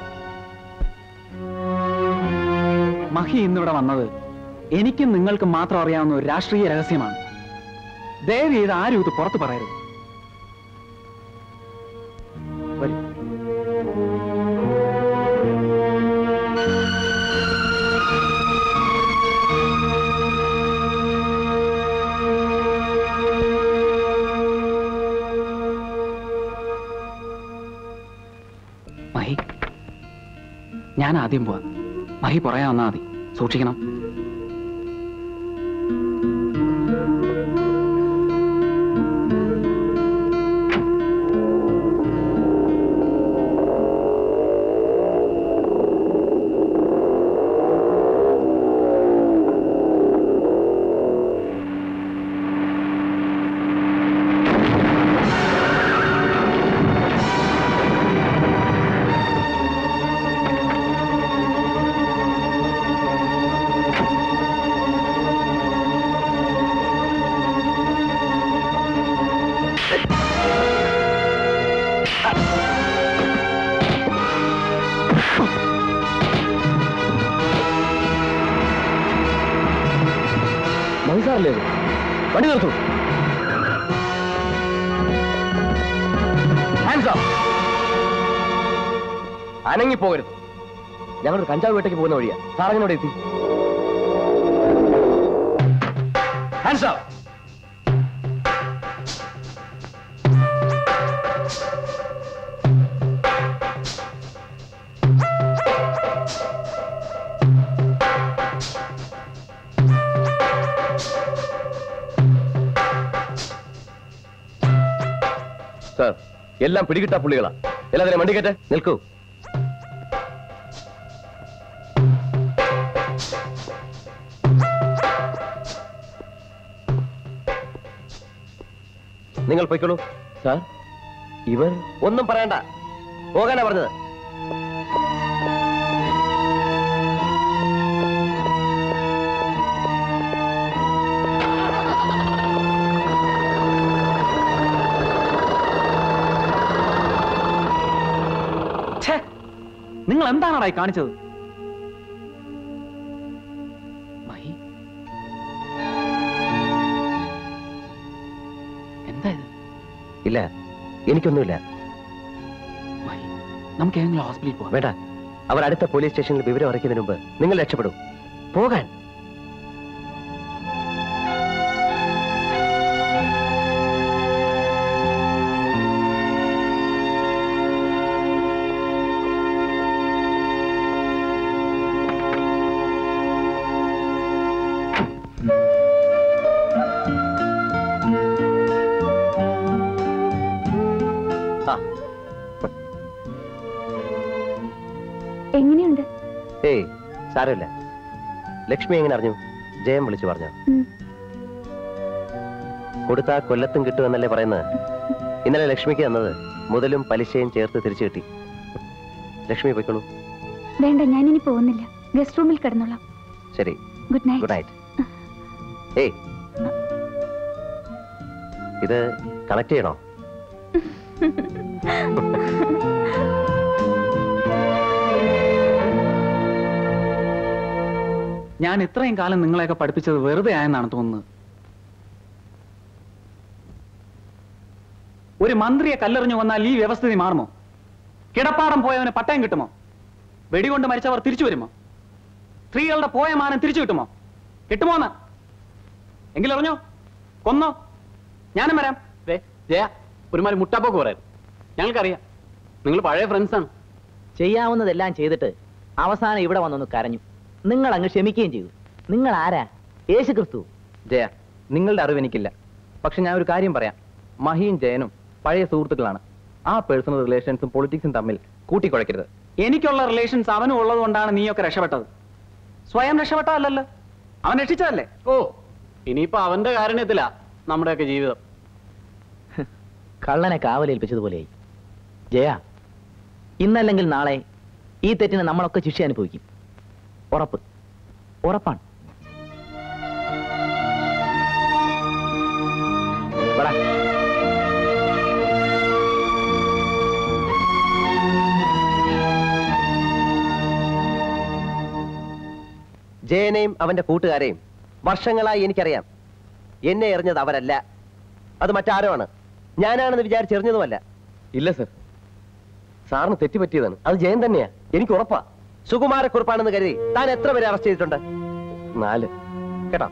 മഹി ഇന്നിവിടെ വന്നത് എനിക്കും നിങ്ങൾക്കും മാത്രം അറിയാവുന്ന ഒരു രാഷ്ട്രീയ രഹസ്യമാണ് ദയവ് ചെയ്ത് ആരും ഇത് പുറത്തു പറയരുത് വരൂ മഹി ഞാൻ ആദ്യം പോവാം മഹി പറയാൻ വന്നാൽ മതി സൂക്ഷിക്കണം
മഹിസാറല്ലേ വണ്ടി നിർത്തു ഹാൻഡ്സ് അപ്പ് അനങ്ങി പോകരുത് ഞങ്ങൾ കഞ്ചാവ് വീട്ടേക്ക് പോകുന്ന വഴിയാ സാറങ്ങിനോട് എത്തി ഹാൻഡ്സ് അപ്പ് സാർ എല്ലാം പിടികിട്ടാ പുള്ളികളാ എല്ലാത്തിനും വണ്ടി കയറ്റേ നിൽക്കൂ നിങ്ങൾ പൊയ്ക്കോളൂ
സാർ ഇവർ
ഒന്നും പറയണ്ട പോകാനാ പറഞ്ഞത്
ഛേ നിങ്ങൾ എന്താണടാ ഈ കാണിച്ചത് മഹി എന്താ ഇത്
ഇല്ല എനിക്കൊന്നുമില്ല
മഹി നമുക്ക് ഏതെങ്കിലും ഹോസ്പിറ്റലിൽ പോവാം
വേണ്ട അവർ അടുത്ത പോലീസ് സ്റ്റേഷനിൽ വിവരം അറിയിക്കുന്നതിന് മുമ്പ് നിങ്ങൾ രക്ഷപ്പെടും പോകാൻ ആ
എങ്ങനെയുണ്ട്
ഏയ് സാരമില്ല ലക്ഷ്മി എങ്ങനെ അറിഞ്ഞു ജയം വിളിച്ചു പറഞ്ഞു
ഉം.
കൊടുത്താ കൊല്ലത്തും കിട്ടുമെന്നല്ലേ പറയുന്നത് ഇന്നലെ ലക്ഷ്മിക്ക് തന്നത് മുതലും പലിശയും ചേർത്ത് തിരിച്ചു കിട്ടി ലക്ഷ്മി പോയിക്കോളൂ
വേണ്ട ഞാനിനി പോകുന്നില്ല ഗസ്റ്റ് റൂമിൽ കിടന്നോളാം
ശരി
ഗുഡ് നൈറ്റ്
ഗുഡ് നൈറ്റ് ഏയ് ഇത് കണക്ട് ചെയ്യണോ
ഞാൻ ഇത്രയും കാലം നിങ്ങളെയൊക്കെ പഠിപ്പിച്ചത് വെറുതെ ആയെന്നാണ് തോന്നുന്നത് ഒരു മന്ത്രിയെ കല്ലെറിഞ്ഞു വന്നാൽ ഈ വ്യവസ്ഥിതി മാറുമോ കിടപ്പാടം പോയവന് പട്ടയം കിട്ടുമോ വെടികൊണ്ട് മരിച്ചവർ തിരിച്ചു വരുമോ സ്ത്രീകളുടെ പോയ മാനം തിരിച്ചു കിട്ടുമോ കിട്ടുമോ എന്ന് എങ്കിലറിഞ്ഞോ കൊന്നോ ഞാനും വരാം
ദേ, ജയ ഒരുമാതിരി മുട്ടാപ്പോക്ക് പറയാൻ ഞങ്ങൾക്കറിയാം നിങ്ങൾ പഴയ ഫ്രണ്ട്സാണ്
ചെയ്യാവുന്നതെല്ലാം ചെയ്തിട്ട് അവസാനം ഇവിടെ വന്നൊന്ന് കരഞ്ഞു നിങ്ങൾ അങ്ങ് ക്ഷമിക്കുകയും ചെയ്തു നിങ്ങൾ ആരാ യേശു ക്രിസ്തു
ജയ നിങ്ങളുടെ അറിവ് എനിക്കില്ല പക്ഷെ ഞാൻ ഒരു കാര്യം പറയാം മഹിയും ജയനും പഴയ സുഹൃത്തുക്കളാണ് ആ പേഴ്സണൽ റിലേഷൻസും പൊളിറ്റിക്സും തമ്മിൽ കൂട്ടിക്കുഴയ്ക്കരുത്
എനിക്കുള്ള റിലേഷൻസ് അവനും ഉള്ളത് കൊണ്ടാണ് നീയൊക്കെ രക്ഷപ്പെട്ടത് സ്വയം രക്ഷപ്പെട്ടതല്ലല്ലോ അവൻ രക്ഷിച്ചതല്ലേ
ഓ ഇനിയിപ്പോ അവന്റെ കാരണത്തിലാ നമ്മുടെയൊക്കെ ജീവിതം
കള്ളനെ കാവലേൽപ്പിച്ചതുപോലെയായി ജയ ഇന്നല്ലെങ്കിൽ നാളെ ഈ തെറ്റിന് നമ്മളൊക്കെ ശിക്ഷ അനുഭവിക്കും ഉറപ്പ് ഉറപ്പാണ് വാടാ.
ജയനെയും അവന്റെ കൂട്ടുകാരെയും വർഷങ്ങളായി എനിക്കറിയാം എന്നെ എറിഞ്ഞത് അവരല്ല അത് മറ്റാരോ ആണ് ഞാനാണെന്ന് വിചാരിച്ചെറിഞ്ഞതുമല്ല
ഇല്ല സർ സാറിന് തെറ്റുപറ്റിയതാണ് അത് ജയൻ തന്നെയാ എനിക്ക് ഉറപ്പാ
സുകുമാരക്കുറിപ്പാണെന്ന് കരുതി താൻ എത്ര പേരെ അറസ്റ്റ് ചെയ്തിട്ടുണ്ട്
നാല്
കേട്ടോ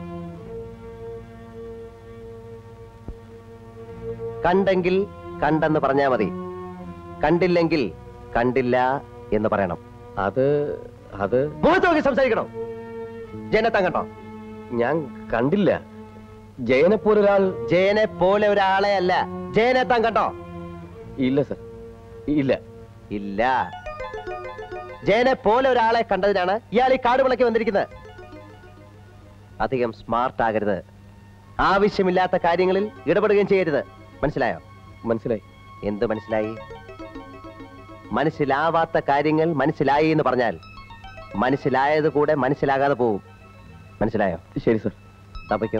കണ്ടെങ്കിൽ കണ്ടെന്ന് പറഞ്ഞാ മതി കണ്ടില്ലെങ്കിൽ കണ്ടില്ല എന്ന് പറയണം
അത് അത്
മുഖത്ത് നോക്കി സംസാരിക്കണോ ജനത്താൻ കണ്ടോ
ഞാൻ കണ്ടില്ല ജയനെ പോലൊരാൾ
ജയനെ പോലെ ഒരാളെ അല്ല ജയനെത്താൻ കണ്ടോ
ഇല്ല സർ ഇല്ല
ഇല്ല ജയനെ പോലെ ഒരാളെ കണ്ടതിനാണ് ഇയാൾ ഈ കാട് വിളക്കി വന്നിരിക്കുന്നത് അധികം സ്മാർട്ട് ആകരുത് ആവശ്യമില്ലാത്ത കാര്യങ്ങളിൽ ഇടപെടുകയും ചെയ്യരുത് മനസ്സിലായോ
മനസ്സിലായി
എന്ത് മനസ്സിലായി മനസ്സിലാവാത്ത കാര്യങ്ങൾ മനസ്സിലായി എന്ന് പറഞ്ഞാൽ മനസ്സിലായത് കൂടെ മനസ്സിലാകാതെ പോവും മനസ്സിലായോ
ശരി സർ
തപ്പയ്ക്കോ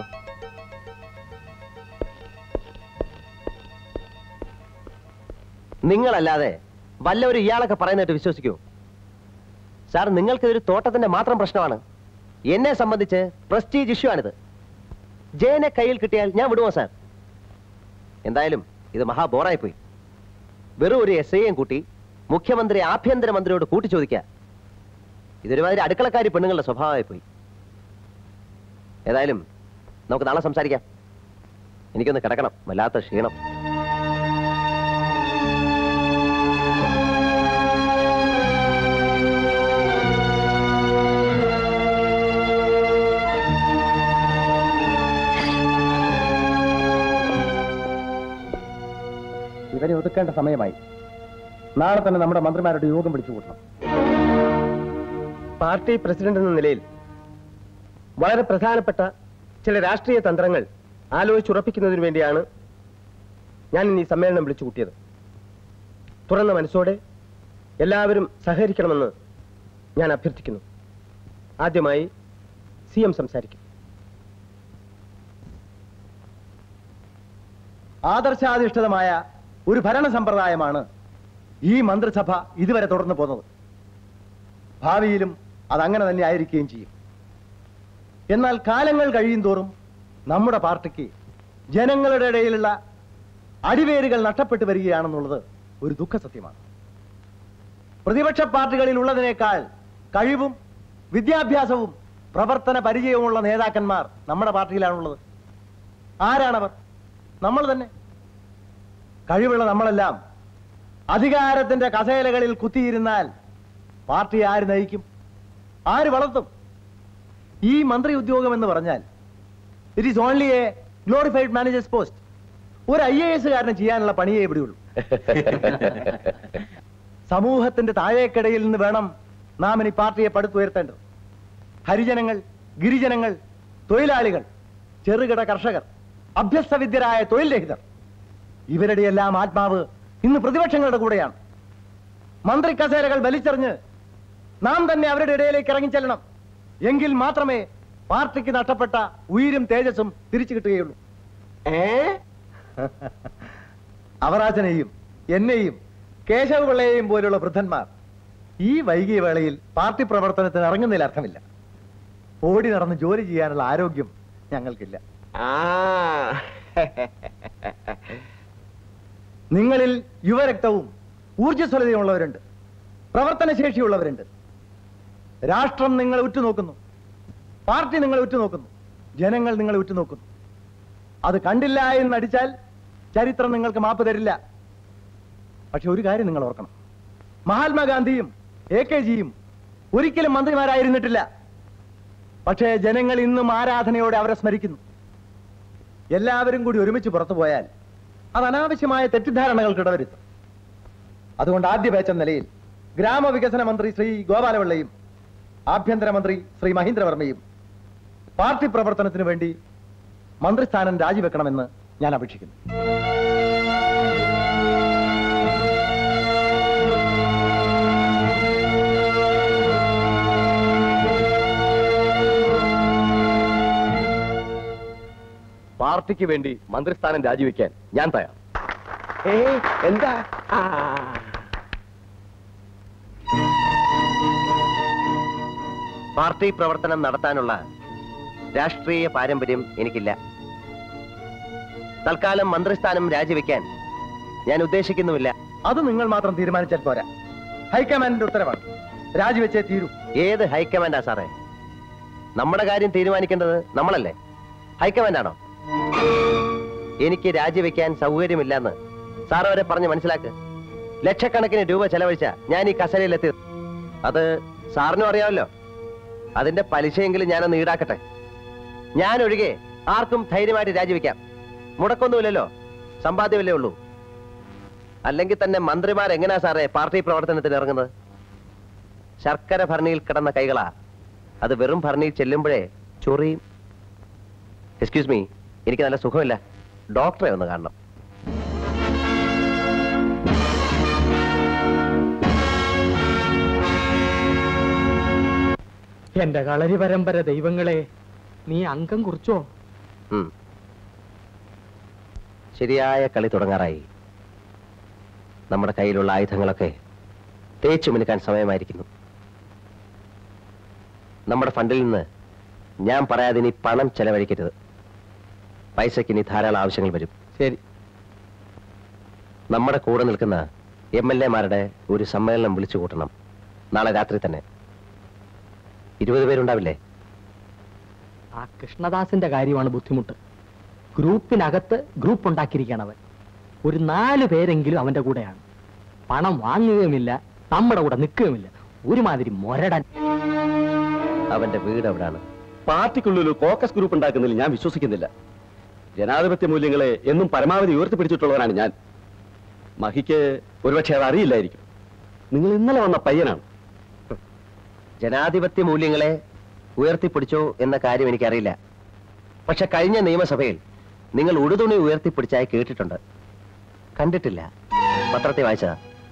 നിങ്ങളല്ലാതെ വല്ലവരും ഇയാളൊക്കെ പറയുന്നതായിട്ട് വിശ്വസിക്കൂ സാർ നിങ്ങൾക്കിതൊരു തോട്ടത്തിന്റെ മാത്രം പ്രശ്നമാണ് എന്നെ സംബന്ധിച്ച് പ്രസ്റ്റീജ് ഇഷ്യൂ ആണിത് ജയനെ കയ്യിൽ കിട്ടിയാൽ ഞാൻ വിടുമോ സാർ എന്തായാലും ഇത് മഹാബോറായി പോയി വെറും ഒരു എസ് ഐയും കൂട്ടി മുഖ്യമന്ത്രി ആഭ്യന്തരമന്ത്രിയോട് കൂട്ടി ചോദിക്കുക ഇതൊരുമാതിരി അടുക്കളക്കാരി പെണ്ണുങ്ങളുടെ സ്വഭാവമായി പോയി ഏതായാലും നമുക്ക് നാളെ സംസാരിക്കാം എനിക്കൊന്ന് കിടക്കണം വല്ലാത്ത ക്ഷീണം
ഇവരെ ഒതുക്കേണ്ട സമയമായി നാളെ തന്നെ നമ്മുടെ മന്ത്രിമാരുടെ യോഗം വിളിച്ചു കൂട്ടണം
പാർട്ടി പ്രസിഡന്റ് എന്ന നിലയിൽ വളരെ പ്രധാനപ്പെട്ട ചില രാഷ്ട്രീയ തന്ത്രങ്ങൾ ആലോചിച്ചുറപ്പിക്കുന്നതിന് വേണ്ടിയാണ് ഞാൻ ഇന്ന് ഈ സമ്മേളനം വിളിച്ചു കൂട്ടിയത് തുറന്ന മനസ്സോടെ എല്ലാവരും സഹകരിക്കണമെന്ന് ഞാൻ അഭ്യർത്ഥിക്കുന്നു ആദ്യമായി സി എം സംസാരിക്കും
ആദർശാധിഷ്ഠിതമായ ഒരു ഭരണ സമ്പ്രദായമാണ് ഈ മന്ത്രിസഭ ഇതുവരെ തുടർന്നു പോകുന്നത് ഭാവിയിലും അതങ്ങനെ തന്നെ ആയിരിക്കുകയും ചെയ്യും എന്നാൽ കാലങ്ങൾ കഴിയും തോറും നമ്മുടെ പാർട്ടിക്ക് ജനങ്ങളുടെ ഇടയിലുള്ള അടിവേരുകൾ നഷ്ടപ്പെട്ടു വരികയാണെന്നുള്ളത് ഒരു ദുഃഖസത്യമാണ് പ്രതിപക്ഷ പാർട്ടികളിൽ ഉള്ളതിനേക്കാൾ കഴിവും വിദ്യാഭ്യാസവും പ്രവർത്തന പരിചയവുമുള്ള നേതാക്കന്മാർ നമ്മുടെ പാർട്ടിയിലാണുള്ളത് ആരാണവർ നമ്മൾ തന്നെ കഴിവുള്ള നമ്മളെല്ലാം അധികാരത്തിന്റെ കസേലകളിൽ കുത്തിയിരുന്നാൽ പാർട്ടി ആര് നയിക്കും ആര് വളർത്തും ഈ മന്ത്രി ഉദ്യോഗം എന്ന് പറഞ്ഞാൽ it is only a glorified manager's post ഒരു ഐ എ എസുകാരന് ചെയ്യാനുള്ള പണിയേ ഇവിടെയുള്ളൂ സമൂഹത്തിന്റെ താഴേക്കിടയിൽ നിന്ന് വേണം നാം ഇനി പാർട്ടിയെ പടുത്തുയർത്തേണ്ടത് ഹരിജനങ്ങൾ ഗിരിജനങ്ങൾ തൊഴിലാളികൾ ചെറുകിട കർഷകർ അഭ്യസ്തവിദ്യരായ തൊഴിൽ രഹിതർ ഇവരുടെ എല്ലാം ആത്മാവ് ഇന്ന് പ്രതിപക്ഷങ്ങളുടെ കൂടെയാണ് മന്ത്രി കസേരകൾ വലിച്ചെറിഞ്ഞ് നാം തന്നെ അവരുടെ ഇടയിലേക്ക് ഇറങ്ങിച്ചെല്ലണം എങ്കിൽ മാത്രമേ പാർട്ടിക്ക് നഷ്ടപ്പെട്ട ഉയിരും തേജസ്സും തിരിച്ചു കിട്ടുകയുള്ളൂ ഏ അവറാച്ചനെയും എന്നെയും കേശവ പിള്ളയെയും പോലുള്ള വൃദ്ധന്മാർ ഈ വൈകിയ വേളയിൽ പാർട്ടി പ്രവർത്തനത്തിന് ഇറങ്ങുന്നതിൽ അർത്ഥമില്ല ഓടി നടന്ന് ജോലി ചെയ്യാനുള്ള ആരോഗ്യം ഞങ്ങൾക്കില്ല നിങ്ങളിൽ യുവരക്തവും ഊർജ്ജസ്വലതയുള്ളവരുണ്ട് പ്രവർത്തനശേഷിയുള്ളവരുണ്ട് രാഷ്ട്രം നിങ്ങളെ ഉറ്റുനോക്കുന്നു പാർട്ടി നിങ്ങളെ ഉറ്റുനോക്കുന്നു ജനങ്ങൾ നിങ്ങളെ ഉറ്റുനോക്കുന്നു അത് കണ്ടില്ല എന്ന് അടിച്ചാൽ ചരിത്രം നിങ്ങൾക്ക് മാപ്പ് തരില്ല പക്ഷെ ഒരു കാര്യം നിങ്ങൾ ഓർക്കണം മഹാത്മാഗാന്ധിയും എ കെ ജിയും ഒരിക്കലും മന്ത്രിമാരായിരുന്നിട്ടില്ല പക്ഷേ ജനങ്ങൾ ഇന്നും ആരാധനയോടെ അവരെ സ്മരിക്കുന്നു എല്ലാവരും കൂടി ഒരുമിച്ച് പുറത്തു പോയാൽ അത് അനാവശ്യമായ തെറ്റിദ്ധാരണകൾക്ക് ഇടവരുത്തും അതുകൊണ്ട് ആദ്യ ബാച്ച് എന്ന നിലയിൽ ഗ്രാമവികസന മന്ത്രി ശ്രീ ഗോപാലപിള്ളയും ആഭ്യന്തരമന്ത്രി ശ്രീ മഹീന്ദ്രവർമ്മയും പാർട്ടി പ്രവർത്തനത്തിന് വേണ്ടി മന്ത്രിസ്ഥാനം രാജിവെക്കണമെന്ന് ഞാൻ അപേക്ഷിക്കുന്നു
പാർട്ടിക്ക് വേണ്ടി മന്ത്രിസ്ഥാനം രാജിവെക്കാൻ ഞാൻ തയ്യാർ
എന്താ പാർട്ടി പ്രവർത്തനം നടത്താനുള്ള രാഷ്ട്രീയ പാരമ്പര്യം എനിക്കില്ല തൽക്കാലം മന്ത്രിസ്ഥാനം രാജിവെക്കാൻ ഞാൻ ഉദ്ദേശിക്കുന്നുമില്ല
അത് നിങ്ങൾ മാത്രം തീരുമാനിച്ചാൽ പോരാ ഹൈക്കമാൻഡിന്റെ ഉത്തരവാണ് രാജിവെച്ചേ തീരൂ
ഏത് ഹൈക്കമാൻഡാ സാറേ നമ്മുടെ കാര്യം തീരുമാനിക്കേണ്ടത് നമ്മളല്ലേ ഹൈക്കമാൻഡാണോ എനിക്ക് രാജിവെക്കാൻ സൗകര്യമില്ലെന്ന് സാർ അവരെ പറഞ്ഞ് മനസ്സിലാക്ക് ലക്ഷക്കണക്കിന് രൂപ ചെലവഴിച്ച ഞാൻ ഈ കസരയിലെത്തിയത് അത് സാറിനും അറിയാമല്ലോ അതിന്റെ പലിശയെങ്കിലും ഞാനൊന്ന് ഈടാക്കട്ടെ ഞാൻ ഒഴികെ ആർക്കും ധൈര്യമായിട്ട് രാജിവെക്കാം മുടക്കൊന്നുമില്ലല്ലോ സമ്പാദ്യമല്ലേ ഉള്ളൂ അല്ലെങ്കിൽ തന്നെ മന്ത്രിമാർ എങ്ങനെയാ സാറേ പാർട്ടി പ്രവർത്തനത്തിന് ഇറങ്ങുന്നത് ശർക്കര ഭരണിയിൽ കിടന്ന കൈകളാ അത് വെറും ഭരണിയിൽ ചെല്ലുമ്പോഴേ ചൊറിയും എക്സ്ക്യൂസ് മീ എനിക്ക് നല്ല സുഖമില്ല ഡോക്ടറെ ഒന്ന് കാണണം
എന്റെ കളരി പരമ്പര ദൈവങ്ങളെ നീ അംഗം കുറിച്ചോ
ഉം. ശരിയായ കളി തുടങ്ങാറായി നമ്മുടെ കയ്യിലുള്ള ആയുധങ്ങളൊക്കെ തേച്ചു മിനുക്കാൻ സമയമായിരിക്കുന്നു നമ്മുടെ ഫണ്ടിൽ നിന്ന് ഞാൻ പറയാതെ ഇനി പണം ചെലവഴിക്കരുത് പൈസയ്ക്ക് ഇനി ധാരാളം ആവശ്യങ്ങൾ വരും
ശരി
നമ്മുടെ കൂടെ നിൽക്കുന്ന എം എൽ എമാരുടെ ഒരു സമ്മേളനം വിളിച്ചു കൂട്ടണം നാളെ രാത്രി തന്നെ ഇരുപത് പേരുണ്ടാവില്ലേ
ആ കൃഷ്ണദാസിന്റെ കാര്യമാണ് ബുദ്ധിമുട്ട് ഗ്രൂപ്പിനകത്ത് ഗ്രൂപ്പ് ഉണ്ടാക്കിയിരിക്കുകയാണ് അവൻ ഒരു നാല് പേരെങ്കിലും അവന്റെ കൂടെയാണ് പണം വാങ്ങുകയുമില്ല നമ്മുടെ കൂടെ നിൽക്കുകയുമില്ല ഒരുമാതിരി മൊരടൻ
അവന്റെ വീട് എവിടാണ്
പാർട്ടിക്കുള്ളിൽ ഒരു കോക്കസ് ഗ്രൂപ്പ് ഉണ്ടാക്കുന്നതിൽ ഞാൻ വിശ്വസിക്കുന്നില്ല ജനാധിപത്യ മൂല്യങ്ങളെ എന്നും പരമാവധി ഉയർത്തിപ്പിടിച്ചിട്ടുള്ളവനാണ് ഞാൻ മഹിക്ക് ഒരുപക്ഷെ അത് അറിയില്ലായിരിക്കും നിങ്ങൾ ഇന്നലെ വന്ന പയ്യനാണ്
ജനാധിപത്യ മൂല്യങ്ങളെ ഉയർത്തിപ്പിടിച്ചോ എന്ന കാര്യം എനിക്കറിയില്ല പക്ഷെ കഴിഞ്ഞ നിയമസഭയിൽ നിങ്ങൾ ഉടുതുണി ഉയർത്തിപ്പിടിച്ചായി കേട്ടിട്ടുണ്ട് കണ്ടിട്ടില്ല പത്രത്തിൽ വായിച്ചതാ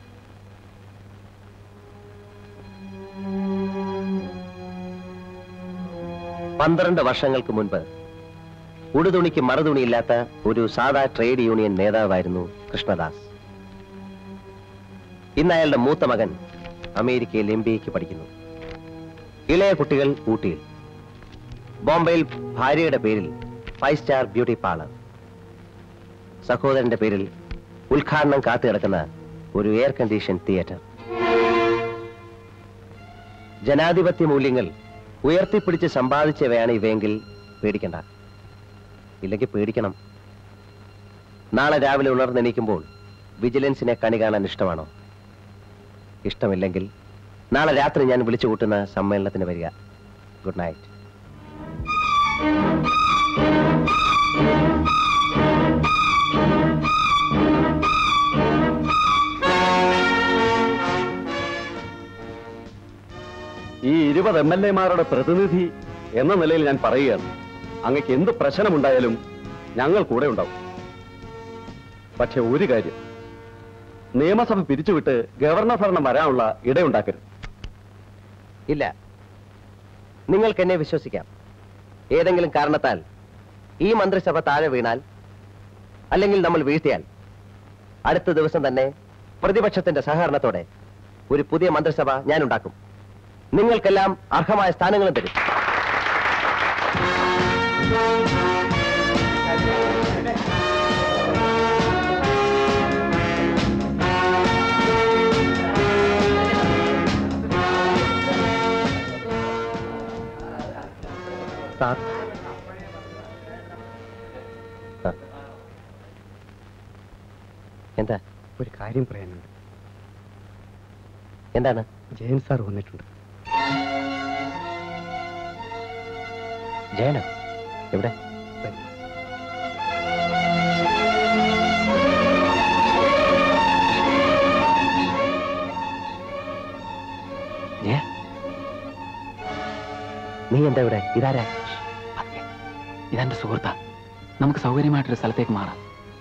പന്ത്രണ്ട് വർഷങ്ങൾക്ക് മുൻപ് ഉടുതുണിക്ക് മറുതുണിയില്ലാത്ത ഒരു സാധാ ട്രേഡ് യൂണിയൻ നേതാവായിരുന്നു കൃഷ്ണദാസ് ഇന്ന് അയാളുടെ മൂത്ത മകൻ അമേരിക്കയിൽ എം ബി എക്ക് പഠിക്കുന്നു ഇളയ കുട്ടികൾ ഊട്ടിയിൽ ബോംബെയിൽ ഭാര്യയുടെ പേരിൽ ഫൈവ് സ്റ്റാർ ബ്യൂട്ടി പാർലർ സഹോദരന്റെ പേരിൽ ഉദ്ഘാടനം കാത്തു കിടക്കുന്ന ഒരു എയർ കണ്ടീഷൻ തിയേറ്റർ ജനാധിപത്യ മൂല്യങ്ങൾ ഉയർത്തിപ്പിടിച്ച് സമ്പാദിച്ചവയാണ് ഇവയെങ്കിൽ പേടിക്കണ്ട ഇല്ലെങ്കിൽ പേടിക്കണം നാളെ രാവിലെ ഉണർന്നെണീക്കുമ്പോൾ വിജിലൻസിനെ കണി കാണാൻ ഇഷ്ടമാണോ ഇഷ്ടമില്ലെങ്കിൽ നാളെ രാത്രി ഞാൻ വിളിച്ചു കൂട്ടുന്ന സമ്മേളനത്തിന് വരിക ഗുഡ് നൈറ്റ്
ഈ ഇരുപത് എം എൽ എമാരുടെ പ്രതിനിധി എന്ന നിലയിൽ ഞാൻ പറയുകയാണ് അങ്ങക്ക് എന്ത് പ്രശ്നമുണ്ടായാലും ഞങ്ങൾ കൂടെ ഉണ്ടാവും പക്ഷെ ഒരു കാര്യം നിയമസഭ പിരിച്ചുവിട്ട് ഗവർണർ ഭരണം വരാനുള്ള ഇടയുണ്ടാക്കരുത്
ഇല്ല നിങ്ങൾക്ക് എന്നെ വിശ്വസിക്കാം ഏതെങ്കിലും കാരണത്താൽ ഈ മന്ത്രിസഭ താഴെ വീണാൽ അല്ലെങ്കിൽ നമ്മൾ വീഴ്ത്തിയാൽ അടുത്ത ദിവസം തന്നെ പ്രതിപക്ഷത്തിന്റെ സഹകരണത്തോടെ ഒരു പുതിയ മന്ത്രിസഭ ഞാൻ ഉണ്ടാക്കും നിങ്ങൾക്കെല്ലാം അർഹമായ സ്ഥാനങ്ങളും തരും
സാർ
ആ. എന്താ
ഒരു കാര്യം പറയാനുണ്ട്
എന്താണ്
ജയൻ സാർ വന്നിട്ടുണ്ട്
ജയനോ എവിടെ
വരൂ.
ജയ നീ എന്താ ഇവിടെ ഇതാരാ
ഇതെന്റെ സുഹൃത്താ നമുക്ക് സൗകര്യമായിട്ടൊരു സ്ഥലത്തേക്ക് മാറാം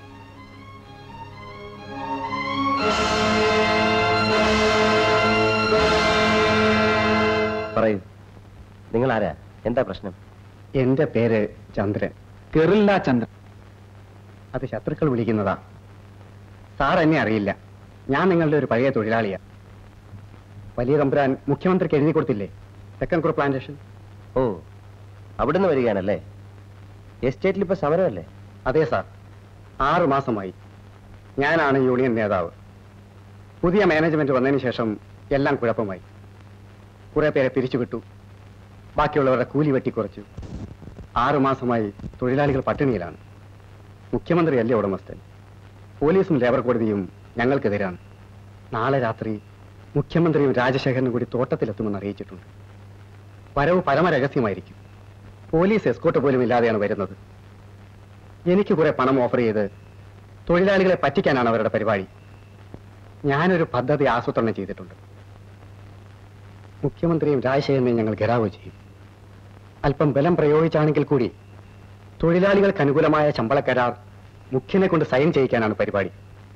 പറയൂ നിങ്ങൾ ആരാ എന്താ പ്രശ്നം
എന്റെ പേര് ചന്ദ്രൻ
കെറില്ല ചന്ദ്രൻ
അത് ശത്രുക്കൾ വിളിക്കുന്നതാ സാർ എന്നെ അറിയില്ല ഞാൻ നിങ്ങളുടെ ഒരു പഴയ തൊഴിലാളിയാ വലിയ തമ്പുരാൻ മുഖ്യമന്ത്രിക്ക് എഴുതി കൊടുത്തില്ലേ തെക്കൻ കുർ പ്ലാന്റേഷൻ
ഓ അവിടുന്ന് വരികയാണല്ലേ എസ്റ്റേറ്റിൽ ഇപ്പൊ സമരമല്ലേ
അതെ സാർ ആറു മാസമായി ഞാനാണ് യൂണിയൻ നേതാവ് പുതിയ മാനേജ്മെന്റ് വന്നതിന് ശേഷം എല്ലാം കുഴപ്പമായി കുറെ പേരെ പിരിച്ചുവിട്ടു ബാക്കിയുള്ളവരുടെ കൂലി വെട്ടിക്കുറച്ചു ആറു മാസമായി തൊഴിലാളികൾ പട്ടിണിയിലാണ് മുഖ്യമന്ത്രിയല്ലേ ഉടമസ്ഥൻ പോലീസും ലേബർ കോടതിയും ഞങ്ങൾക്കെതിരാണ് നാളെ രാത്രി മുഖ്യമന്ത്രിയും രാജശേഖരനും കൂടി തോട്ടത്തിലെത്തുമെന്ന് അറിയിച്ചിട്ടുണ്ട് വരവ് പരമരഹസ്യമായിരിക്കും പോലീസ് എസ്കോട്ട് പോലും ഇല്ലാതെയാണ് വരുന്നത് എനിക്ക് കുറെ പണം ഓഫർ ചെയ്ത് തൊഴിലാളികളെ പറ്റിക്കാനാണ് അവരുടെ പരിപാടി ഞാനൊരു പദ്ധതി ആസൂത്രണം ചെയ്തിട്ടുണ്ട് മുഖ്യമന്ത്രിയും രാജശേഖരനെയും ഞങ്ങൾ ഘെരാവോ ചെയ്യും അല്പം ബലം പ്രയോഗിച്ചാണെങ്കിൽ കൂടി തൊഴിലാളികൾക്ക് അനുകൂലമായ ശമ്പള കരാർ മുഖ്യനെ കൊണ്ട് സൈൻ ചെയ്യിക്കാനാണ് പരിപാടി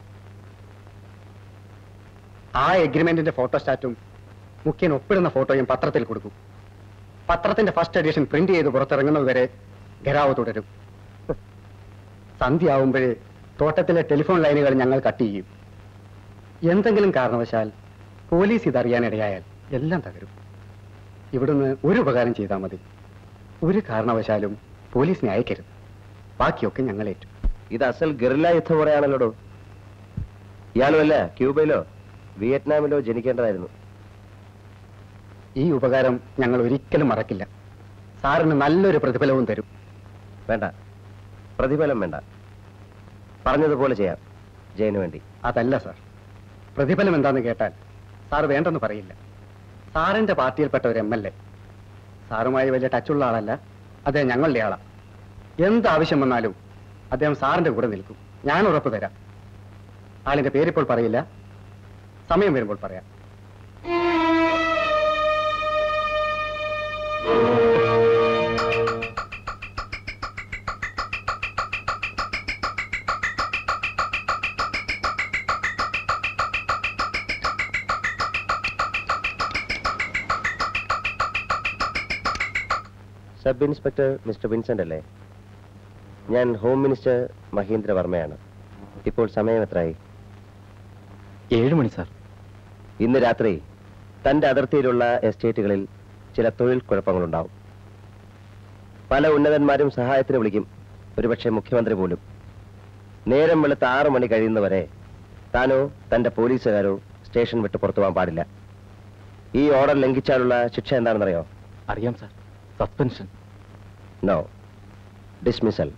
ആ എഗ്രിമെന്റിന്റെ ഫോട്ടോസ്റ്റാറ്റും മുഖ്യൻ ഒപ്പിടുന്ന ഫോട്ടോയും പത്രത്തിൽ കൊടുക്കും പത്രത്തിന്റെ ഫസ്റ്റ് എഡിഷൻ പ്രിന്റ് ചെയ്ത് പുറത്തിറങ്ങുന്നത് വരെ ഘെരാവ് തുടരും സന്ധ്യയാവുമ്പോഴേ തോട്ടത്തിലെ ടെലിഫോൺ ലൈനുകൾ ഞങ്ങൾ കട്ട് ചെയ്യും എന്തെങ്കിലും കാരണവശാൽ പോലീസ് ഇതറിയാനിടയായാൽ എല്ലാം തകരും ഇവിടുന്ന് ഒരു ഉപകാരം ചെയ്താൽ മതി ഒരു കാരണവശാലും പോലീസിനെ അയക്കരുത് ബാക്കിയൊക്കെ ഞങ്ങൾ ഏറ്റു
ഇത് അസൽ ഗറില്ല യുദ്ധം പറയാണല്ലോടോ ഇയാളുമല്ല ക്യൂബയിലോ വിയറ്റ്നാമിലോ ജനിക്കേണ്ടതായിരുന്നു
ഈ ഉപകാരം ഞങ്ങൾ ഒരിക്കലും മറക്കില്ല സാറിന് നല്ലൊരു പ്രതിഫലവും തരും
വേണ്ട പ്രതിഫലം വേണ്ട പറഞ്ഞതുപോലെ ചെയ്യാം ജയന് വേണ്ടി
അതല്ല സാർ പ്രതിഫലം എന്താന്ന് കേട്ടാൽ സാർ വേണ്ടെന്ന് പറയില്ല സാറിന്റെ പാർട്ടിയിൽപ്പെട്ട ഒരു എം എൽ എ സാറുമായി വലിയ ടച്ചുള്ള ആളല്ല അദ്ദേഹം ഞങ്ങളുടെ ആളാ എന്ത് ആവശ്യം വന്നാലും അദ്ദേഹം സാറിന്റെ കൂടെ നിൽക്കും ഞാൻ ഉറപ്പ് തരാം ആളിന്റെ പേരിപ്പോൾ പറയില്ല സമയം വരുമ്പോൾ പറയാം
സബ് ഇൻസ്പെക്ടർ മിസ്റ്റർ വിൻസെന്റ് അല്ലേ ഞാൻ ഹോം മിനിസ്റ്റർ മഹീന്ദ്ര വർമ്മയാണ് ഇപ്പോൾ സമയം എത്രയായി
ഏഴ് മണി സാർ
ഇന്ന് രാത്രി തന്റെ അതിർത്തിയിലുള്ള എസ്റ്റേറ്റുകളിൽ ചില തൊഴിൽ കുഴപ്പങ്ങളുണ്ടാവും പല ഉന്നതന്മാരും സഹായത്തിന് വിളിക്കും ഒരുപക്ഷെ മുഖ്യമന്ത്രി പോലും നേരം വെളുത്ത് ആറു മണി കഴിയുന്നവരെ താനോ തന്റെ പോലീസുകാരോ സ്റ്റേഷൻ വിട്ട് പുറത്തു പോകാൻ പാടില്ല ഈ ഓർഡർ ലംഘിച്ചാലുള്ള ശിക്ഷ എന്താണെന്നറിയോ
അറിയാം സാർ സസ്പെൻഷൻ
നോ ഡിസ്മിസൽ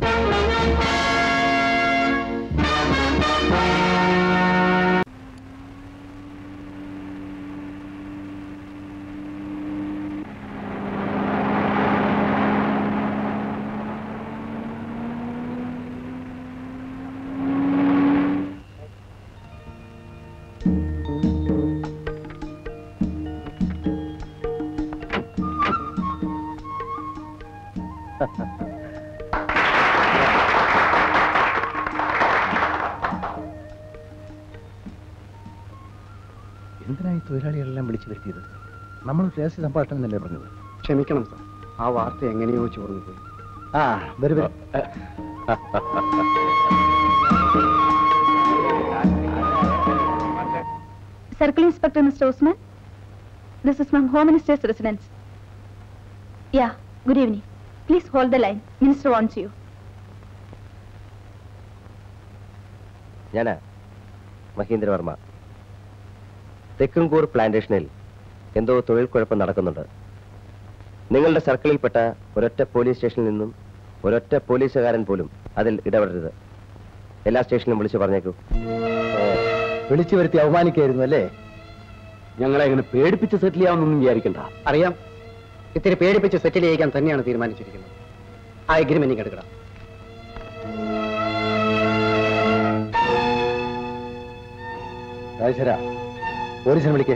എന്തിനായി തൊഴിലാളികളെല്ലാം വിളിച്ചു വരുത്തിയത് നമ്മൾ രഹസ്യ സംഭാഷണം എന്നല്ലേ പറഞ്ഞത്
ക്ഷമിക്കണം സാർ ആ വാർത്ത എങ്ങനെയോ ചോർന്നു പോയി
ആ വരും വരും
Circle Inspector Mr. Usman. This is from Home Minister's residence. Yeah, good evening. Please hold the line. Minister wants you.
ഞാനാ മഹീന്ദ്ര വർമ്മ തെക്കുംകൂർ പ്ലാന്റേഷനിൽ എന്തോ തൊഴിൽ കുഴപ്പം നടക്കുന്നുണ്ട് നിങ്ങളുടെ സർക്കിളിൽപ്പെട്ട ഒരൊറ്റ പോലീസ് സ്റ്റേഷനിൽ നിന്നും ഒരൊറ്റ പോലീസുകാരൻ പോലും അതിൽ ഇടപെടരുത് എല്ലാ സ്റ്റേഷനിലും വിളിച്ചു പറഞ്ഞേക്കൂ
വിളിച്ചു വരുത്തി അവമാനിക്കായിരുന്നു അല്ലേ
ഞങ്ങളെ ഇങ്ങനെ പേടിപ്പിച്ച് സെറ്റിൽ ചെയ്യാമെന്നൊന്നും വിചാരിക്കണ്ട
അറിയാം ഇത്തിരി പേടിപ്പിച്ച് സെറ്റിൽ ചെയ്യിക്കാൻ തന്നെയാണ് തീരുമാനിച്ചിരിക്കുന്നത് ആ എഗ്രിമെന്റ് എടുക്കണം
രാജേശ്വര പോലീസിനെ വിളിക്കേ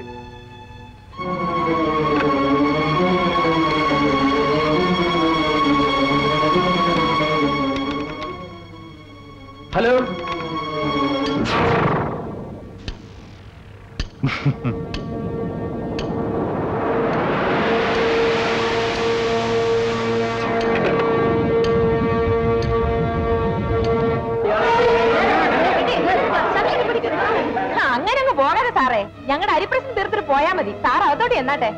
ഹലോ
അങ്ങനെ അങ്ങ് പോകാതെ സാറേ ഞങ്ങളുടെ അരിപ്രശ്നം തീർത്തിട്ട് പോയാ മതി സാർ അകത്തോട്ട് എന്നാട്ടെ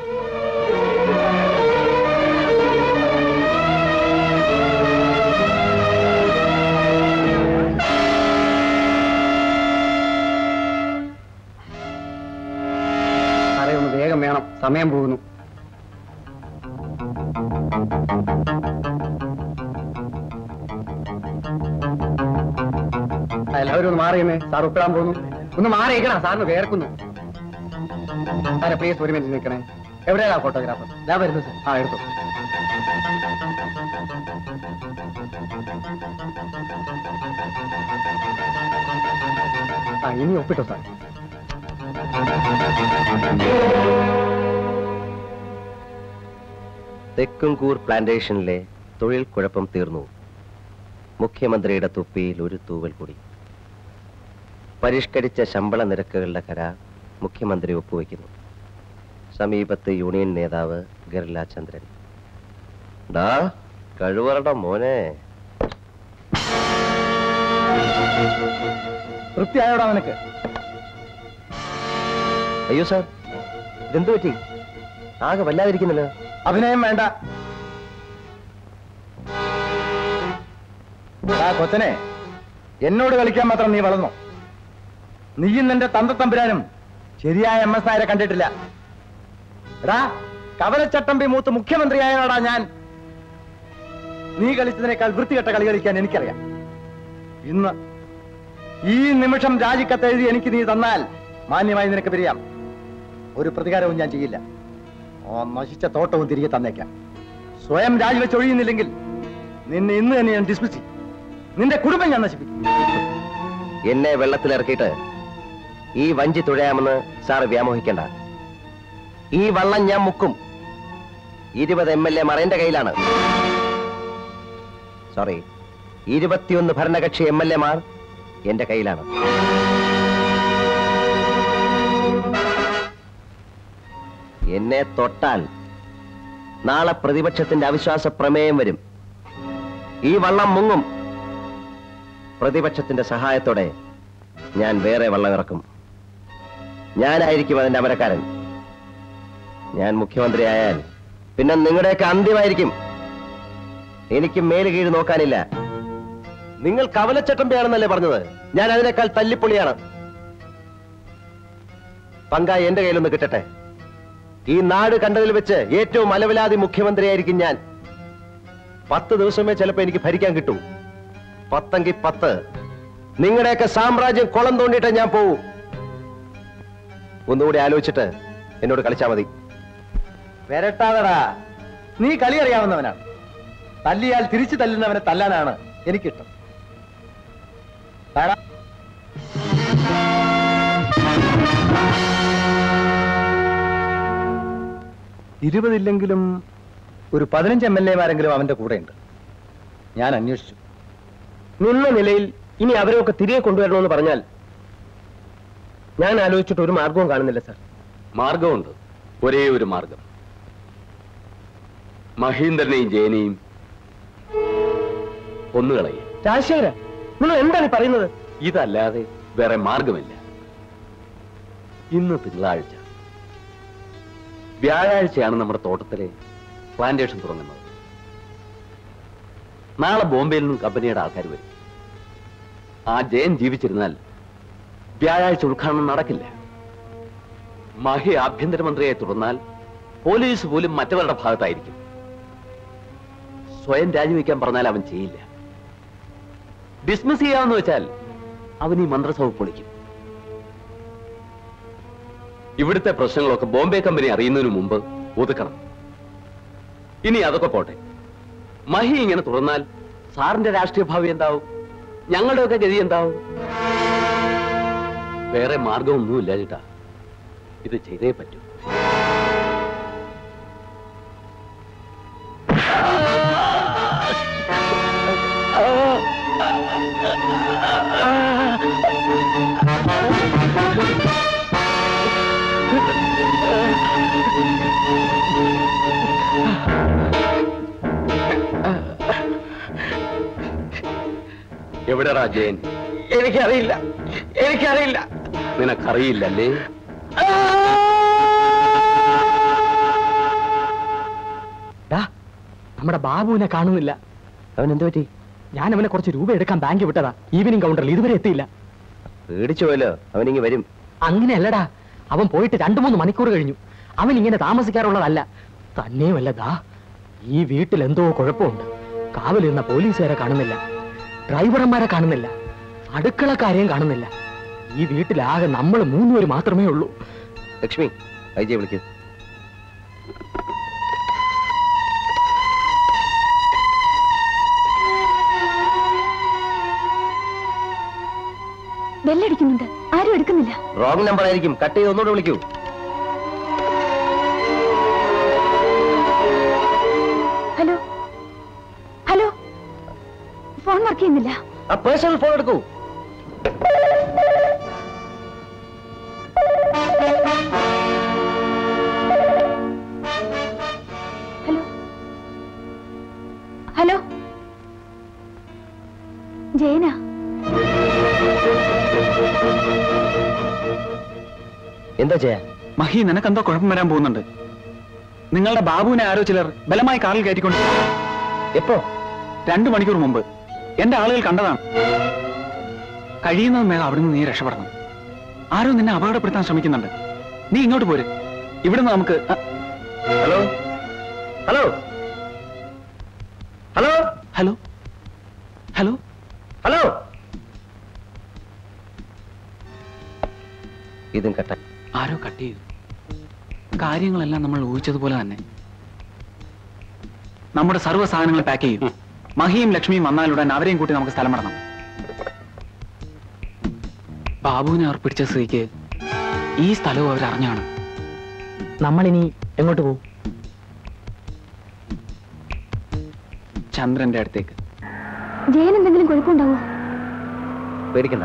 സാറേ ഒന്ന് വേഗം വേണം സമയം പോകുന്നു ആ, എല്ലാവരും ഒന്ന് മാറിയെന്നേ സാർ ഒപ്പിടാൻ പോകുന്നു ഒന്ന് മാറിയിക്കണം സാറിന് വേർക്കുന്നു സാറെ പ്ലീസ് ഒരു മിനിറ്റ് നിൽക്കണേ എവിടെയാ ഫോട്ടോഗ്രാഫർ ഞാൻ വരുന്നു സാർ ആ എടുത്തു ആ ഇനി ഒപ്പിട്ടോ സാർ
തെക്കുംകൂർ പ്ലാന്റേഷനിലെ തൊഴിൽ കുഴപ്പം തീർന്നു മുഖ്യമന്ത്രിയുടെ തുപ്പിയിൽ ഒരു തൂവൽ കൂടി പരിഷ്കരിച്ച ശമ്പള നിരക്കുകളുടെ കരാർ മുഖ്യമന്ത്രി ഒപ്പുവെക്കുന്നു സമീപത്ത് യൂണിയൻ നേതാവ് ഗർല ചന്ദ്രൻ ഡാ കഴിവറട മോനെ
തൃപ്തിയായോടാ നിനക്ക്
അയ്യോ സാർ ഇതെന്തു പറ്റി ആകെ വല്ലാതിരിക്കുന്നല്ലോ
അഭിനയം വേണ്ട ആ കൊച്ചനെ എന്നോട് കളിക്കാൻ മാത്രം നീ വളർന്നു നീയും നിന്റെ തന്തത്തമ്പുരാനും ശരിയായ എം എസ് നായരെ കണ്ടിട്ടില്ല എടാ കവലച്ചട്ടമ്പി മൂത്ത് മുഖ്യമന്ത്രിയായോടാ ഞാൻ നീ കളിച്ചതിനേക്കാൾ വൃത്തികെട്ട കളി കളിക്കാൻ എനിക്കറിയാം ഇന്ന് ഈ നിമിഷം രാജിക്കത്ത് എഴുതി എനിക്ക് നീ തന്നാൽ മാന്യമായി നിനക്ക് പിരിയാം ഒരു പ്രതികാരവും ഞാൻ ചെയ്യില്ല ആ നശിച്ച തോട്ടവും തിരികെ തന്നേക്കാം സ്വയം രാജിവെച്ച് ഒഴിയുന്നില്ലെങ്കിൽ നിന്നെ ഇന്ന് തന്നെ ഞാൻ ഡിസ്മിസ് ചെയ്യും നിന്റെ കുടുംബം ഞാൻ നശിപ്പിക്കും
എന്നെ വെള്ളത്തിലിറക്കിയിട്ട് ഈ വഞ്ചി തുഴയാമെന്ന് സാർ വ്യാമോഹിക്കണ്ട ഈ വള്ളം ഞാൻ മുക്കും ഇരുപത് എം എൽ എ എന്റെ കയ്യിലാണ് സോറി ഇരുപത്തിയൊന്ന് ഭരണകക്ഷി എം എൽ എമാർ എന്റെ കയ്യിലാണ് എന്നെ തൊട്ടാൽ നാളെ പ്രതിപക്ഷത്തിന്റെ അവിശ്വാസ പ്രമേയം വരും ഈ വള്ളം മുങ്ങും പ്രതിപക്ഷത്തിന്റെ സഹായത്തോടെ ഞാൻ വേറെ വള്ളം ഇറക്കും ഞാനായിരിക്കും അതിന്റെ അമരക്കാരൻ ഞാൻ മുഖ്യമന്ത്രിയായാൽ പിന്നെ നിങ്ങളുടെയൊക്കെ അന്ത്യമായിരിക്കും എനിക്ക് മേല് കീഴ് നോക്കാനില്ല നിങ്ങൾ കവലച്ചട്ടമ്പയാണെന്നല്ലേ പറഞ്ഞത് ഞാൻ അതിനേക്കാൾ തല്ലിപ്പൊളിയാണ് പങ്ക എന്റെ കയ്യിലൊന്ന് കിട്ടട്ടെ ഈ നാട് കണ്ടതിൽ വെച്ച് ഏറ്റവും അലവിലാതി മുഖ്യമന്ത്രിയായിരിക്കും ഞാൻ പത്ത് ദിവസമേ ചിലപ്പോ എനിക്ക് ഭരിക്കാൻ കിട്ടൂ പത്തെങ്കിൽ പത്ത് നിങ്ങളുടെയൊക്കെ സാമ്രാജ്യം കുളം തോണ്ടിയിട്ട് ഞാൻ പോവും ഒന്നുകൂടി ആലോചിച്ചിട്ട് എന്നോട് കളിച്ചാ മതി
വരട്ടാതടാ നീ കളി അറിയാവുന്നവനാണ് തല്ലിയാൽ തിരിച്ചു തല്ലുന്നവനെ തല്ലാനാണ് എനിക്കിഷ്ടം താടാ. ഇരുപതില്ലെങ്കിലും ഒരു പതിനഞ്ച് എം എൽ എമാരെങ്കിലും അവന്റെ കൂടെയുണ്ട് ഞാൻ അന്വേഷിച്ചു
നിന്ന നിലയിൽ ഇനി അവരെയൊക്കെ തിരികെ കൊണ്ടുവരണമെന്ന് പറഞ്ഞാൽ ഞാൻ ആലോചിച്ചിട്ട് ഒരു മാർഗവും കാണുന്നില്ല സാർ
മാർഗമുണ്ട് ഒരേ ഒരു മാർഗം മഹീന്ദ്രനെയും ജയനെയും കൊന്നുകളയും
രാജശേഖര നിങ്ങൾ എന്താണ് ഈ പറയുന്നത്
ഇതല്ലാതെ വേറെ മാർഗമില്ല ഇന്ന് തിങ്കളാഴ്ച വ്യാഴാഴ്ചയാണ് നമ്മുടെ തോട്ടത്തിലെ പ്ലാന്റേഷൻ തുടങ്ങുന്നത് നാളെ ബോംബെയിൽ നിന്നും കമ്പനിയുടെ ആൾക്കാർ വരും ആ ജയൻ ജീവിച്ചിരുന്നാൽ വ്യാഴാഴ്ച ഉദ്ഘാടനം നടക്കില്ല മഹി ആഭ്യന്തരമന്ത്രിയെ തുടർന്നാൽ പോലീസ് പോലും മറ്റവരുടെ ഭാഗത്തായിരിക്കും സ്വയം രാജിവെക്കാൻ പറഞ്ഞാൽ അവൻ ചെയ്യില്ല ഡിസ്മിസ് ചെയ്യാമെന്ന് വെച്ചാൽ അവൻ ഈ മന്ത്രിസഭ പൊളിക്കും ഇവിടുത്തെ പ്രശ്നങ്ങളൊക്കെ ബോംബെ കമ്പനി അറിയുന്നതിന് മുമ്പ് ഒതുക്കണം ഇനി അതൊക്കെ പോട്ടെ മഹി ഇങ്ങനെ തുടർന്നാൽ സാറിന്റെ രാഷ്ട്രീയ ഭാവി എന്താവും ഞങ്ങളുടെയൊക്കെ ഗതി എന്താവും വേറെ മാർഗമൊന്നുമില്ല ചേട്ടാ ഇത് ചെയ്തേ പറ്റൂ എവിടെടാ ജയൻ
എനിക്കറിയില്ല എനിക്കറിയില്ല
നിനക്കറിയില്ലല്ലേ
ഡാ, നമ്മുടെ ബാബുവിനെ കാണുന്നില്ല
അവൻ എന്ത് പറ്റി
ഞാൻ അവനെ കുറച്ച് രൂപ എടുക്കാൻ ബാങ്കിൽ വിട്ടതാ ഈവനിങ് കൗണ്ടറിൽ ഇതുവരെ എത്തിയില്ല
പേടിച്ചു പോയല്ലോ അവനിങ്ങി വരും
അങ്ങനെയല്ലടാ അവൻ പോയിട്ട് രണ്ടു മൂന്ന് മണിക്കൂർ കഴിഞ്ഞു അവൻ ഇങ്ങനെ താമസിക്കാറുള്ളതല്ല തന്നെയുമല്ല ദാ ഈ വീട്ടിൽ എന്തോ കുഴപ്പമുണ്ട് കാവലിരുന്ന പോലീസുകാരെ കാണുന്നില്ല ഡ്രൈവർമാരെ കാണുന്നില്ല അടുക്കളക്കാരെയും കാണുന്നില്ല ഈ വീട്ടിലാകെ നമ്മൾ മൂന്നുപേര് മാത്രമേ ഉള്ളൂ
ലക്ഷ്മി ഐജിയെ വിളിക്കൂ
ബെല്ലടിക്കുന്നുണ്ട് ആരും എടുക്കുന്നില്ല
റോങ് നമ്പർ ആയിരിക്കും കട്ട് ചെയ്ത് ഒന്നുകൂടെ വിളിക്കൂ
ഹലോ ഹലോ ഫോൺ വർക്ക് ചെയ്യുന്നില്ല
ആ പേഴ്സണൽ ഫോൺ എടുക്കൂ
ഹലോ ഹലോ ജയന
എന്താ ചെയ്യാ
മഹി നിനക്കെന്തോ കുഴപ്പം വരാൻ പോകുന്നുണ്ട് നിങ്ങളുടെ ബാബുവിനെ ആരോ ചിലർ ബലമായി കാറിൽ കയറ്റിക്കൊണ്ട്
എപ്പോ
രണ്ടു മണിക്കൂർ മുമ്പ് എന്റെ ആളുകൾ കണ്ടതാണ് കഴിയുന്നതും വേഗം അവിടുന്ന് നീ രക്ഷപ്പെടണം ആരോ നിന്നെ അപകടപ്പെടുത്താൻ ശ്രമിക്കുന്നുണ്ട് നീ ഇങ്ങോട്ട് പോര് ഇവിടുന്ന് നമുക്ക് അ,
hello hello hello
hello hello
hello ഇതും കട്ട
ആരോ കട്ട് ചെയ്തു കാര്യങ്ങളെല്ലാം നമ്മൾ ഊഹിച്ചതുപോലെ തന്നെ നമ്മുടെ സർവ്വ സാധനങ്ങൾ പാക്ക് ചെയ്യും മഹിയും ലക്ഷ്മിയും വന്നാലുടൻ അവരെയും കൂട്ടി നമുക്ക് സ്ഥലം വിടണം ബാബുവിനെ അവർ പിടിച്ച സ്ഥിതിക്ക് ഈ സ്ഥലവും അവരറിഞ്ഞാണ്
നമ്മളിനി എങ്ങോട്ട് പോകും
ചന്ദ്രന്റെ അടുത്തേക്ക്
ജയൻ എന്തെങ്കിലും കുഴപ്പമുണ്ടാവോ
പേടിക്കണ്ട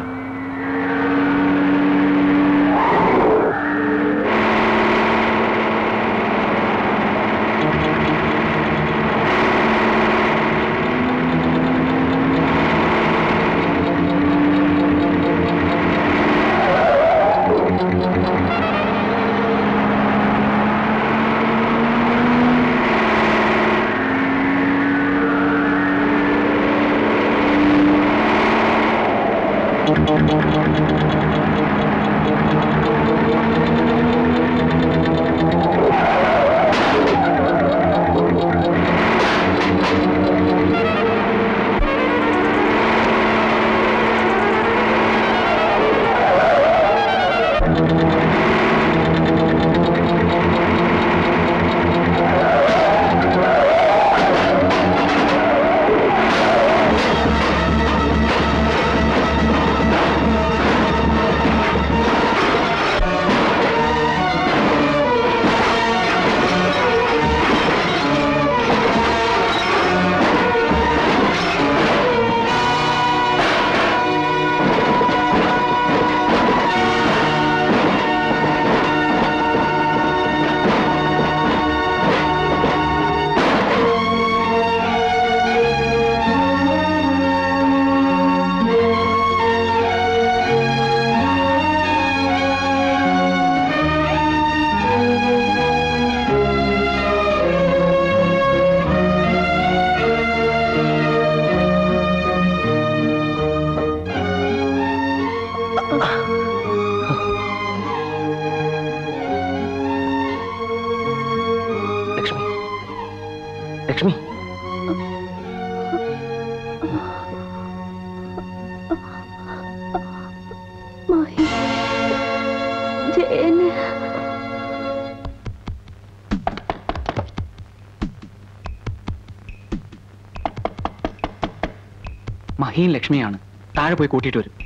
ലക്ഷ്മി
മഹി ജയന്
മഹീൻ ലക്ഷ്മിയാണ് താഴെ പോയി കൂട്ടിയിട്ട് വരും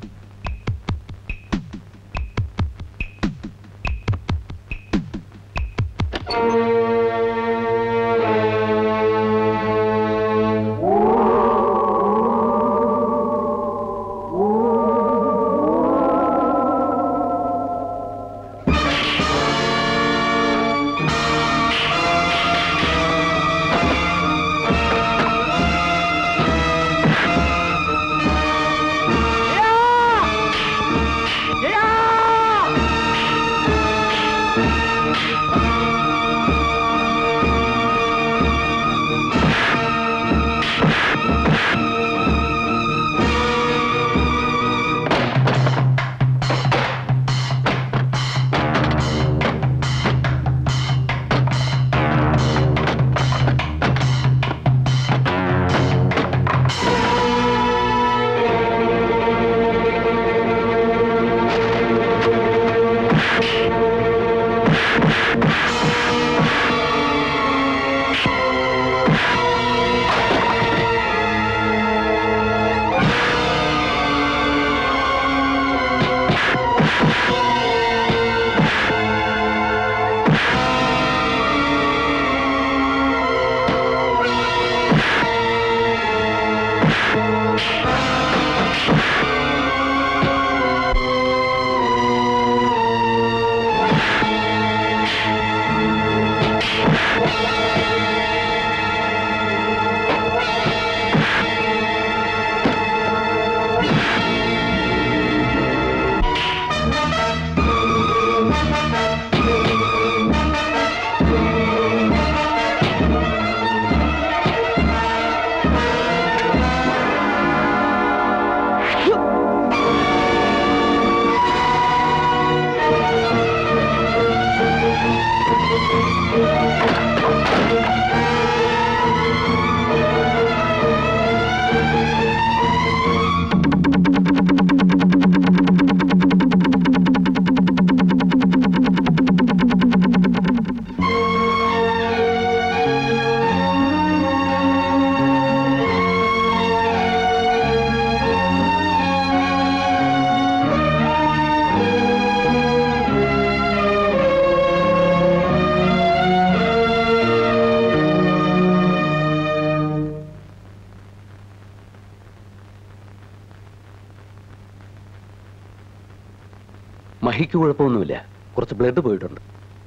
മഹിക്ക് കുഴപ്പമൊന്നുമില്ല കുറച്ച് ബ്ലഡ് പോയിട്ടുണ്ട്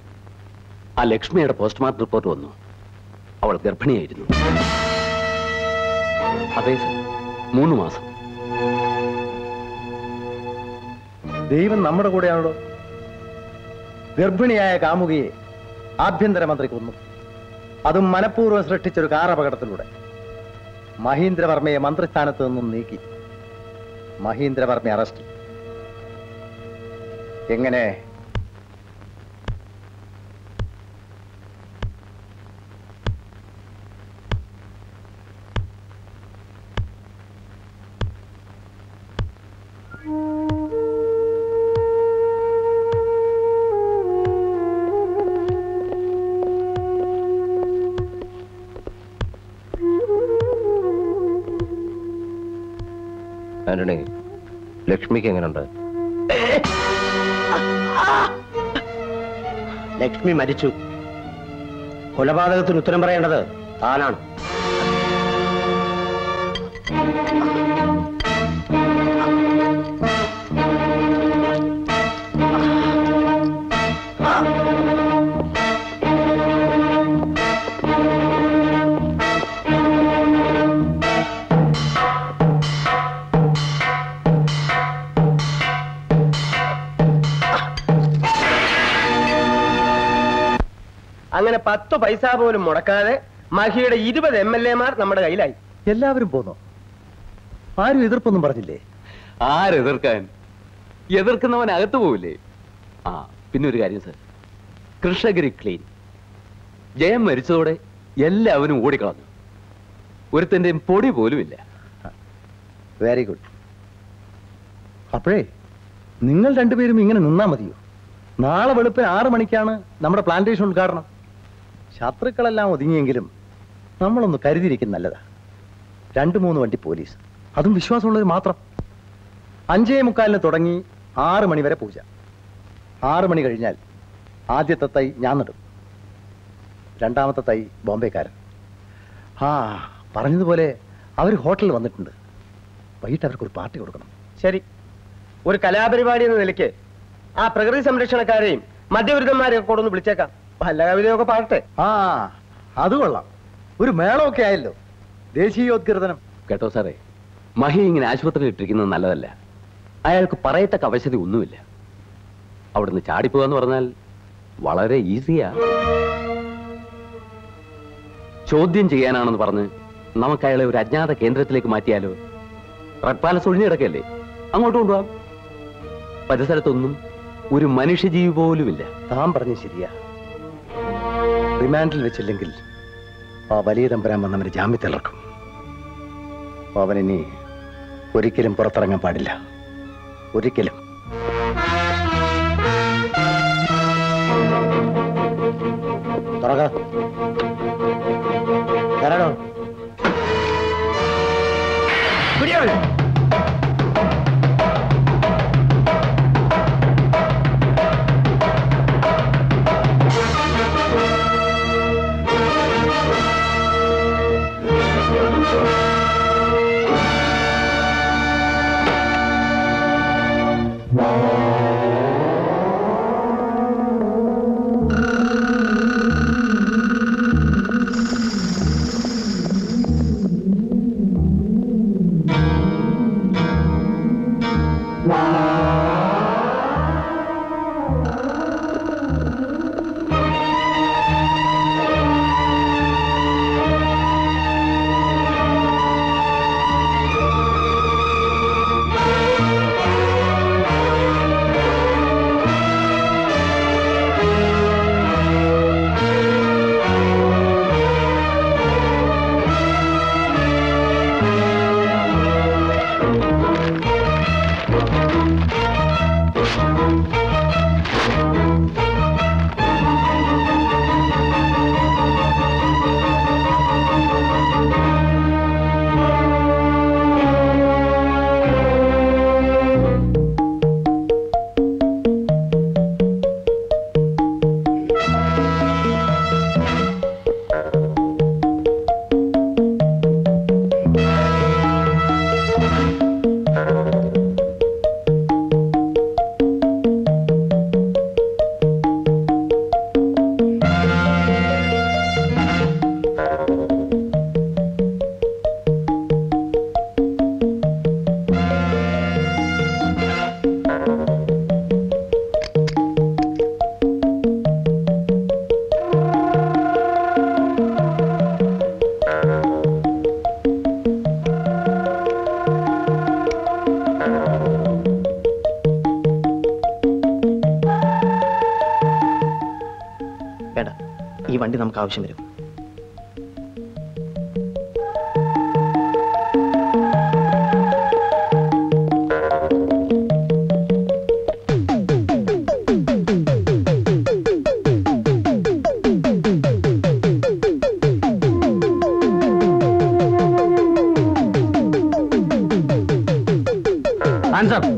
ആ ലക്ഷ്മിയുടെ പോസ്റ്റ്മോർട്ടം റിപ്പോർട്ട് വന്നു അവൾ ഗർഭിണിയായിരുന്നു അതെ സർ മൂന്ന് മാസം
ദൈവം നമ്മുടെ കൂടെയാണല്ലോ ഗർഭിണിയായ കാമുകിയെ ആഭ്യന്തരമന്ത്രി കൊന്നു അതും മനഃപൂർവ്വം സൃഷ്ടിച്ചൊരു കാർ അപകടത്തിലൂടെ മഹീന്ദ്രവർമ്മയെ മന്ത്രിസ്ഥാനത്ത് നിന്നും നീക്കി മഹീന്ദ്രവർമ്മ അറസ്റ്റ് എങ്ങനെ
ആന്റണി ലക്ഷ്മിക്ക് എങ്ങനെയുണ്ട്
ലക്ഷ്മി മരിച്ചു കൊലപാതകത്തിന് ഉത്തരം പറയേണ്ടത് താനാണ്
അങ്ങനെ പത്ത് പൈസ പോലും മുടക്കാതെ മഹിയുടെ ഇരുപത് എം എൽ എമാർ നമ്മുടെ കയ്യിലായി
എല്ലാവരും പോന്നോ ആരും എതിർപ്പൊന്നും പറഞ്ഞില്ലേ
ആരെതിർക്കാൻ എതിർക്കുന്നവൻ അകത്ത് പോവില്ലേ ആ പിന്നെ ഒരു കാര്യം സർ കൃഷ്ണഗിരി ക്ലീൻ ജയം മരിച്ചതോടെ
എല്ലാവരും ഓടിക്കളഞ്ഞു ഒരുത്തന്റെയും പൊടി പോലുമില്ല
വെരി ഗുഡ് അപ്പോഴേ നിങ്ങൾ രണ്ടുപേരും ഇങ്ങനെ നിന്നാ മതിയോ നാളെ വെളുപ്പിന് ആറ് മണിക്കാണ് നമ്മുടെ പ്ലാന്റേഷൻ ഉദ്ഘാടനം ശത്രുക്കളെല്ലാം ഒതുങ്ങിയെങ്കിലും നമ്മളൊന്ന് കരുതിയിരിക്കും നല്ലതാ രണ്ട് മൂന്ന് വണ്ടി പോലീസ് അതും വിശ്വാസമുള്ളവർ മാത്രം അഞ്ചേ മുക്കാലിന് തുടങ്ങി ആറ് മണി വരെ പൂജ ആറ് മണി കഴിഞ്ഞാൽ ആദ്യത്തെ തൈ ഞാൻ നടും രണ്ടാമത്തെ തൈ ബോംബെക്കാരൻ ആ പറഞ്ഞതുപോലെ അവർ ഹോട്ടലിൽ വന്നിട്ടുണ്ട് വൈകിട്ട് അവർക്ക് ഒരു പാർട്ടി കൊടുക്കണം
ശരി ഒരു കലാപരിപാടി എന്ന നിലയ്ക്ക് ആ പ്രകൃതി സംരക്ഷണക്കാരെയും മദ്യവിരുദ്ധന്മാരെയും ഒക്കെ കൊണ്ടൊന്ന് വിളിച്ചേക്കാം വല്ല കവിതയൊക്കെ പാടട്ടെ
ആ അത് കൊള്ളാം ഒരു മേളമൊക്കെ ആയല്ലോ ദേശീയോദ്ഗ്രഥനം
കേട്ടോ സാറേ മഹി ഇങ്ങനെ ആശുപത്രിയിൽ ഇട്ടിരിക്കുന്നത് നല്ലതല്ല അയാൾക്ക് പറയത്തക്ക അവശത ഒന്നുമില്ല അവിടുന്ന് ചാടിപ്പോകാന്ന് പറഞ്ഞാൽ വളരെ ഈസിയാ ചോദ്യം ചെയ്യാനാണെന്ന് പറഞ്ഞ് നമുക്ക് അയാളെ ഒരു അജ്ഞാത കേന്ദ്രത്തിലേക്ക് മാറ്റിയാലോ റെഡ് പാലസ് ഒഴിഞ്ഞു കിടക്കല്ലേ അങ്ങോട്ട് കൊണ്ടുപോകാം പരിസരത്തൊന്നും ഒരു മനുഷ്യജീവി പോലുമില്ല
താൻ പറഞ്ഞ ശരിയാ റിമാൻഡിൽ വെച്ചില്ലെങ്കിൽ ആ വലിയ തമ്പരാൻ വന്നവന് ജാമ്യത്തിലിറക്കും അവനിനി ഒരിക്കലും പുറത്തിറങ്ങാൻ പാടില്ല ഒരിക്കലും തുറക തരണോ
വേണ്ട ഈ വണ്ടി നമുക്ക് ആവശ്യം വരും
Hands up.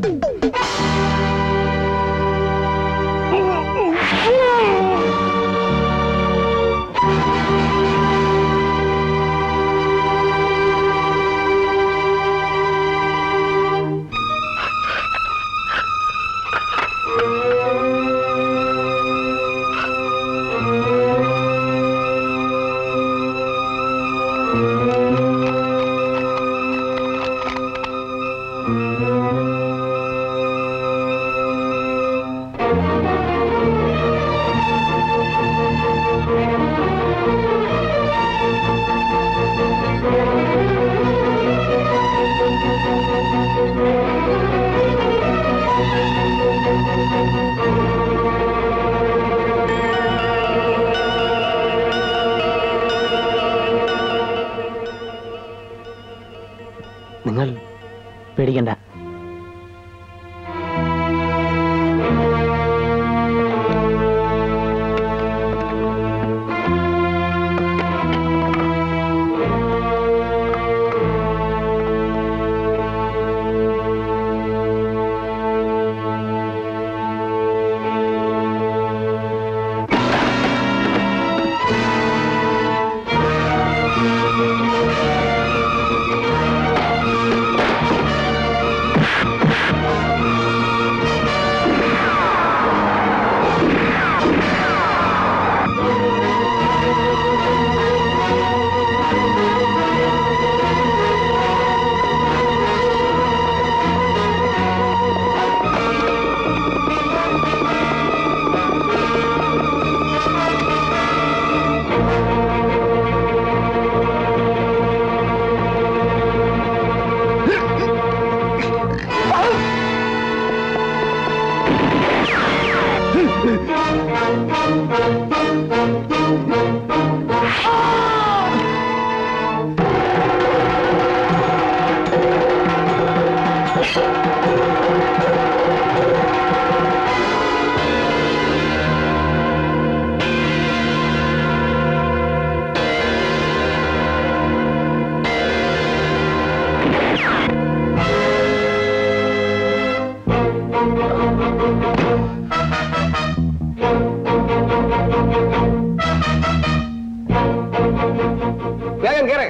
വേഗം കേറ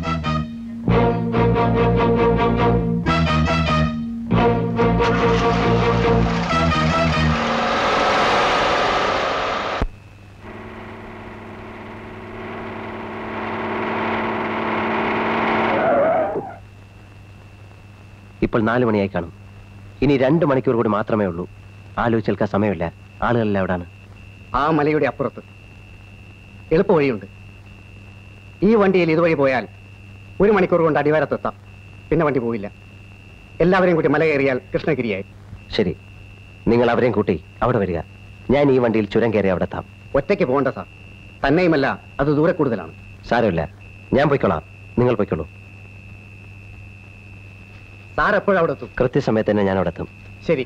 ഇപ്പോൾ നാല് മണിയായി കാണും ഇനി രണ്ട് മണിക്കൂർ കൂടി മാത്രമേ ഉള്ളൂ ആലോചിച്ചേൽക്കാൻ സമയമില്ല ആളുകളെല്ലാം എവിടാണ്
ആ മലയുടെ അപ്പുറത്ത് എളുപ്പ വഴിയുണ്ട് ഈ വണ്ടിയിൽ ഇതുവഴി പോയാൽ ഒരു മണിക്കൂർ കൊണ്ട് അടിവാരത്തെത്താം പിന്നെ വണ്ടി പോവില്ല എല്ലാവരെയും കൂട്ടി മല കയറിയാൽ കൃഷ്ണഗിരിയായി
ശരി നിങ്ങൾ അവരെയും കൂട്ടി അവിടെ വരിക ഞാൻ ഈ വണ്ടിയിൽ ചുരം കയറി അവിടെ എത്താം
ഒറ്റയ്ക്ക് പോകണ്ട സാർ തന്നെയുമല്ല അത് ദൂരെ കൂടുതലാണ്
സാരമില്ല ഞാൻ പൊയ്ക്കോളാം നിങ്ങൾ പൊയ്ക്കോളൂ
സാർ എപ്പോഴും അവിടെ എത്തും
കൃത്യസമയത്ത് തന്നെ ഞാൻ അവിടെ എത്തും
ശരി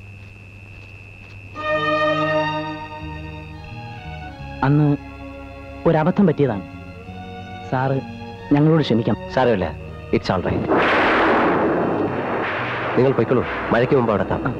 അന്ന് ഒരബദ്ധം പറ്റിയതാണ് സാറ് ഞങ്ങളോട് ക്ഷമിക്കാം
സാരമില്ല ഇറ്റ്സ് ഓൾ റൈറ്റ് നിങ്ങൾ പൊയ്ക്കോളൂ മഴയ്ക്ക് മുമ്പ് അവിടെ എത്താം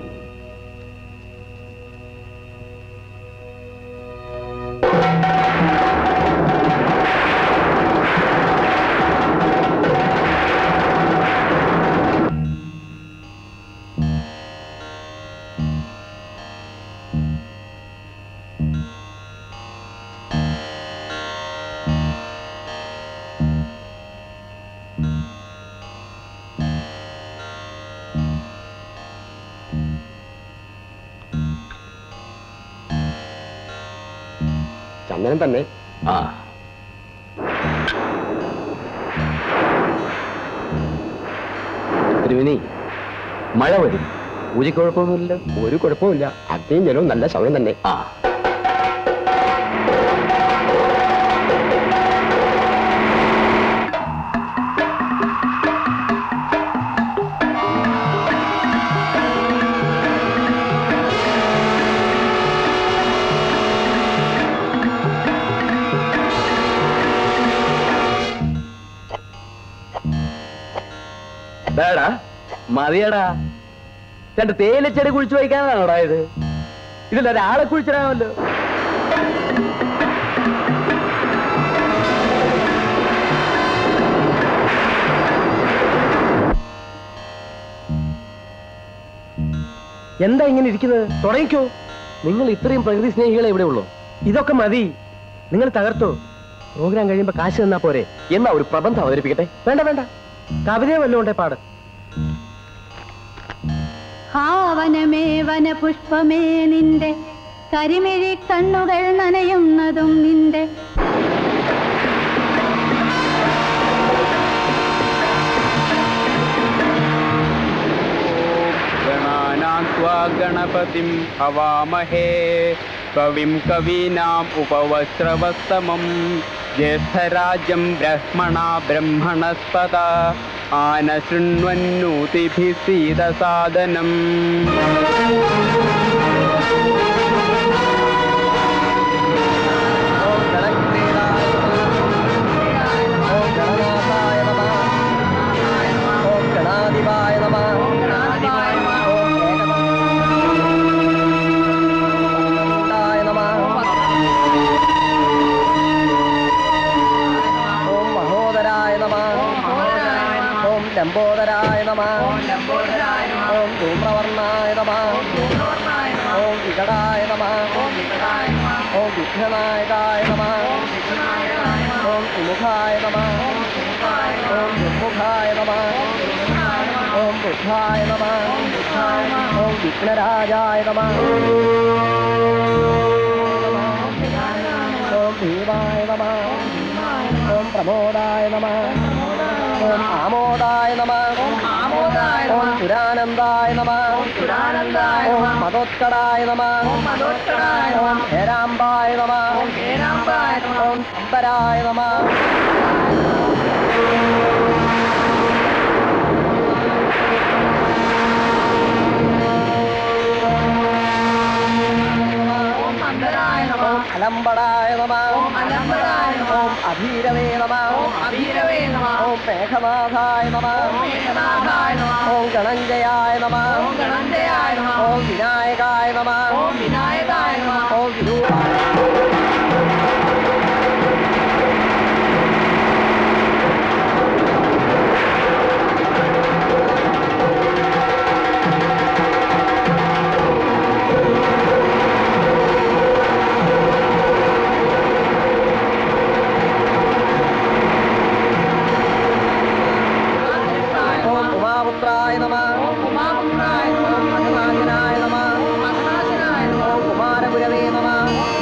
ചന്ദനം തന്നെ
ആ
തിരുവിനി മഴ വരും ഒരു കുഴപ്പമൊന്നുമില്ല ഒരു കുഴപ്പമില്ല അഗ്നിയും ജലവും നല്ല സമയം തന്നെ
ആ
ഡാടാ മതിയടാ രണ്ട് തേയിലച്ചെടി കുഴിച്ചു വയ്ക്കാനാണോടാ ഇത് ഇതിൽ ഒരാളെ കുഴിച്ചിടാമല്ലോ
എന്താ ഇങ്ങനെ ഇരിക്കുന്നത് തുടങ്ങിക്കോ
നിങ്ങൾ ഇത്രയും പ്രകൃതി സ്നേഹികളെ ഇവിടെ ഉള്ളൂ
ഇതൊക്കെ മതി നിങ്ങൾ തകർത്തോ പ്രോഗ്രാം കഴിയുമ്പോ കാശ് തന്നാ പോരെ
എന്നാ ഒരു പ്രബന്ധം അവതരിപ്പിക്കട്ടെ
വേണ്ട വേണ്ട കവിതയോ വല്ലതും ഉണ്ടേ പാട്
ഹാവനമേ വനപുഷ്പമേ നിന്റെ കരിമിഴി കണ്ണുകൾ നനയുന്നതും നിന്റെ
गणानात्वा गणपतिं हवामहे कविं कवीनाम् उपवस्त्रवस्तमम् ज्येष्ठराजं ब्रह्मणा ब्रह्मणस्पदा आन शृण्वन्नूतिभिः सीदसादनम्
ഗണാധിപായ നമ ഓം മഹോദരായ നമ ഓം ലംബോദരായ നമ ഓം ധൂമ്രവർണായ നമ ഓം വികടായ നമ ഓം വിഘ്നനായകായ നമ ഓം വിമുഖായ നമ ഓം ദുർമുഖായ നമ ഓം ബുദ്ധായ നമ ഓം വിഘ്നരാജായ നമ ഓം ഭീമായ നമ ഓം പ്രമോദായ നമ ഓം ആമോദായ നമ ഓം ആമോദായ
ഓം പുരാനന്ദായ നമ ഓം മതോത്കടായ നമ ഓം ഹേരാംബായ നമ ഓം അംബരായ നമ ഓം അലമ്പടായ നമ ഓം അധീരവേ നമ ഓം മേഘനാഥായ നമ ഓം ഗണഞ്ജയായ നമ ഓം വിനായകായ നമ ഓം വിരൂപായ ഓം ഉമാപുത്രായ നമ ഓം മധുനാശനായ നമ ഓം കുമാരഗുരവേ നമ